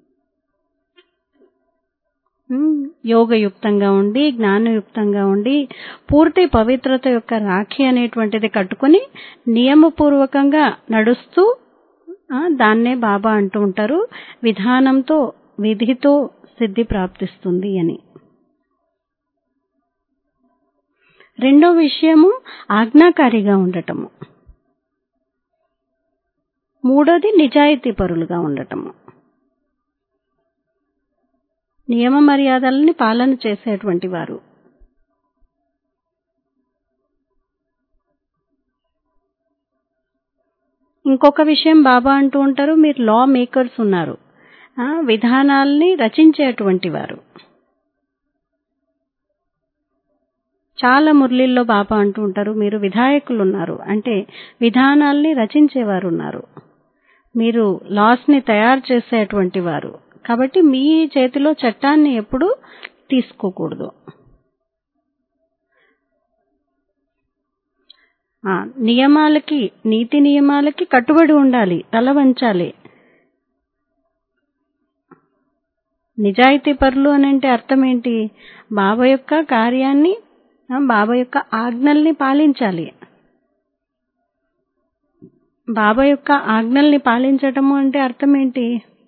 యోగయుక్తంగా ఉండి జ్ఞానయుక్తంగా ఉండి పూర్తి పవిత్రత యొక్క రాఖీ అనేటువంటిది కట్టుకుని నియమపూర్వకంగా నడుస్తూ దాన్నే బాబా అంటూ ఉంటారు విధానంతో విధితో సిద్ధి ప్రాప్తిస్తుంది అని రెండో విషయము ఆజ్ఞాకారిగా ఉండటము మూడోది నిజాయితీ పరులుగా ఉండటము నియమ మర్యాదలని పాలన చేసేటువంటి వారు ఇంకొక విషయం బాబా అంటూ ఉంటారు మీరు లా మేకర్స్ ఉన్నారు విధానాల్ని రచించేటువంటి వారు చాలా మురళిల్లో బాబా అంటూ ఉంటారు మీరు విధాయకులు ఉన్నారు అంటే విధానాల్ని రచించేవారు ఉన్నారు మీరు లాస్ ని తయారు చేసేటువంటి వారు కాబట్టి మీ చేతిలో చట్టాన్ని ఎప్పుడూ తీసుకోకూడదు నియమాలకి నీతి నియమాలకి కట్టుబడి ఉండాలి తల వంచాలి నిజాయితీ పరులు అని అంటే అర్థం ఏంటి బాబా యొక్క కార్యాన్ని ఆ, బాబా యొక్క ఆజ్ఞల్ని పాలించాలి బాబా యొక్క ఆజ్ఞల్ని పాలించటము అంటే అర్థం ఏంటి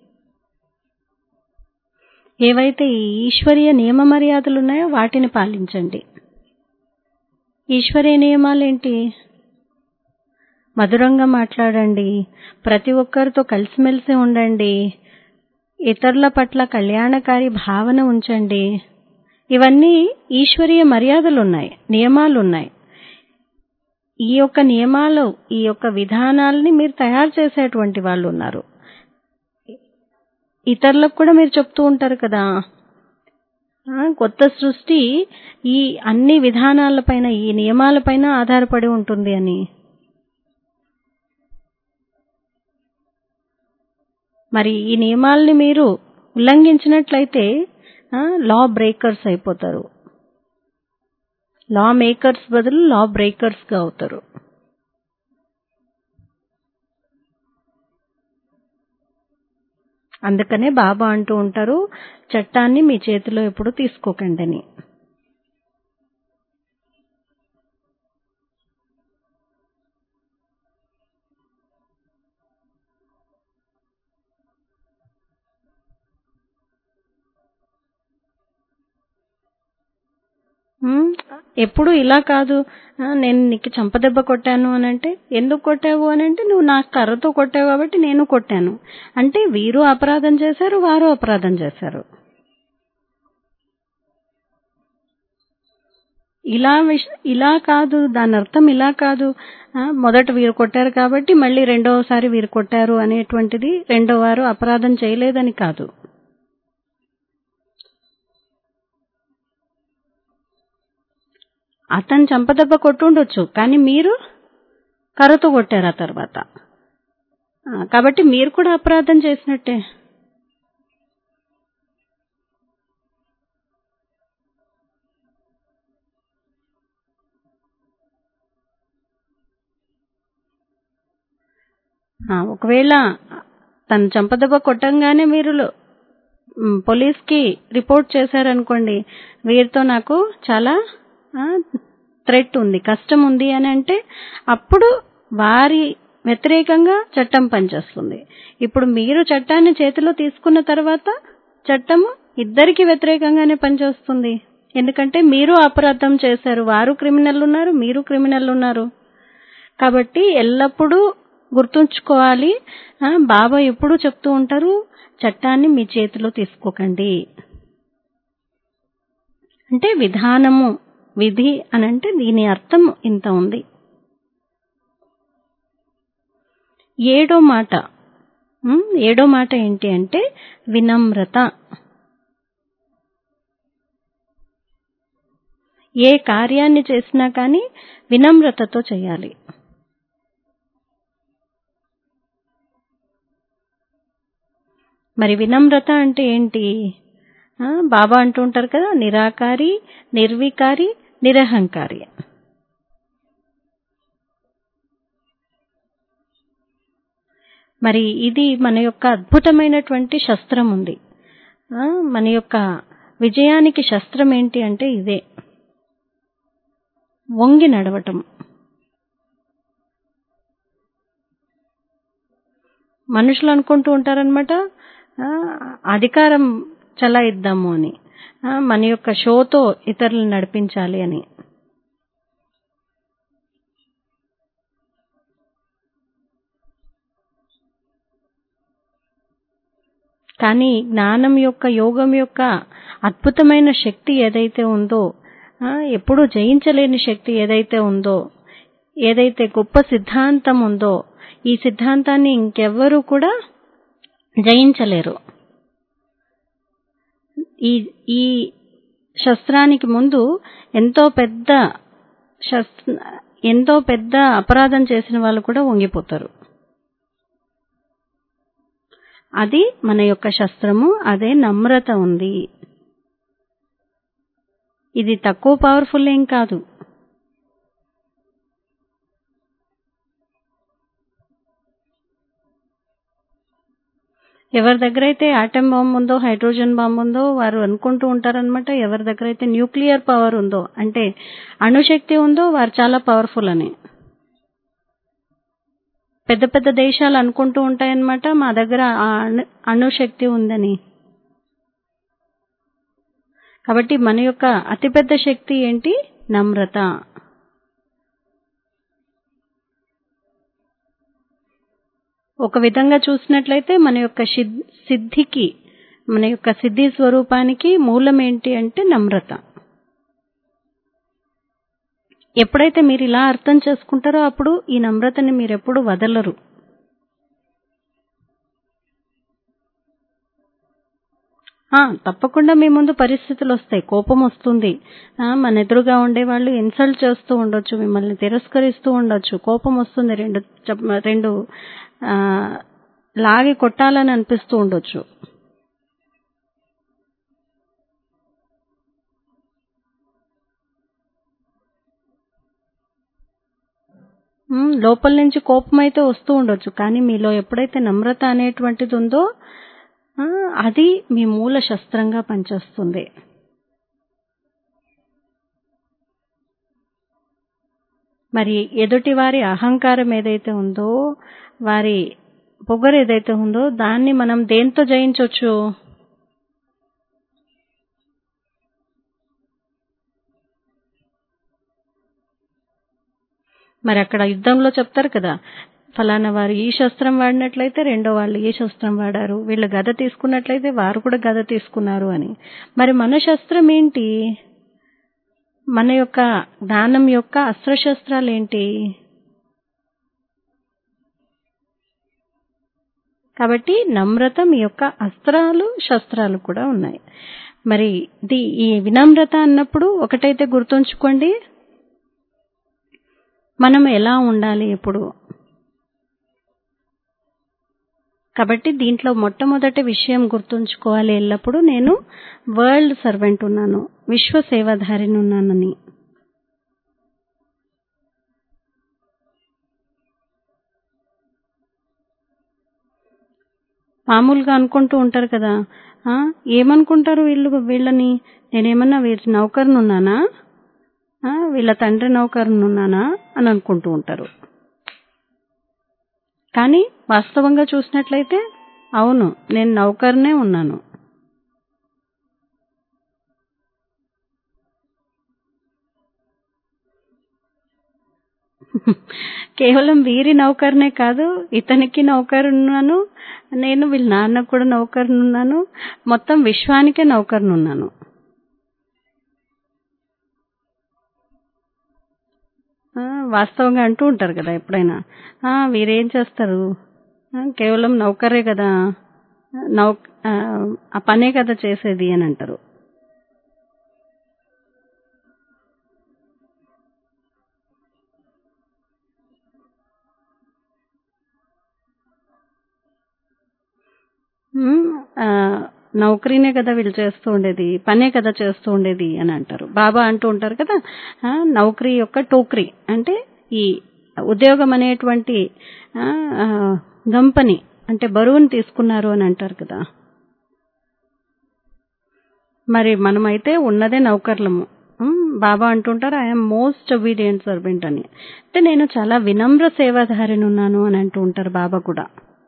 ఏవైతే ఈ ఈశ్వరీయ నియమ మర్యాదలు ఉన్నాయో వాటిని పాలించండి ఈశ్వరీయ నియమాలేంటి మధురంగా మాట్లాడండి ప్రతి ఒక్కరితో కలిసిమెలిసి ఉండండి ఇతరుల పట్ల కళ్యాణకారి భావన ఉంచండి ఇవన్నీ ఈశ్వరీయ మర్యాదలు ఉన్నాయి నియమాలు ఉన్నాయి ఈ యొక్క నియమాలు ఈ యొక్క విధానాలని మీరు తయారు చేసేటువంటి వాళ్ళు ఉన్నారు ఇతరులకు కూడా మీరు చెప్తూ ఉంటారు కదా ఆ, కొత్త సృష్టి ఈ అన్ని విధానాలపైన ఈ నియమాలపైన ఆధారపడి ఉంటుంది అని మరి ఈ నియమాల్ని మీరు ఉల్లంఘించినట్లయితే లా బ్రేకర్స్ అయిపోతారు లా మేకర్స్ బదులు లా బ్రేకర్స్ గా అవుతారు అందుకనే బాబా అంటూ ఉంటారు చట్టాన్ని మీ చేతిలో ఎప్పుడు తీసుకోకండి అని ఉమ్, ఎప్పుడు ఇలా కాదు ఆ, నేను నీకు చంపదెబ్బ కొట్టాను అని అంటే ఎందుకు కొట్టావు అని అంటే నువ్వు నాకు కర్రతో కొట్టావు కాబట్టి నేను కొట్టాను అంటే వీరు అపరాధం చేశారు వారు అపరాధం చేశారు ఇలా విష ఇలా కాదు దాని అర్థం ఇలా కాదు ఆ, మొదట వీరు కొట్టారు కాబట్టి మళ్ళీ రెండవసారి వీరు కొట్టారు అనేటువంటిది రెండో వారు అపరాధం చేయలేదని కాదు అతను చంపదెబ్బ కొట్టుండొచ్చు కానీ మీరు కర్రతో కొట్టారు ఆ తర్వాత ఆ, కాబట్టి మీరు కూడా అపరాధం చేసినట్టే ఆ, ఒకవేళ తను చంపదెబ్బ కొట్టంగానే మీరు మ్, పోలీస్కి రిపోర్ట్ చేశారనుకోండి వీరితో నాకు చాలా థ్రెట్ ఉంది కష్టం ఉంది అని అంటే అప్పుడు వారి వ్యతిరేకంగా చట్టం పనిచేస్తుంది ఇప్పుడు మీరు చట్టాన్ని చేతిలో తీసుకున్న తర్వాత చట్టము ఇద్దరికి వ్యతిరేకంగానే పనిచేస్తుంది ఎందుకంటే మీరు అపరాధం చేశారు వారు క్రిమినల్ ఉన్నారు మీరు క్రిమినల్ ఉన్నారు కాబట్టి ఎల్లప్పుడూ గుర్తుంచుకోవాలి ఆ, బాబా ఎప్పుడూ చెప్తూ ఉంటారు చట్టాన్ని మీ చేతిలో తీసుకోకండి అంటే విధానము విధి అని అంటే దీని అర్థం ఇంత ఉంది ఏడో మాట ఉమ్, ఏడో మాట ఏంటి అంటే వినమ్రత ఏ కార్యాన్ని చేసినా కానీ వినమ్రతతో చేయాలి మరి వినమ్రత అంటే ఏంటి ఆ, బాబా అంటూ ఉంటారు కదా నిరాకారి నిర్వికారి నిరహంకారి మరి ఇది మన యొక్క అద్భుతమైనటువంటి శస్త్రం ఉంది ఆ, మన యొక్క విజయానికి శస్త్రం ఏంటి అంటే ఇదే వంగి నడవటం మనుషులు అనుకుంటూ ఉంటారనమాట అధికారం చలాయిద్దాము అని ఆ, మన యొక్క షోతో ఇతరులను నడిపించాలి అని కానీ జ్ఞానం యొక్క యోగం యొక్క అద్భుతమైన శక్తి ఏదైతే ఉందో ఆ, ఎప్పుడూ జయించలేని శక్తి ఏదైతే ఉందో ఏదైతే గొప్ప సిద్ధాంతం ఉందో ఈ సిద్ధాంతాన్ని ఇంకెవ్వరూ కూడా జయించలేరు ఈ ఈ శస్త్రానికి ముందు ఎంతో పెద్ద శస్త్ర ఎంతో పెద్ద అపరాధం చేసిన వాళ్ళు కూడా వంగిపోతారు అది మన యొక్క శస్త్రము అదే నమ్రత ఉంది ఇది తక్కువ పవర్ఫుల్ ఏం కాదు ఎవరి దగ్గర అయితే ఆటం బాంబ్ ఉందో హైడ్రోజన్ బాంబ్ ఉందో వారు అనుకుంటూ ఉంటారనమాట ఎవరి దగ్గర అయితే న్యూక్లియర్ పవర్ ఉందో అంటే అణుశక్తి ఉందో వారు చాలా పవర్ఫుల్ అని పెద్ద పెద్ద దేశాలు అనుకుంటూ ఉంటాయన్నమాట మా దగ్గర ఆ అణు అణుశక్తి ఉందని కాబట్టి మన యొక్క అతిపెద్ద శక్తి ఏంటి నమ్రత ఒక విధంగా చూసినట్లయితే మన యొక్క సిద్- సిద్ధికి మన యొక్క సిద్ధి స్వరూపానికి మూలం ఏంటి అంటే నమ్రత ఎప్పుడైతే మీరు ఇలా అర్థం చేసుకుంటారో అప్పుడు ఈ నమ్రతని మీరు ఎప్పుడు వదలరు ఆ, తప్పకుండా మీ ముందు పరిస్థితులు వస్తాయి కోపం వస్తుంది ఆ, మన ఎదురుగా ఉండే వాళ్ళు ఇన్సల్ట్ చేస్తూ ఉండొచ్చు మిమ్మల్ని తిరస్కరిస్తూ ఉండొచ్చు కోపం వస్తుంది రెండు చెప్- రెండు ఆ, లాగి కొట్టాలని అనిపిస్తూ ఉండొచ్చు ఉమ్, లోపల నుంచి కోపం అయితే వస్తూ ఉండొచ్చు కానీ మీలో ఎప్పుడైతే నమ్రత అనేటువంటిది ఉందో ఆ, అది మీ మూల శస్త్రంగా పనిచేస్తుంది మరి ఎదుటి వారి అహంకారం ఏదైతే ఉందో వారి పొగరు ఏదైతే ఉందో దాన్ని మనం దేంతో జయించవచ్చు మరి అక్కడ యుద్ధంలో చెప్తారు కదా ఫలానా వారు ఈ శస్త్రం వాడినట్లయితే రెండో వాళ్ళు ఈ శస్త్రం వాడారు వీళ్ళు గద తీసుకున్నట్లయితే వారు కూడా గద తీసుకున్నారు అని మరి మన శస్త్రం ఏంటి మన యొక్క జ్ఞానం యొక్క అస్త్రశస్త్రాలు ఏంటి కాబట్టి నమ్రత మీ యొక్క అస్త్రాలు శస్త్రాలు కూడా ఉన్నాయి మరి ఇది ఈ వినమ్రత అన్నప్పుడు ఒకటైతే గుర్తుంచుకోండి మనం ఎలా ఉండాలి ఇప్పుడు కాబట్టి దీంట్లో మొట్టమొదటి విషయం గుర్తుంచుకోవాలి ఎల్లప్పుడూ నేను వరల్డ్ సర్వెంట్ ఉన్నాను విశ్వ సేవాధారిని ఉన్నానని మామూలుగా అనుకుంటూ ఉంటారు కదా ఆ, ఏమనుకుంటారు వీళ్ళు వీళ్ళని నేనేమన్నా వీరి నౌకరునున్నానా ఆ, వీళ్ళ తండ్రి నౌకరునున్నానా అని అనుకుంటూ ఉంటారు కానీ వాస్తవంగా చూసినట్లయితే అవును నేను నౌకర్నే ఉన్నాను కేవలం వీరి నౌకర్నే కాదు ఇతనికి నౌకరున్నాను నేను వీళ్ళ నాన్నకు కూడా నౌకరునున్నాను మొత్తం విశ్వానికే నౌకరునున్నాను ఆ, వాస్తవంగా అంటూ ఉంటారు కదా ఎప్పుడైనా ఆ, వీరేం చేస్తారు ఆ, కేవలం నౌకరే కదా నౌ ఆ, ఆ పనే కదా చేసేది అని అంటారు ఉమ్, ఆ, నౌకరీనే కదా వీళ్ళు చేస్తూ ఉండేది పనే కదా చేస్తూ ఉండేది అని అంటారు బాబా అంటూ ఉంటారు కదా ఆ, నౌకరీ యొక్క టోకరీ అంటే ఈ ఉద్యోగం అనేటువంటి ఆ, ఆ, గంపని అంటే బరువుని తీసుకున్నారు అని అంటారు కదా మరి మనమైతే ఉన్నదే నౌకర్లము ఉమ్, బాబా అంటుంటారు ఐఎమ్ మోస్ట్ ఒబీడియంట్ సర్వెంట్ అని అంటే నేను చాలా వినమ్ర సేవాధారిని ఉన్నాను అని అంటూ ఉంటారు బాబా కూడా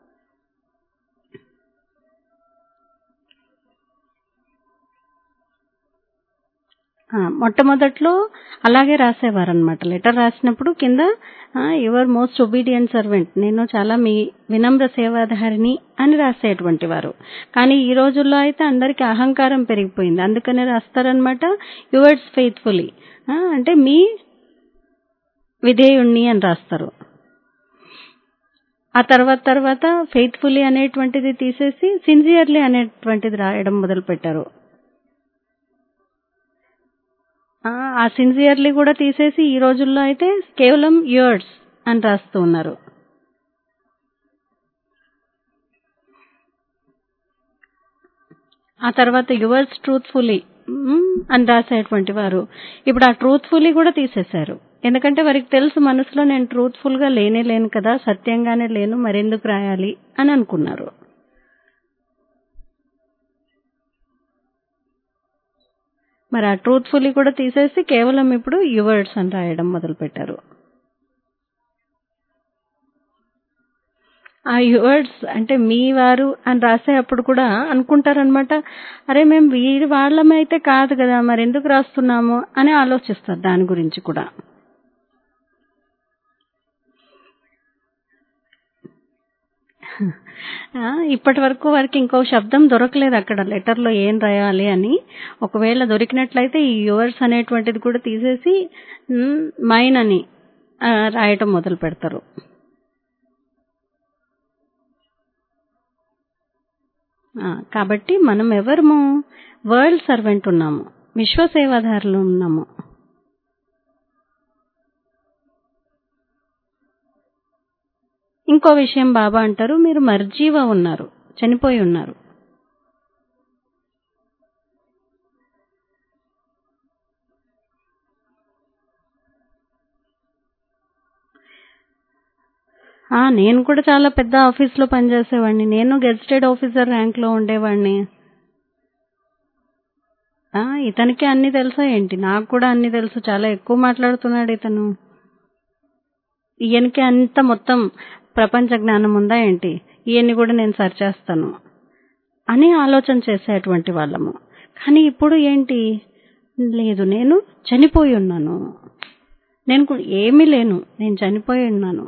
ఆ, మొట్టమొదట్లో అలాగే రాసేవారు అనమాట లెటర్ రాసినప్పుడు కింద యువర్ మోస్ట్ ఒబీడియంట్ సర్వెంట్ నేను చాలా మీ వినమ్ర సేవాధారిని అని రాసేటువంటి వారు కానీ ఈ రోజుల్లో అయితే అందరికి అహంకారం పెరిగిపోయింది అందుకనే రాస్తారనమాట యువర్స్ ఫెయిత్ఫుల్లీ అంటే మీ విధేయుణ్ణి అని రాస్తారు ఆ తర్వాత తర్వాత ఫెయిత్ఫుల్లీ అనేటువంటిది తీసేసి సిన్సియర్లీ అనేటువంటిది రాయడం మొదలు పెట్టారు ఆ, ఆ సిన్సియర్లీ కూడా తీసేసి ఈ రోజుల్లో అయితే కేవలం యూర్స్ అని రాస్తూ ఉన్నారు ఆ తర్వాత యువర్స్ ట్రూత్ఫుల్లీ అని రాసేటువంటి వారు ఇప్పుడు ఆ ట్రూత్ఫుల్లీ కూడా తీసేశారు ఎందుకంటే వారికి తెలుసు మనసులో నేను ట్రూత్ఫుల్ గా లేనే లేను కదా సత్యంగానే లేను మరెందుకు రాయాలి అని అనుకున్నారు మరి ఆ ట్రూత్ఫుల్లీ కూడా తీసేసి కేవలం ఇప్పుడు యువర్స్ అని రాయడం మొదలుపెట్టారు ఆ యువర్స్ అంటే మీ వారు అని రాసేటప్పుడు కూడా అనుకుంటారనమాట అరే మేము వీరి వాళ్ళమైతే కాదు కదా మరి ఎందుకు రాస్తున్నాము అని ఆలోచిస్తారు దాని గురించి కూడా ఆ, ఇప్పటి వరకు వారికి ఇంకో శబ్దం దొరకలేదు అక్కడ లెటర్లో ఏం రాయాలి అని ఒకవేళ దొరికినట్లయితే ఈ యువర్స్ అనేటువంటిది కూడా తీసేసి మ్, మైన్ అని ఆ, రాయటం మొదలు పెడతారు ఆ, కాబట్టి మనం ఎవరము వరల్డ్ సర్వెంట్ ఉన్నాము విశ్వసేవాదారులు ఉన్నాము ఇంకో విషయం బాబా అంటారు మీరు మర్జీవ ఉన్నారు చనిపోయి ఉన్నారు ఆ, నేను కూడా చాలా పెద్ద ఆఫీస్లో పనిచేసేవాడిని నేను గెజిటెడ్ ఆఫీసర్ ర్యాంక్లో ఉండేవాడిని ఆ, ఇతనికి అన్ని తెలుసా ఏంటి నాకు కూడా అన్ని తెలుసు చాలా ఎక్కువ మాట్లాడుతున్నాడు ఇతను ఈయనకి అంత మొత్తం ప్రపంచ జ్ఞానం ఉందా ఏంటి ఈయన్ని కూడా నేను సరిచేస్తాను అని ఆలోచన చేసేటువంటి వాళ్ళము కానీ ఇప్పుడు ఏంటి లేదు నేను చనిపోయి ఉన్నాను నేను కు- ఏమీ లేను నేను చనిపోయి ఉన్నాను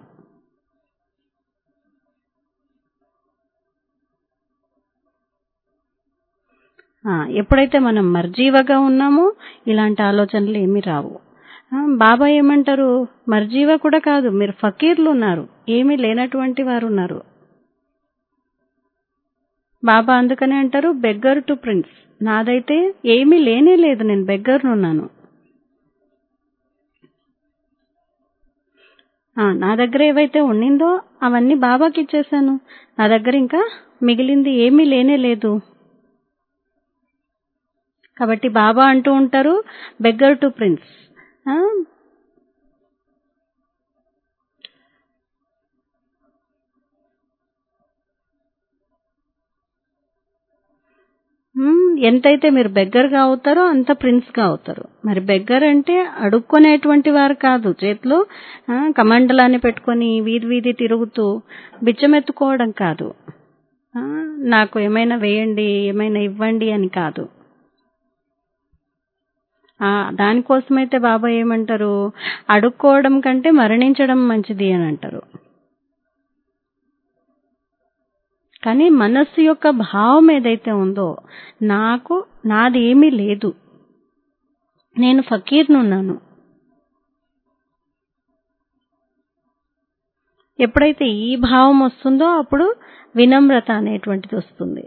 ఆ, ఎప్పుడైతే మనం మర్జీవగా ఉన్నామో ఇలాంటి ఆలోచనలు ఏమీ రావు ఆ, బాబా ఏమంటారు మర్జీవ కూడా కాదు మీరు ఫకీర్లు ఉన్నారు ఏమీ లేనటువంటి వారు ఉన్నారు బాబా అందుకనే అంటారు బెగ్గర్ టు ప్రిన్స్ నాదైతే ఏమీ లేనే లేదు నేను బెగ్గర్నున్నాను ఆ, నా దగ్గర ఏవైతే ఉండిందో అవన్నీ బాబాకి ఇచ్చేసాను నా దగ్గర ఇంకా మిగిలింది ఏమీ లేనే లేదు కాబట్టి బాబా అంటూ ఉంటారు బెగ్గర్ టు ప్రిన్స్ ఆ, మ్మ్, ఎంతైతే మీరు బెగ్గర్గా అవుతారో అంత ప్రిన్స్గా అవుతారు మరి బెగ్గర్ అంటే అడుక్కునేటువంటి వారు కాదు చేతిలో ఆ, కమండలాన్ని పెట్టుకొని వీధి వీధి తిరుగుతూ బిచ్చమెత్తుకోవడం కాదు ఆ, నాకు ఏమైనా వేయండి ఏమైనా ఇవ్వండి అని కాదు ఆ, దానికోసమైతే బాబా ఏమంటారు అడుక్కోవడం కంటే మరణించడం మంచిది అని అంటారు కానీ మనస్సు యొక్క భావం ఏదైతే ఉందో నాకు నాది ఏమీ లేదు నేను ఫకీర్నున్నాను ఎప్పుడైతే ఈ భావం వస్తుందో అప్పుడు వినమ్రత అనేటువంటిది వస్తుంది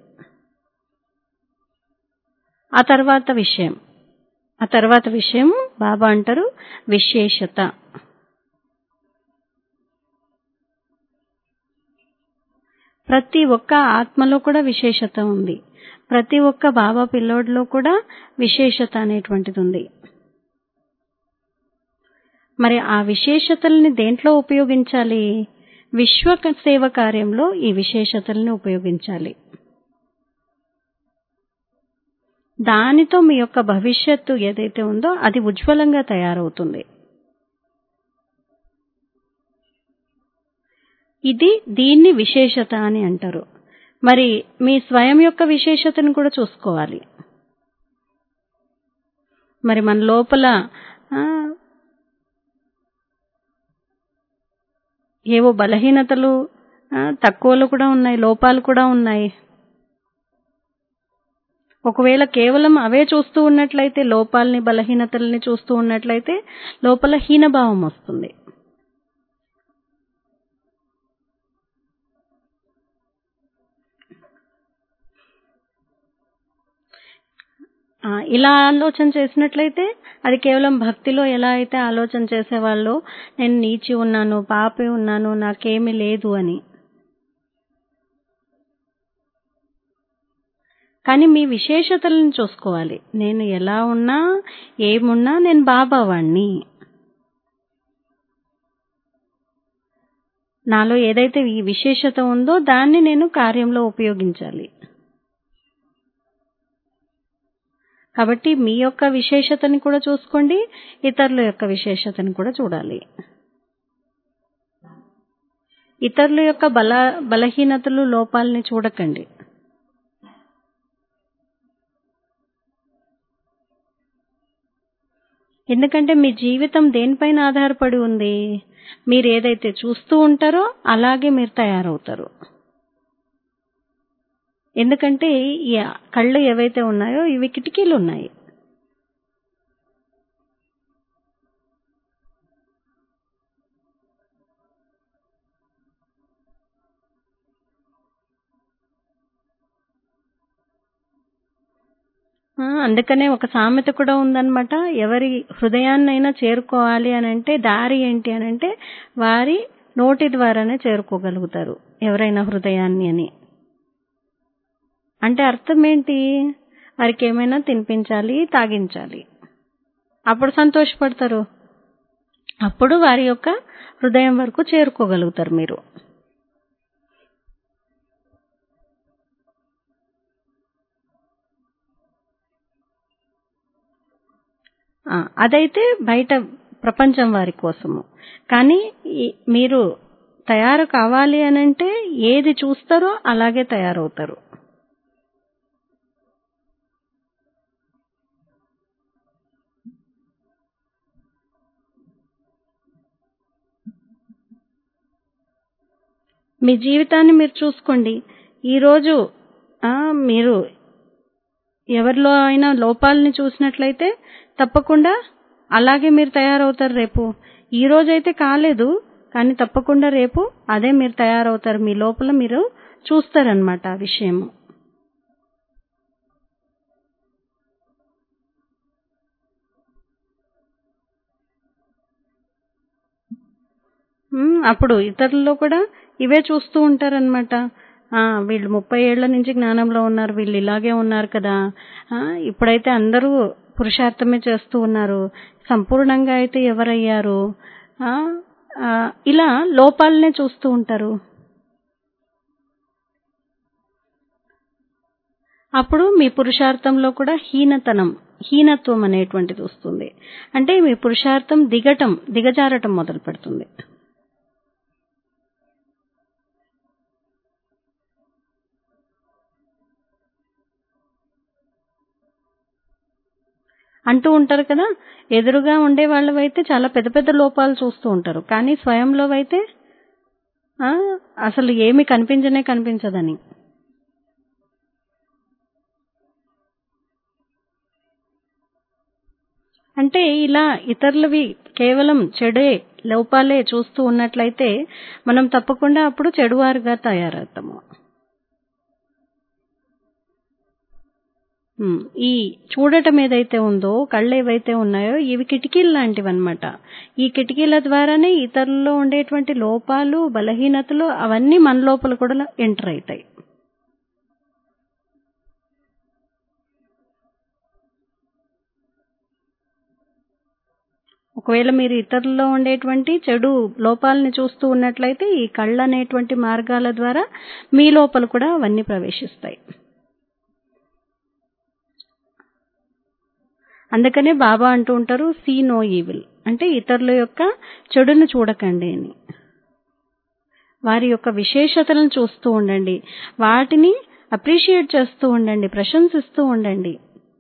ఆ తర్వాత విషయం ఆ తర్వాత విషయం బాబా అంటారు విశేషత ప్రతి ఒక్క ఆత్మలో కూడా విశేషత ఉంది ప్రతి ఒక్క బాబా పిల్లోడిలో కూడా విశేషత అనేటువంటిది ఉంది మరి ఆ విశేషతల్ని దేంట్లో ఉపయోగించాలి విశ్వ సేవ కార్యంలో ఈ విశేషతల్ని ఉపయోగించాలి దానితో మీ యొక్క భవిష్యత్తు ఏదైతే ఉందో అది ఉజ్వలంగా తయారవుతుంది ఇది దీన్ని విశేషత అని అంటారు మరి మీ స్వయం యొక్క విశేషతను కూడా చూసుకోవాలి మరి మన లోపల ఆ, ఏవో బలహీనతలు ఆ, తక్కువలు కూడా ఉన్నాయి లోపాలు కూడా ఉన్నాయి ఒకవేళ కేవలం అవే చూస్తూ ఉన్నట్లయితే లోపాలని బలహీనతల్ని చూస్తూ ఉన్నట్లయితే లోపల హీనభావం వస్తుంది ఆ, ఇలా ఆలోచన చేసినట్లయితే అది కేవలం భక్తిలో ఎలా అయితే ఆలోచన చేసేవాళ్ళో నేను నీచి ఉన్నాను పాపి ఉన్నాను నాకేమీ లేదు అని కానీ మీ విశేషతలను చూసుకోవాలి నేను ఎలా ఉన్నా ఏమున్నా నేను బాబా వాణ్ణి నాలో ఏదైతే ఈ విశేషత ఉందో దాన్ని నేను కార్యంలో ఉపయోగించాలి కాబట్టి మీ యొక్క విశేషతని కూడా చూసుకోండి ఇతరుల యొక్క విశేషతని కూడా చూడాలి ఇతరుల యొక్క బల బలహీనతలు లోపాలని చూడకండి ఎందుకంటే మీ జీవితం దేనిపైన ఆధారపడి ఉంది మీరు ఏదైతే చూస్తూ ఉంటారో అలాగే మీరు తయారవుతారు ఎందుకంటే ఈ కళ్ళు ఏవైతే ఉన్నాయో ఇవి కిటికీలు ఉన్నాయి ఆ, అందుకనే ఒక సామెత కూడా ఉందన్నమాట ఎవరి హృదయాన్నైనా చేరుకోవాలి అని అంటే దారి ఏంటి అని అంటే వారి నోటి ద్వారానే చేరుకోగలుగుతారు ఎవరైనా హృదయాన్ని అని అంటే అర్థం ఏంటి వారికి ఏమైనా తినిపించాలి తాగించాలి అప్పుడు సంతోషపడతారు అప్పుడు వారి యొక్క హృదయం వరకు చేరుకోగలుగుతారు మీరు ఆ, అదైతే బయట ప్రపంచం వారి కోసము కానీ ఈ- మీరు తయారు కావాలి అని అంటే ఏది చూస్తారో అలాగే తయారవుతారు మీ జీవితాన్ని మీరు చూసుకోండి ఈరోజు ఆ, మీరు ఎవరిలో అయినా లోపాలని చూసినట్లయితే తప్పకుండా అలాగే మీరు తయారవుతారు రేపు ఈ రోజైతే కాలేదు కానీ తప్పకుండా రేపు అదే మీరు తయారవుతారు మీ లోపల మీరు చూస్తారనమాట ఆ విషయము ఉమ్, అప్పుడు ఇతరుల్లో కూడా ఇవే చూస్తూ ఉంటారనమాట వీళ్ళు ముప్పై ఏళ్ల నుంచి జ్ఞానంలో ఉన్నారు వీళ్ళు ఇలాగే ఉన్నారు కదా ఆ, ఇప్పుడైతే అందరూ పురుషార్థమే చేస్తూ ఉన్నారు సంపూర్ణంగా అయితే ఎవరయ్యారు ఆ, ఆ, ఇలా లోపాలనే చూస్తూ ఉంటారు అప్పుడు మీ పురుషార్థంలో కూడా హీనతనం హీనత్వం అనేటువంటిది వస్తుంది అంటే మీ పురుషార్థం దిగటం దిగజారటం మొదలు పెడుతుంది అంటూ ఉంటారు కదా ఎదురుగా ఉండే వాళ్ళవైతే చాలా పెద్ద పెద్ద లోపాలు చూస్తూ ఉంటారు కానీ స్వయంలో అయితే ఆ, అసలు ఏమి కనిపించనే కనిపించదని అంటే ఇలా ఇతరులవి కేవలం చెడే లోపాలే చూస్తూ ఉన్నట్లయితే మనం తప్పకుండా అప్పుడు చెడువారుగా తయారవుతాము ఉమ్, ఈ చూడటం ఏదైతే ఉందో కళ్ళు ఏవైతే ఉన్నాయో ఇవి కిటికీలు లాంటివి అనమాట ఈ కిటికీల ద్వారానే ఇతరుల్లో ఉండేటువంటి లోపాలు బలహీనతలు అవన్నీ మన లోపల కూడా ఎంటర్ అవుతాయి ఒకవేళ మీరు ఇతరుల్లో ఉండేటువంటి చెడు లోపాలని చూస్తూ ఉన్నట్లయితే ఈ కళ్ళు అనేటువంటి మార్గాల ద్వారా మీ లోపల కూడా అవన్నీ ప్రవేశిస్తాయి అందుకనే బాబా అంటూ ఉంటారు సీ నో ఈవిల్ అంటే ఇతరుల యొక్క చెడును చూడకండి అని వారి యొక్క విశేషతలను చూస్తూ ఉండండి వాటిని అప్రిషియేట్ చేస్తూ ఉండండి ప్రశంసిస్తూ ఉండండి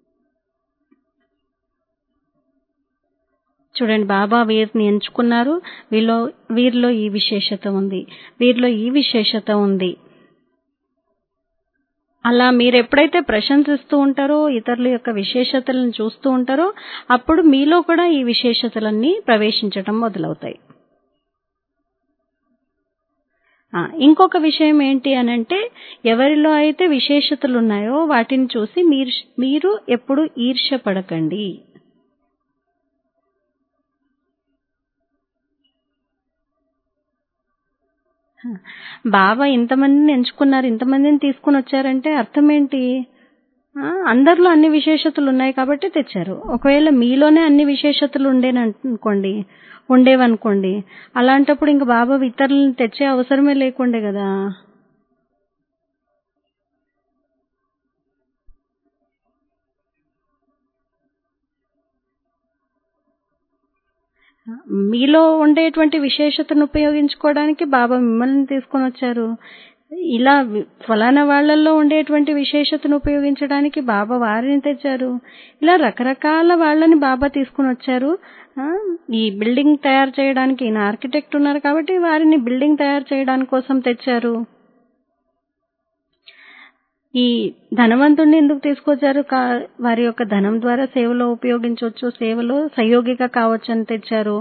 చూడండి బాబా వీరిని ఎంచుకున్నారు వీరిలో వీరిలో ఈ విశేషత ఉంది వీరిలో ఈ విశేషత ఉంది అలా మీరు ఎప్పుడైతే ప్రశంసిస్తూ ఉంటారో ఇతరుల యొక్క విశేషతలను చూస్తూ ఉంటారో అప్పుడు మీలో కూడా ఈ విశేషతలన్నీ ప్రవేశించటం మొదలవుతాయి ఆ, ఇంకొక విషయం ఏంటి అని అంటే ఎవరిలో అయితే విశేషతలు ఉన్నాయో వాటిని చూసి మీరు మీరు ఎప్పుడు ఈర్ష్య పడకండి బాబా ఇంతమందిని ఎంచుకున్నారు ఇంతమందిని తీసుకుని వచ్చారంటే అర్థం ఏంటి ఆ, అందరిలో అన్ని విశేషతలు ఉన్నాయి కాబట్టి తెచ్చారు ఒకవేళ మీలోనే అన్ని విశేషతలు ఉండేననుకోండి ఉండేవనుకోండి అలాంటప్పుడు ఇంక బాబా ఇతరులను తెచ్చే అవసరమే లేకుండే కదా మీలో ఉండేటువంటి విశేషతను ఉపయోగించుకోవడానికి బాబా మిమ్మల్ని తీసుకొని వచ్చారు ఇలా వి- ఫలానా వాళ్ళల్లో ఉండేటువంటి విశేషతను ఉపయోగించడానికి బాబా వారిని తెచ్చారు ఇలా రకరకాల వాళ్ళని బాబా తీసుకొని వచ్చారు ఆ, ఈ బిల్డింగ్ తయారు చేయడానికి ఈయన ఆర్కిటెక్ట్ ఉన్నారు కాబట్టి వారిని బిల్డింగ్ తయారు చేయడానికి కోసం తెచ్చారు ఈ ధనవంతుడిని ఎందుకు తీసుకొచ్చారు కా- వారి యొక్క ధనం ద్వారా సేవలో ఉపయోగించవచ్చు సేవలో సహయోగిగా కావచ్చు అని తెచ్చారు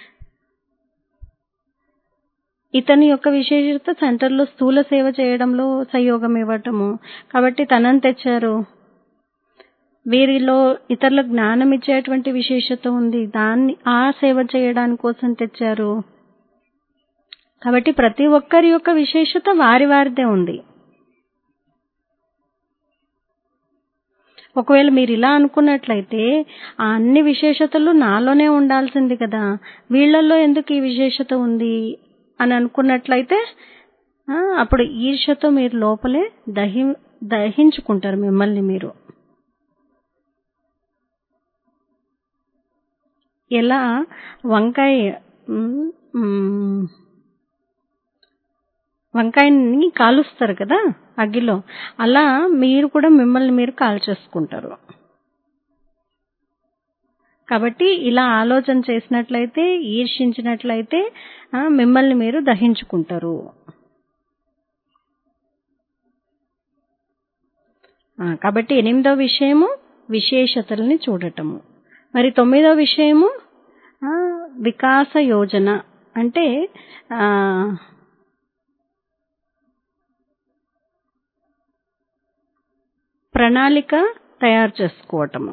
ఇతని యొక్క విశేషత సెంటర్లో స్థూల సేవ చేయడంలో సహయోగం ఇవ్వటము కాబట్టి తనని తెచ్చారు వీరిలో ఇతరులకు జ్ఞానం ఇచ్చేటువంటి విశేషత ఉంది దాన్ని ఆ సేవ చేయడానికి కోసం తెచ్చారు కాబట్టి ప్రతి ఒక్కరి యొక్క విశేషత వారి వారిదే ఉంది ఒకవేళ మీరు ఇలా అనుకున్నట్లయితే ఆ అన్ని విశేషతలు నాలోనే ఉండాల్సింది కదా వీళ్ళల్లో ఎందుకు ఈ విశేషత ఉంది అని అనుకున్నట్లయితే ఆ, అప్పుడు ఈర్ష్యతో మీరు లోపలే దహి దహించుకుంటారు మిమ్మల్ని మీరు ఎలా వంకాయ మ్, మ్, వంకాయని కాలుస్తారు కదా అగ్గిలో అలా మీరు కూడా మిమ్మల్ని మీరు కాల్చేసుకుంటారు కాబట్టి ఇలా ఆలోచన చేసినట్లయితే ఈర్షించినట్లయితే ఆ, మిమ్మల్ని మీరు దహించుకుంటారు ఆ, కాబట్టి ఎనిమిదో విషయము విశేషతల్ని చూడటము మరి తొమ్మిదో విషయము ఆ, వికాస యోజన అంటే ఆ, ప్రణాళిక తయారు చేసుకోవటము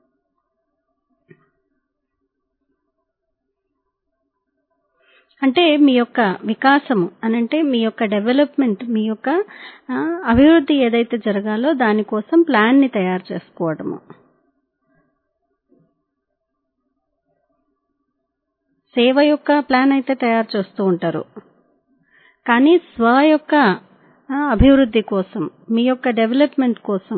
అంటే మీ యొక్క వికాసము అనంటే మీ యొక్క డెవలప్మెంట్ మీ యొక్క ఆ, అభివృద్ధి ఏదైతే జరగాలో దానికోసం ప్లాన్ ని తయారు చేసుకోవడము సేవ యొక్క ప్లాన్ అయితే తయారు చేస్తూ ఉంటారు కానీ స్వ యొక్క ఆ, అభివృద్ధి కోసం మీ యొక్క డెవలప్మెంట్ కోసం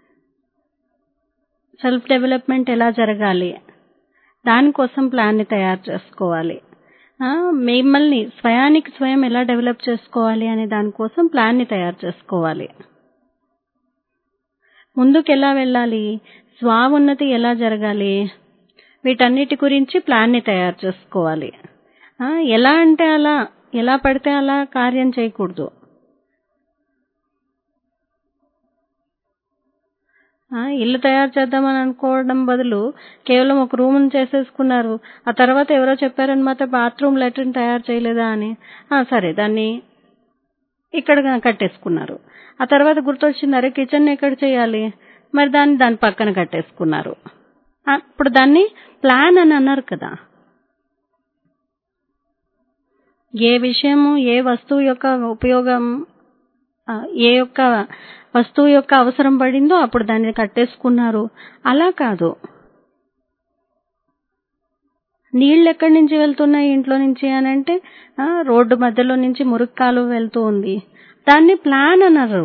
సెల్ఫ్ డెవలప్మెంట్ ఎలా జరగాలి దానికోసం ప్లాన్ ని తయారు చేసుకోవాలి ఆ, మిమ్మల్ని స్వయానికి స్వయం ఎలా డెవలప్ చేసుకోవాలి అనే దానికోసం ప్లాన్ ని తయారు చేసుకోవాలి ముందుకు ఎలా వెళ్ళాలి స్వ ఉన్నతి ఎలా జరగాలి వీటన్నిటి గురించి ప్లాన్ ని తయారు చేసుకోవాలి ఆ, ఎలా అంటే అలా ఎలా పడితే అలా కార్యం చేయకూడదు ఆ, ఇల్లు తయారు చేద్దామని అనుకోవడం బదులు కేవలం ఒక రూమ్ చేసేసుకున్నారు ఆ తర్వాత ఎవరో చెప్పారని మాత్రం బాత్రూమ్ లెట్రిన్ తయారు చేయలేదా అని ఆ, సరే దాన్ని ఇక్కడ కట్టేసుకున్నారు ఆ తర్వాత గుర్తొచ్చింది అరే కిచెన్ ఎక్కడ చేయాలి మరి దాన్ని దాని పక్కన కట్టేసుకున్నారు ఆ, ఇప్పుడు దాన్ని ప్లాన్ అని అన్నారు కదా ఏ విషయము ఏ వస్తువు యొక్క ఉపయోగం ఆ, ఏ యొక్క వస్తువు యొక్క అవసరం పడిందో అప్పుడు దాన్ని కట్టేసుకున్నారు అలా కాదు నీళ్ళు ఎక్కడి నుంచి వెళ్తున్నాయి ఇంట్లో నుంచి అని అంటే ఆ, రోడ్డు మధ్యలో నుంచి మురికి కాలువ వెళ్తూ ఉంది దాన్ని ప్లాన్ అన్నారు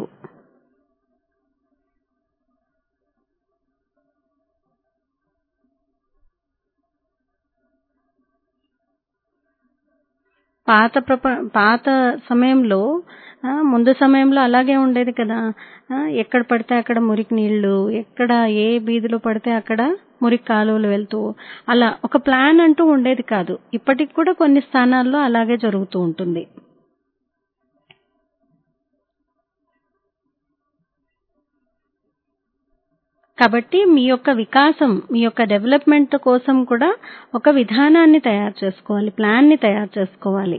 పాత ప్రప పాత సమయంలో ఆ, ముందు సమయంలో అలాగే ఉండేది కదా ఆ, ఎక్కడ పడితే అక్కడ మురికి నీళ్లు ఎక్కడ ఏ వీధిలో పడితే అక్కడ మురికి కాలువలు వెళ్తూ అలా ఒక ప్లాన్ అంటూ ఉండేది కాదు ఇప్పటికి కూడా కొన్ని స్థానాల్లో అలాగే జరుగుతూ ఉంటుంది కాబట్టి మీ యొక్క వికాసం మీ యొక్క డెవలప్మెంట్ కోసం కూడా ఒక విధానాన్ని తయారు చేసుకోవాలి ప్లాన్ ని తయారు చేసుకోవాలి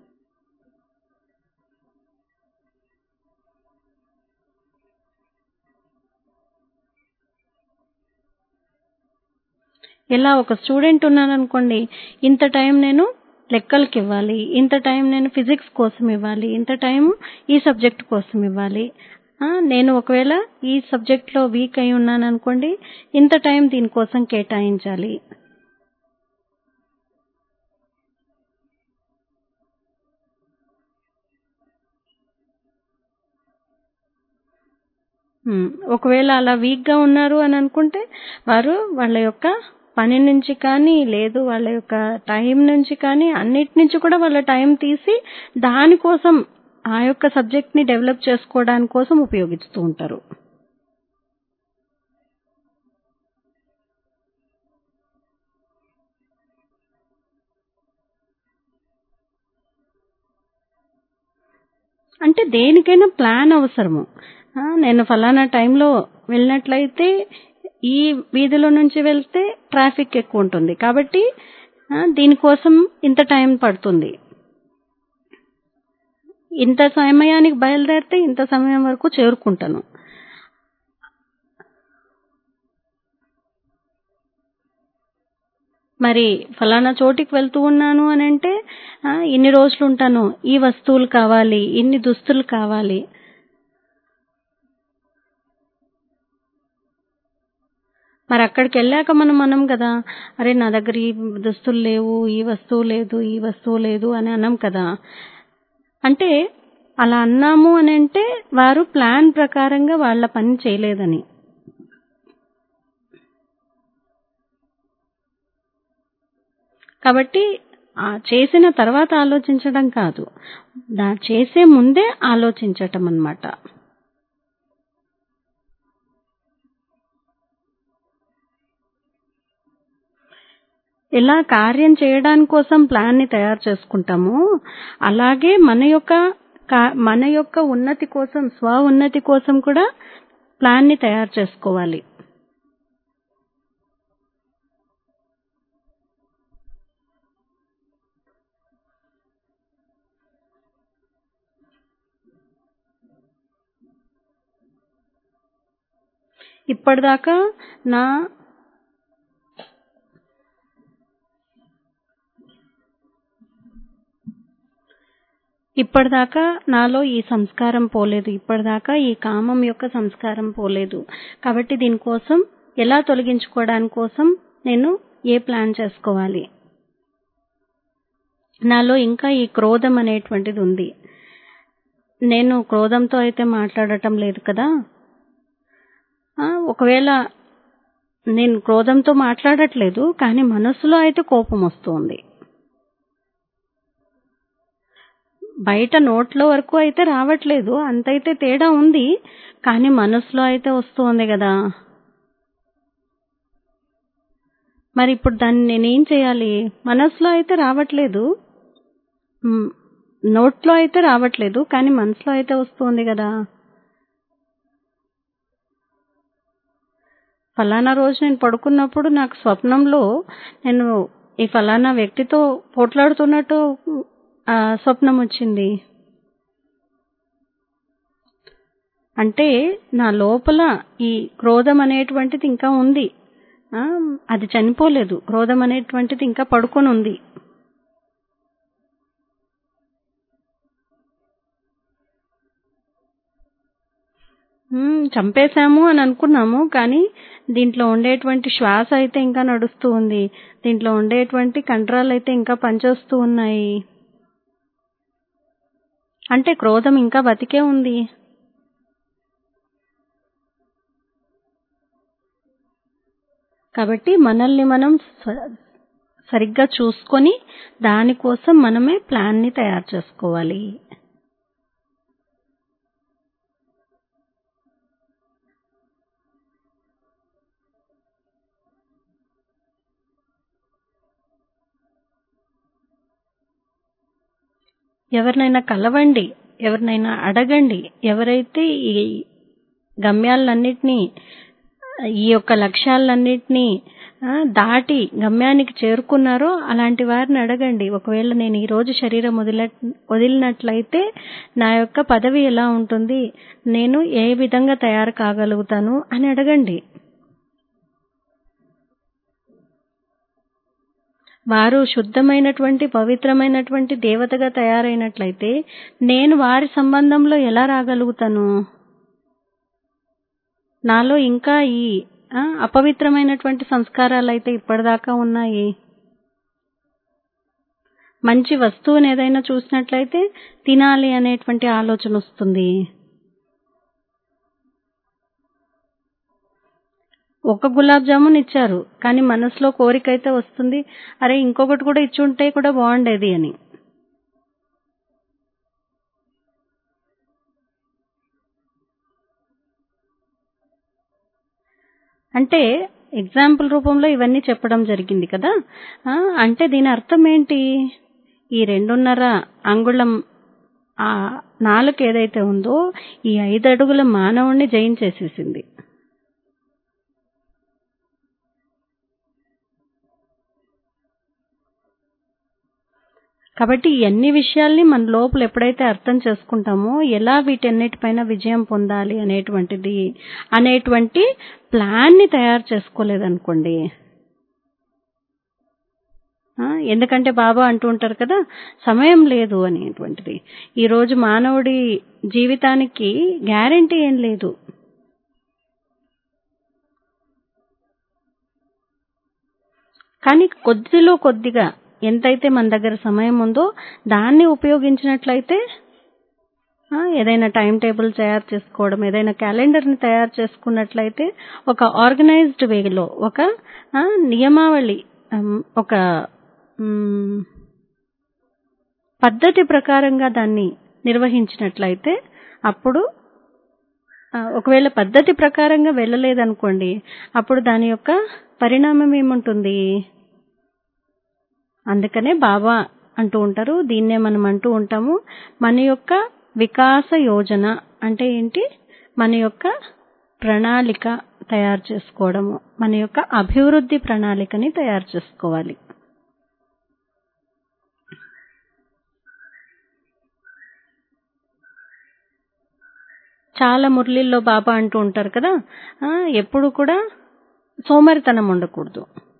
ఇలా ఒక స్టూడెంట్ ఉన్నారనుకోండి ఇంత టైం నేను లెక్కలకి ఇవ్వాలి ఇంత టైం నేను ఫిజిక్స్ కోసం ఇవ్వాలి ఇంత టైం ఈ సబ్జెక్ట్ కోసం ఇవ్వాలి ఆ, నేను ఒకవేళ ఈ సబ్జెక్ట్ లో వీక్ అయి ఉన్నాను అనుకోండి ఇంత టైం దీనికోసం కేటాయించాలి ఉమ్, ఒకవేళ అలా వీక్ గా ఉన్నారు అని అనుకుంటే వారు వాళ్ళ యొక్క పని నుంచి కానీ లేదు వాళ్ళ యొక్క టైం నుంచి కానీ అన్నిటి నుంచి కూడా వాళ్ళ టైం తీసి దానికోసం ఆ యొక్క సబ్జెక్ట్ని డెవలప్ చేసుకోవడానికి కోసం ఉపయోగిస్తూ ఉంటారు అంటే దేనికైనా ప్లాన్ అవసరము ఆ, నేను ఫలానా టైంలో వెళ్ళినట్లయితే ఈ వీధిలో నుంచి వెళ్తే ట్రాఫిక్ ఎక్కువ ఉంటుంది కాబట్టి ఆ, దీనికోసం ఇంత టైం పడుతుంది ఇంత సమయానికి బయలుదేరితే ఇంత సమయం వరకు చేరుకుంటాను మరి ఫలానా చోటికి వెళ్తూ ఉన్నాను అని అంటే ఆ, ఇన్ని రోజులు ఉంటాను ఈ వస్తువులు కావాలి ఇన్ని దుస్తులు కావాలి మరి అక్కడికి వెళ్ళాక మనం అనం కదా అరే నా దగ్గర ఈ దుస్తులు లేవు ఈ వస్తువు లేదు ఈ వస్తువు లేదు అని అనం కదా అంటే అలా అన్నాము అని అంటే వారు ప్లాన్ ప్రకారంగా వాళ్ళ పని చేయలేదని కాబట్టి ఆ చేసిన తర్వాత ఆలోచించడం కాదు దా చేసే ముందే ఆలోచించటం అన్నమాట ఎలా కార్యం చేయడానికి కోసం ప్లాన్ ని తయారు చేసుకుంటామో అలాగే మన యొక్క కా- మన యొక్క ఉన్నతి కోసం స్వ ఉన్నతి కోసం కూడా ప్లాన్ ని తయారు చేసుకోవాలి ఇప్పటిదాకా నా ఇప్పటిదాకా నాలో ఈ సంస్కారం పోలేదు ఇప్పటిదాకా ఈ కామం యొక్క సంస్కారం పోలేదు కాబట్టి దీనికోసం ఎలా తొలగించుకోవడానికి కోసం నేను ఏ ప్లాన్ చేసుకోవాలి నాలో ఇంకా ఈ క్రోధం అనేటువంటిది ఉంది నేను క్రోధంతో అయితే మాట్లాడటం లేదు కదా ఆ, ఒకవేళ నేను క్రోధంతో మాట్లాడట్లేదు కానీ మనసులో అయితే కోపం వస్తుంది బయట నోట్లో వరకు అయితే రావట్లేదు అంతైతే తేడా ఉంది కానీ మనసులో అయితే వస్తుంది కదా మరి ఇప్పుడు దాన్ని నేనేం చేయాలి మనసులో అయితే రావట్లేదు మ్, నోట్లో అయితే రావట్లేదు కానీ మనసులో అయితే వస్తుంది కదా ఫలానా రోజు నేను పడుకున్నప్పుడు నాకు స్వప్నంలో నేను ఈ ఫలానా వ్యక్తితో పోట్లాడుతున్నట్టు ఆ, స్వప్నం వచ్చింది అంటే నా లోపల ఈ క్రోధం అనేటువంటిది ఇంకా ఉంది ఆ, అది చనిపోలేదు క్రోధం అనేటువంటిది ఇంకా పడుకొని ఉంది మ్మ్, చంపేశాము అని అనుకున్నాము కానీ దీంట్లో ఉండేటువంటి శ్వాస అయితే ఇంకా నడుస్తూ ఉంది దీంట్లో ఉండేటువంటి కండరాలు అయితే ఇంకా పనిచేస్తూ ఉన్నాయి అంటే క్రోధం ఇంకా బతికే ఉంది కాబట్టి మనల్ని మనం స- సరిగ్గా చూసుకొని దానికోసం మనమే ప్లాన్ ని తయారు చేసుకోవాలి ఎవరినైనా కలవండి ఎవరినైనా అడగండి ఎవరైతే ఈ గమ్యాలన్నిటినీ ఈ యొక్క లక్ష్యాలన్నిటినీ ఆ, దాటి గమ్యానికి చేరుకున్నారో అలాంటి వారిని అడగండి ఒకవేళ నేను ఈ రోజు శరీరం వదిల వదిలినట్లయితే నా యొక్క పదవి ఎలా ఉంటుంది నేను ఏ విధంగా తయారు కాగలుగుతాను అని అడగండి వారు శుద్ధమైనటువంటి పవిత్రమైనటువంటి దేవతగా తయారైనట్లయితే నేను వారి సంబంధంలో ఎలా రాగలుగుతాను నాలో ఇంకా ఈ ఆ, అపవిత్రమైనటువంటి సంస్కారాలు అయితే ఇప్పటిదాకా ఉన్నాయి మంచి వస్తువుని ఏదైనా చూసినట్లయితే తినాలి అనేటువంటి ఆలోచన వస్తుంది ఒక గులాబ్ జామున్ ఇచ్చారు కానీ మనసులో కోరిక అయితే వస్తుంది అరే ఇంకొకటి కూడా ఇచ్చుంటే కూడా బాగుండేది అని అంటే ఎగ్జాంపుల్ రూపంలో ఇవన్నీ చెప్పడం జరిగింది కదా ఆ, అంటే దీని అర్థం ఏంటి ఈ రెండున్నర అంగుళం ఆ నాలుక ఏదైతే ఉందో ఈ ఐదు అడుగుల మానవుణ్ణి జయించేసేసింది కాబట్టి ఈ అన్ని విషయాల్ని మన లోపల ఎప్పుడైతే అర్థం చేసుకుంటామో ఎలా వీటన్నిటిపైన విజయం పొందాలి అనేటువంటిది అనేటువంటి ప్లాన్ని తయారు చేసుకోలేదనుకోండి ఆ, ఎందుకంటే బాబా అంటూ ఉంటారు కదా సమయం లేదు అనేటువంటిది ఈరోజు మానవుడి జీవితానికి గ్యారంటీ ఏం లేదు కానీ కొద్దిలో కొద్దిగా ఎంతైతే మన దగ్గర సమయం ఉందో దాన్ని ఉపయోగించినట్లయితే ఆ, ఏదైనా టైం టేబుల్ తయారు చేసుకోవడం ఏదైనా క్యాలెండర్ని తయారు చేసుకున్నట్లయితే ఒక ఆర్గనైజ్డ్ వేలో ఒక ఆ, నియమావళి ఉమ్, ఒక ఉమ్, పద్ధతి ప్రకారంగా దాన్ని నిర్వహించినట్లయితే అప్పుడు ఆ, ఒకవేళ పద్ధతి ప్రకారంగా వెళ్ళలేదనుకోండి అప్పుడు దాని యొక్క పరిణామం ఏముంటుంది అందుకనే బాబా అంటూ ఉంటారు దీన్నే మనం అంటూ ఉంటాము మన యొక్క వికాస యోజన అంటే ఏంటి మన యొక్క ప్రణాళిక తయారు చేసుకోవడము మన యొక్క అభివృద్ధి ప్రణాళికని తయారు చేసుకోవాలి చాలా మురళిల్లో బాబా అంటూ ఉంటారు కదా ఆ, ఎప్పుడు కూడా సోమరితనం ఉండకూడదు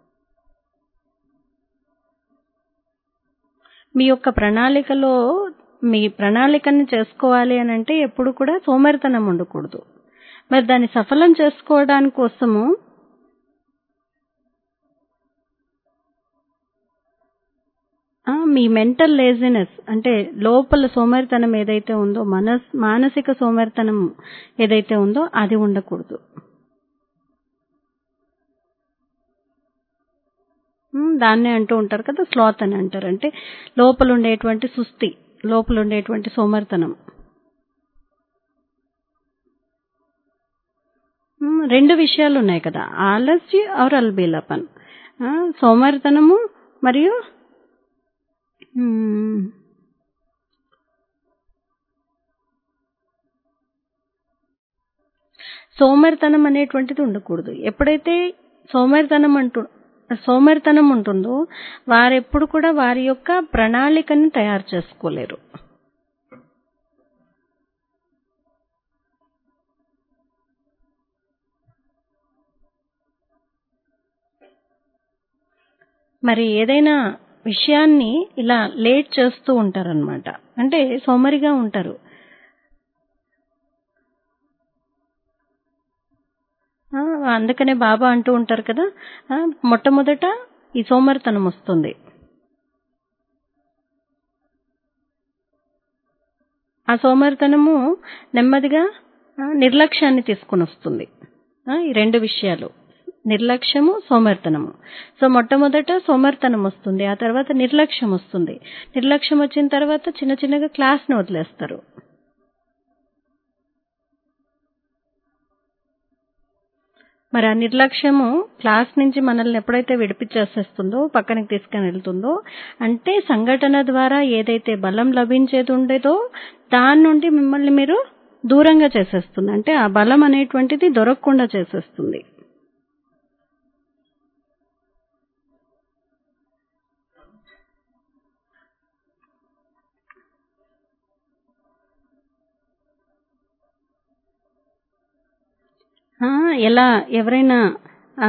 మీ యొక్క ప్రణాళికలో మీ ప్రణాళికని చేసుకోవాలి అని అంటే ఎప్పుడు కూడా సోమరితనం ఉండకూడదు మరి దాన్ని సఫలం చేసుకోవడానికి కోసము ఆ, మీ మెంటల్ లేజినెస్ అంటే లోపల సోమరితనం ఏదైతే ఉందో మనస్ మానసిక సోమరితనం ఏదైతే ఉందో అది ఉండకూడదు ఉమ్, దాన్నే అంటూ ఉంటారు కదా స్లాత్ అని అంటారు అంటే లోపల ఉండేటువంటి సుస్థి లోపల ఉండేటువంటి సోమరితనం ఉమ్, రెండు విషయాలు ఉన్నాయి కదా ఆలస్య ఆర్ అల్బీలపన్ ఆ, సోమరితనము మరియు ఉమ్, సోమరితనం అనేటువంటిది ఉండకూడదు ఎప్పుడైతే సోమరితనం అంటూ సోమరితనం ఉంటుందో వారెప్పుడు కూడా వారి యొక్క ప్రణాళికని తయారు చేసుకోలేరు మరి ఏదైనా విషయాన్ని ఇలా లేట్ చేస్తూ ఉంటారనమాట అంటే సోమరిగా ఉంటారు ఆ, అందుకనే బాబా అంటూ ఉంటారు కదా ఆ, మొట్టమొదట ఈ సోమరితనం వస్తుంది ఆ సోమరితనము నెమ్మదిగా ఆ, నిర్లక్ష్యాన్ని తీసుకొని వస్తుంది ఆ, ఈ రెండు విషయాలు నిర్లక్ష్యము సోమరితనము సో మొట్టమొదట సోమరితనం వస్తుంది ఆ తర్వాత నిర్లక్ష్యం వస్తుంది నిర్లక్ష్యం వచ్చిన తర్వాత చిన్న చిన్నగా క్లాస్ని వదిలేస్తారు మరి ఆ నిర్లక్ష్యము క్లాస్ నుంచి మనల్ని ఎప్పుడైతే విడిపించేసేస్తుందో పక్కనకి తీసుకొని వెళ్తుందో అంటే సంఘటన ద్వారా ఏదైతే బలం లభించేది ఉండేదో దాని నుండి మిమ్మల్ని మీరు దూరంగా చేసేస్తుంది అంటే ఆ బలం అనేటువంటిది దొరకకుండా చేసేస్తుంది ఆ, ఎలా ఎవరైనా ఆ,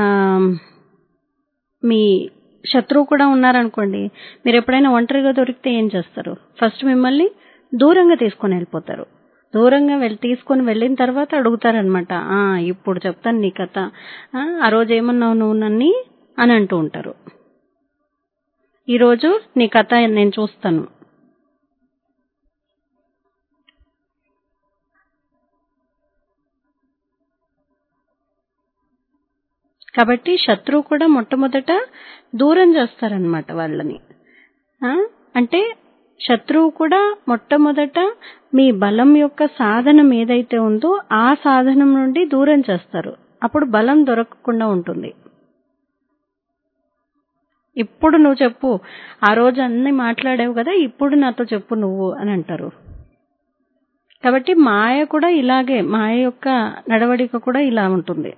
మీ శత్రువు కూడా ఉన్నారనుకోండి మీరు ఎప్పుడైనా ఒంటరిగా దొరికితే ఏం చేస్తారు ఫస్ట్ మిమ్మల్ని దూరంగా తీసుకొని వెళ్ళిపోతారు దూరంగా వెళ్ళి తీసుకొని వెళ్ళిన తర్వాత అడుగుతారనమాట "ఆ, ఇప్పుడు చెప్తాను నీ కథ ఆ, ఆ రోజు ఏమన్నావు నువ్వు నన్ని అని అంటూ ఉంటారు ఈరోజు నీ కథ నేను చూస్తాను కాబట్టి శత్రువు కూడా మొట్టమొదట దూరం చేస్తారనమాట వాళ్ళని ఆ? అంటే శత్రువు కూడా మొట్టమొదట మీ బలం యొక్క సాధనం ఏదైతే ఉందో ఆ సాధనం నుండి దూరం చేస్తారు అప్పుడు బలం దొరకకుండా ఉంటుంది ఇప్పుడు నువ్వు చెప్పు ఆ రోజు అన్ని మాట్లాడావు కదా ఇప్పుడు నాతో చెప్పు నువ్వు అని అంటారు కాబట్టి మాయ కూడా ఇలాగే మాయ యొక్క నడవడిక కూడా ఇలా ఉంటుంది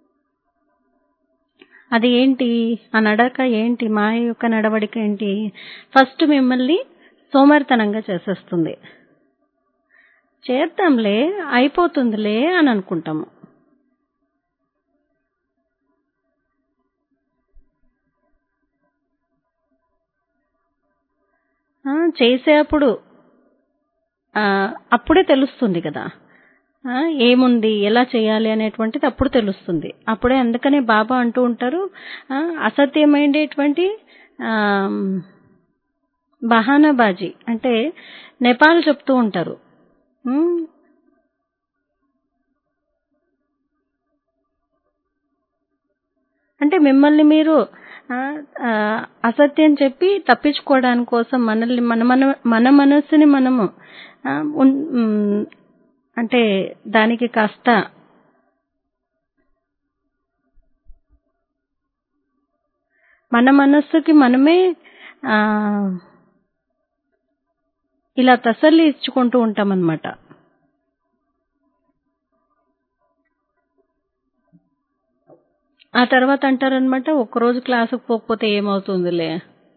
అది ఏంటి ఆ నడక ఏంటి మాయ యొక్క నడవడిక ఏంటి ఫస్ట్ మిమ్మల్ని సోమరితనంగా చేసేస్తుంది చేద్దాంలే అయిపోతుందిలే అని అనుకుంటాము ఆ, చేసేప్పుడు ఆ, అప్పుడే తెలుస్తుంది కదా ఆ, ఏముంది ఎలా చేయాలి అనేటువంటిది అప్పుడు తెలుస్తుంది అప్పుడే అందుకనే బాబా అంటూ ఉంటారు ఆ, అసత్యమైనటువంటి ఆ, బహానాబాజీ అంటే నేపాల్ చెప్తూ ఉంటారు ఉమ్, అంటే మిమ్మల్ని మీరు ఆ, ఆ, అసత్యం చెప్పి తప్పించుకోవడానికి కోసం మనల్ని మన మన మన మనస్సుని మనము ఆ, ఉన్- ఉమ్, అంటే దానికి కాస్త మన మనస్సుకి మనమే ఆ, ఇలా తసల్లి ఇచ్చుకుంటూ ఉంటామన్నమాట ఆ తర్వాత అంటారనమాట ఒక్కరోజు క్లాసుకు పోకపోతే ఏమవుతుందిలే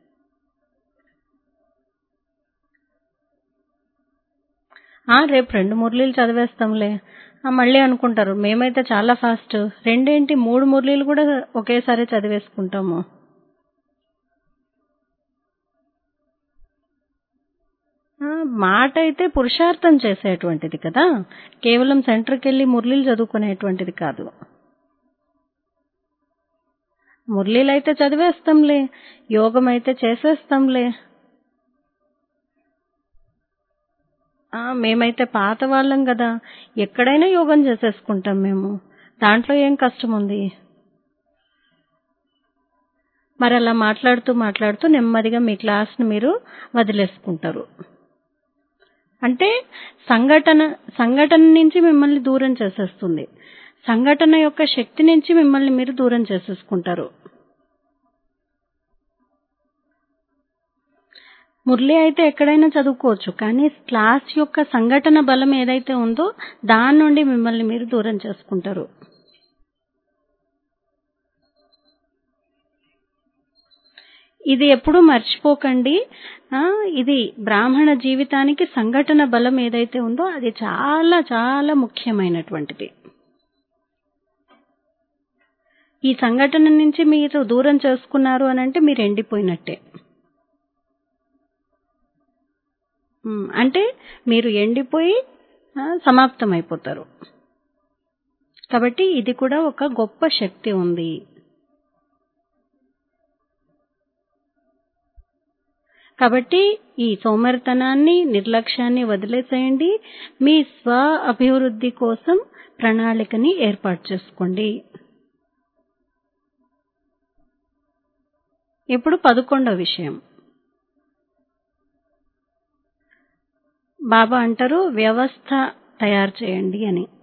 ఆ రేపు రెండు మురళీలు చదివేస్తాంలే ఆ, మళ్ళీ అనుకుంటారు మేమైతే చాలా ఫాస్ట్ రెండేంటి మూడు మురళీలు కూడా ఒకేసారి చదివేసుకుంటాము ఆ, మాట అయితే పురుషార్థం చేసేటువంటిది కదా కేవలం సెంటర్కి వెళ్ళి మురళీలు చదువుకునేటువంటిది కాదు మురళీలు అయితే చదివేస్తాంలే యోగం అయితే చేసేస్తాంలే ఆ, మేమైతే పాత వాళ్ళం కదా ఎక్కడైనా యోగం చేసేసుకుంటాం మేము దాంట్లో ఏం కష్టం ఉంది మరి అలా మాట్లాడుతూ మాట్లాడుతూ నెమ్మదిగా మీ క్లాస్ని మీరు వదిలేసుకుంటారు అంటే సంఘటన సంఘటన నుంచి మిమ్మల్ని దూరం చేసేస్తుంది సంఘటన యొక్క శక్తి నుంచి మిమ్మల్ని మీరు దూరం చేసేసుకుంటారు మురళి అయితే ఎక్కడైనా చదువుకోవచ్చు కానీ క్లాస్ యొక్క సంఘటన బలం ఏదైతే ఉందో దాని నుండి మిమ్మల్ని మీరు దూరం చేసుకుంటారు ఇది ఎప్పుడూ మర్చిపోకండి ఆ, ఇది బ్రాహ్మణ జీవితానికి సంఘటన బలం ఏదైతే ఉందో అది చాలా చాలా ముఖ్యమైనటువంటిది ఈ సంఘటన నుంచి మీరు దూరం చేసుకున్నారు అని అంటే మీరు ఎండిపోయినట్టే ఉమ్, అంటే మీరు ఎండిపోయి ఆ, సమాప్తం అయిపోతారు కాబట్టి ఇది కూడా ఒక గొప్ప శక్తి ఉంది కాబట్టి ఈ సోమరితనాన్ని నిర్లక్ష్యాన్ని వదిలేసేయండి మీ స్వ అభివృద్ధి కోసం ప్రణాళికని ఏర్పాటు చేసుకోండి ఇప్పుడు పదకొండవ విషయం బాబా అంటారు వ్యవస్థ తయారు చేయండి అని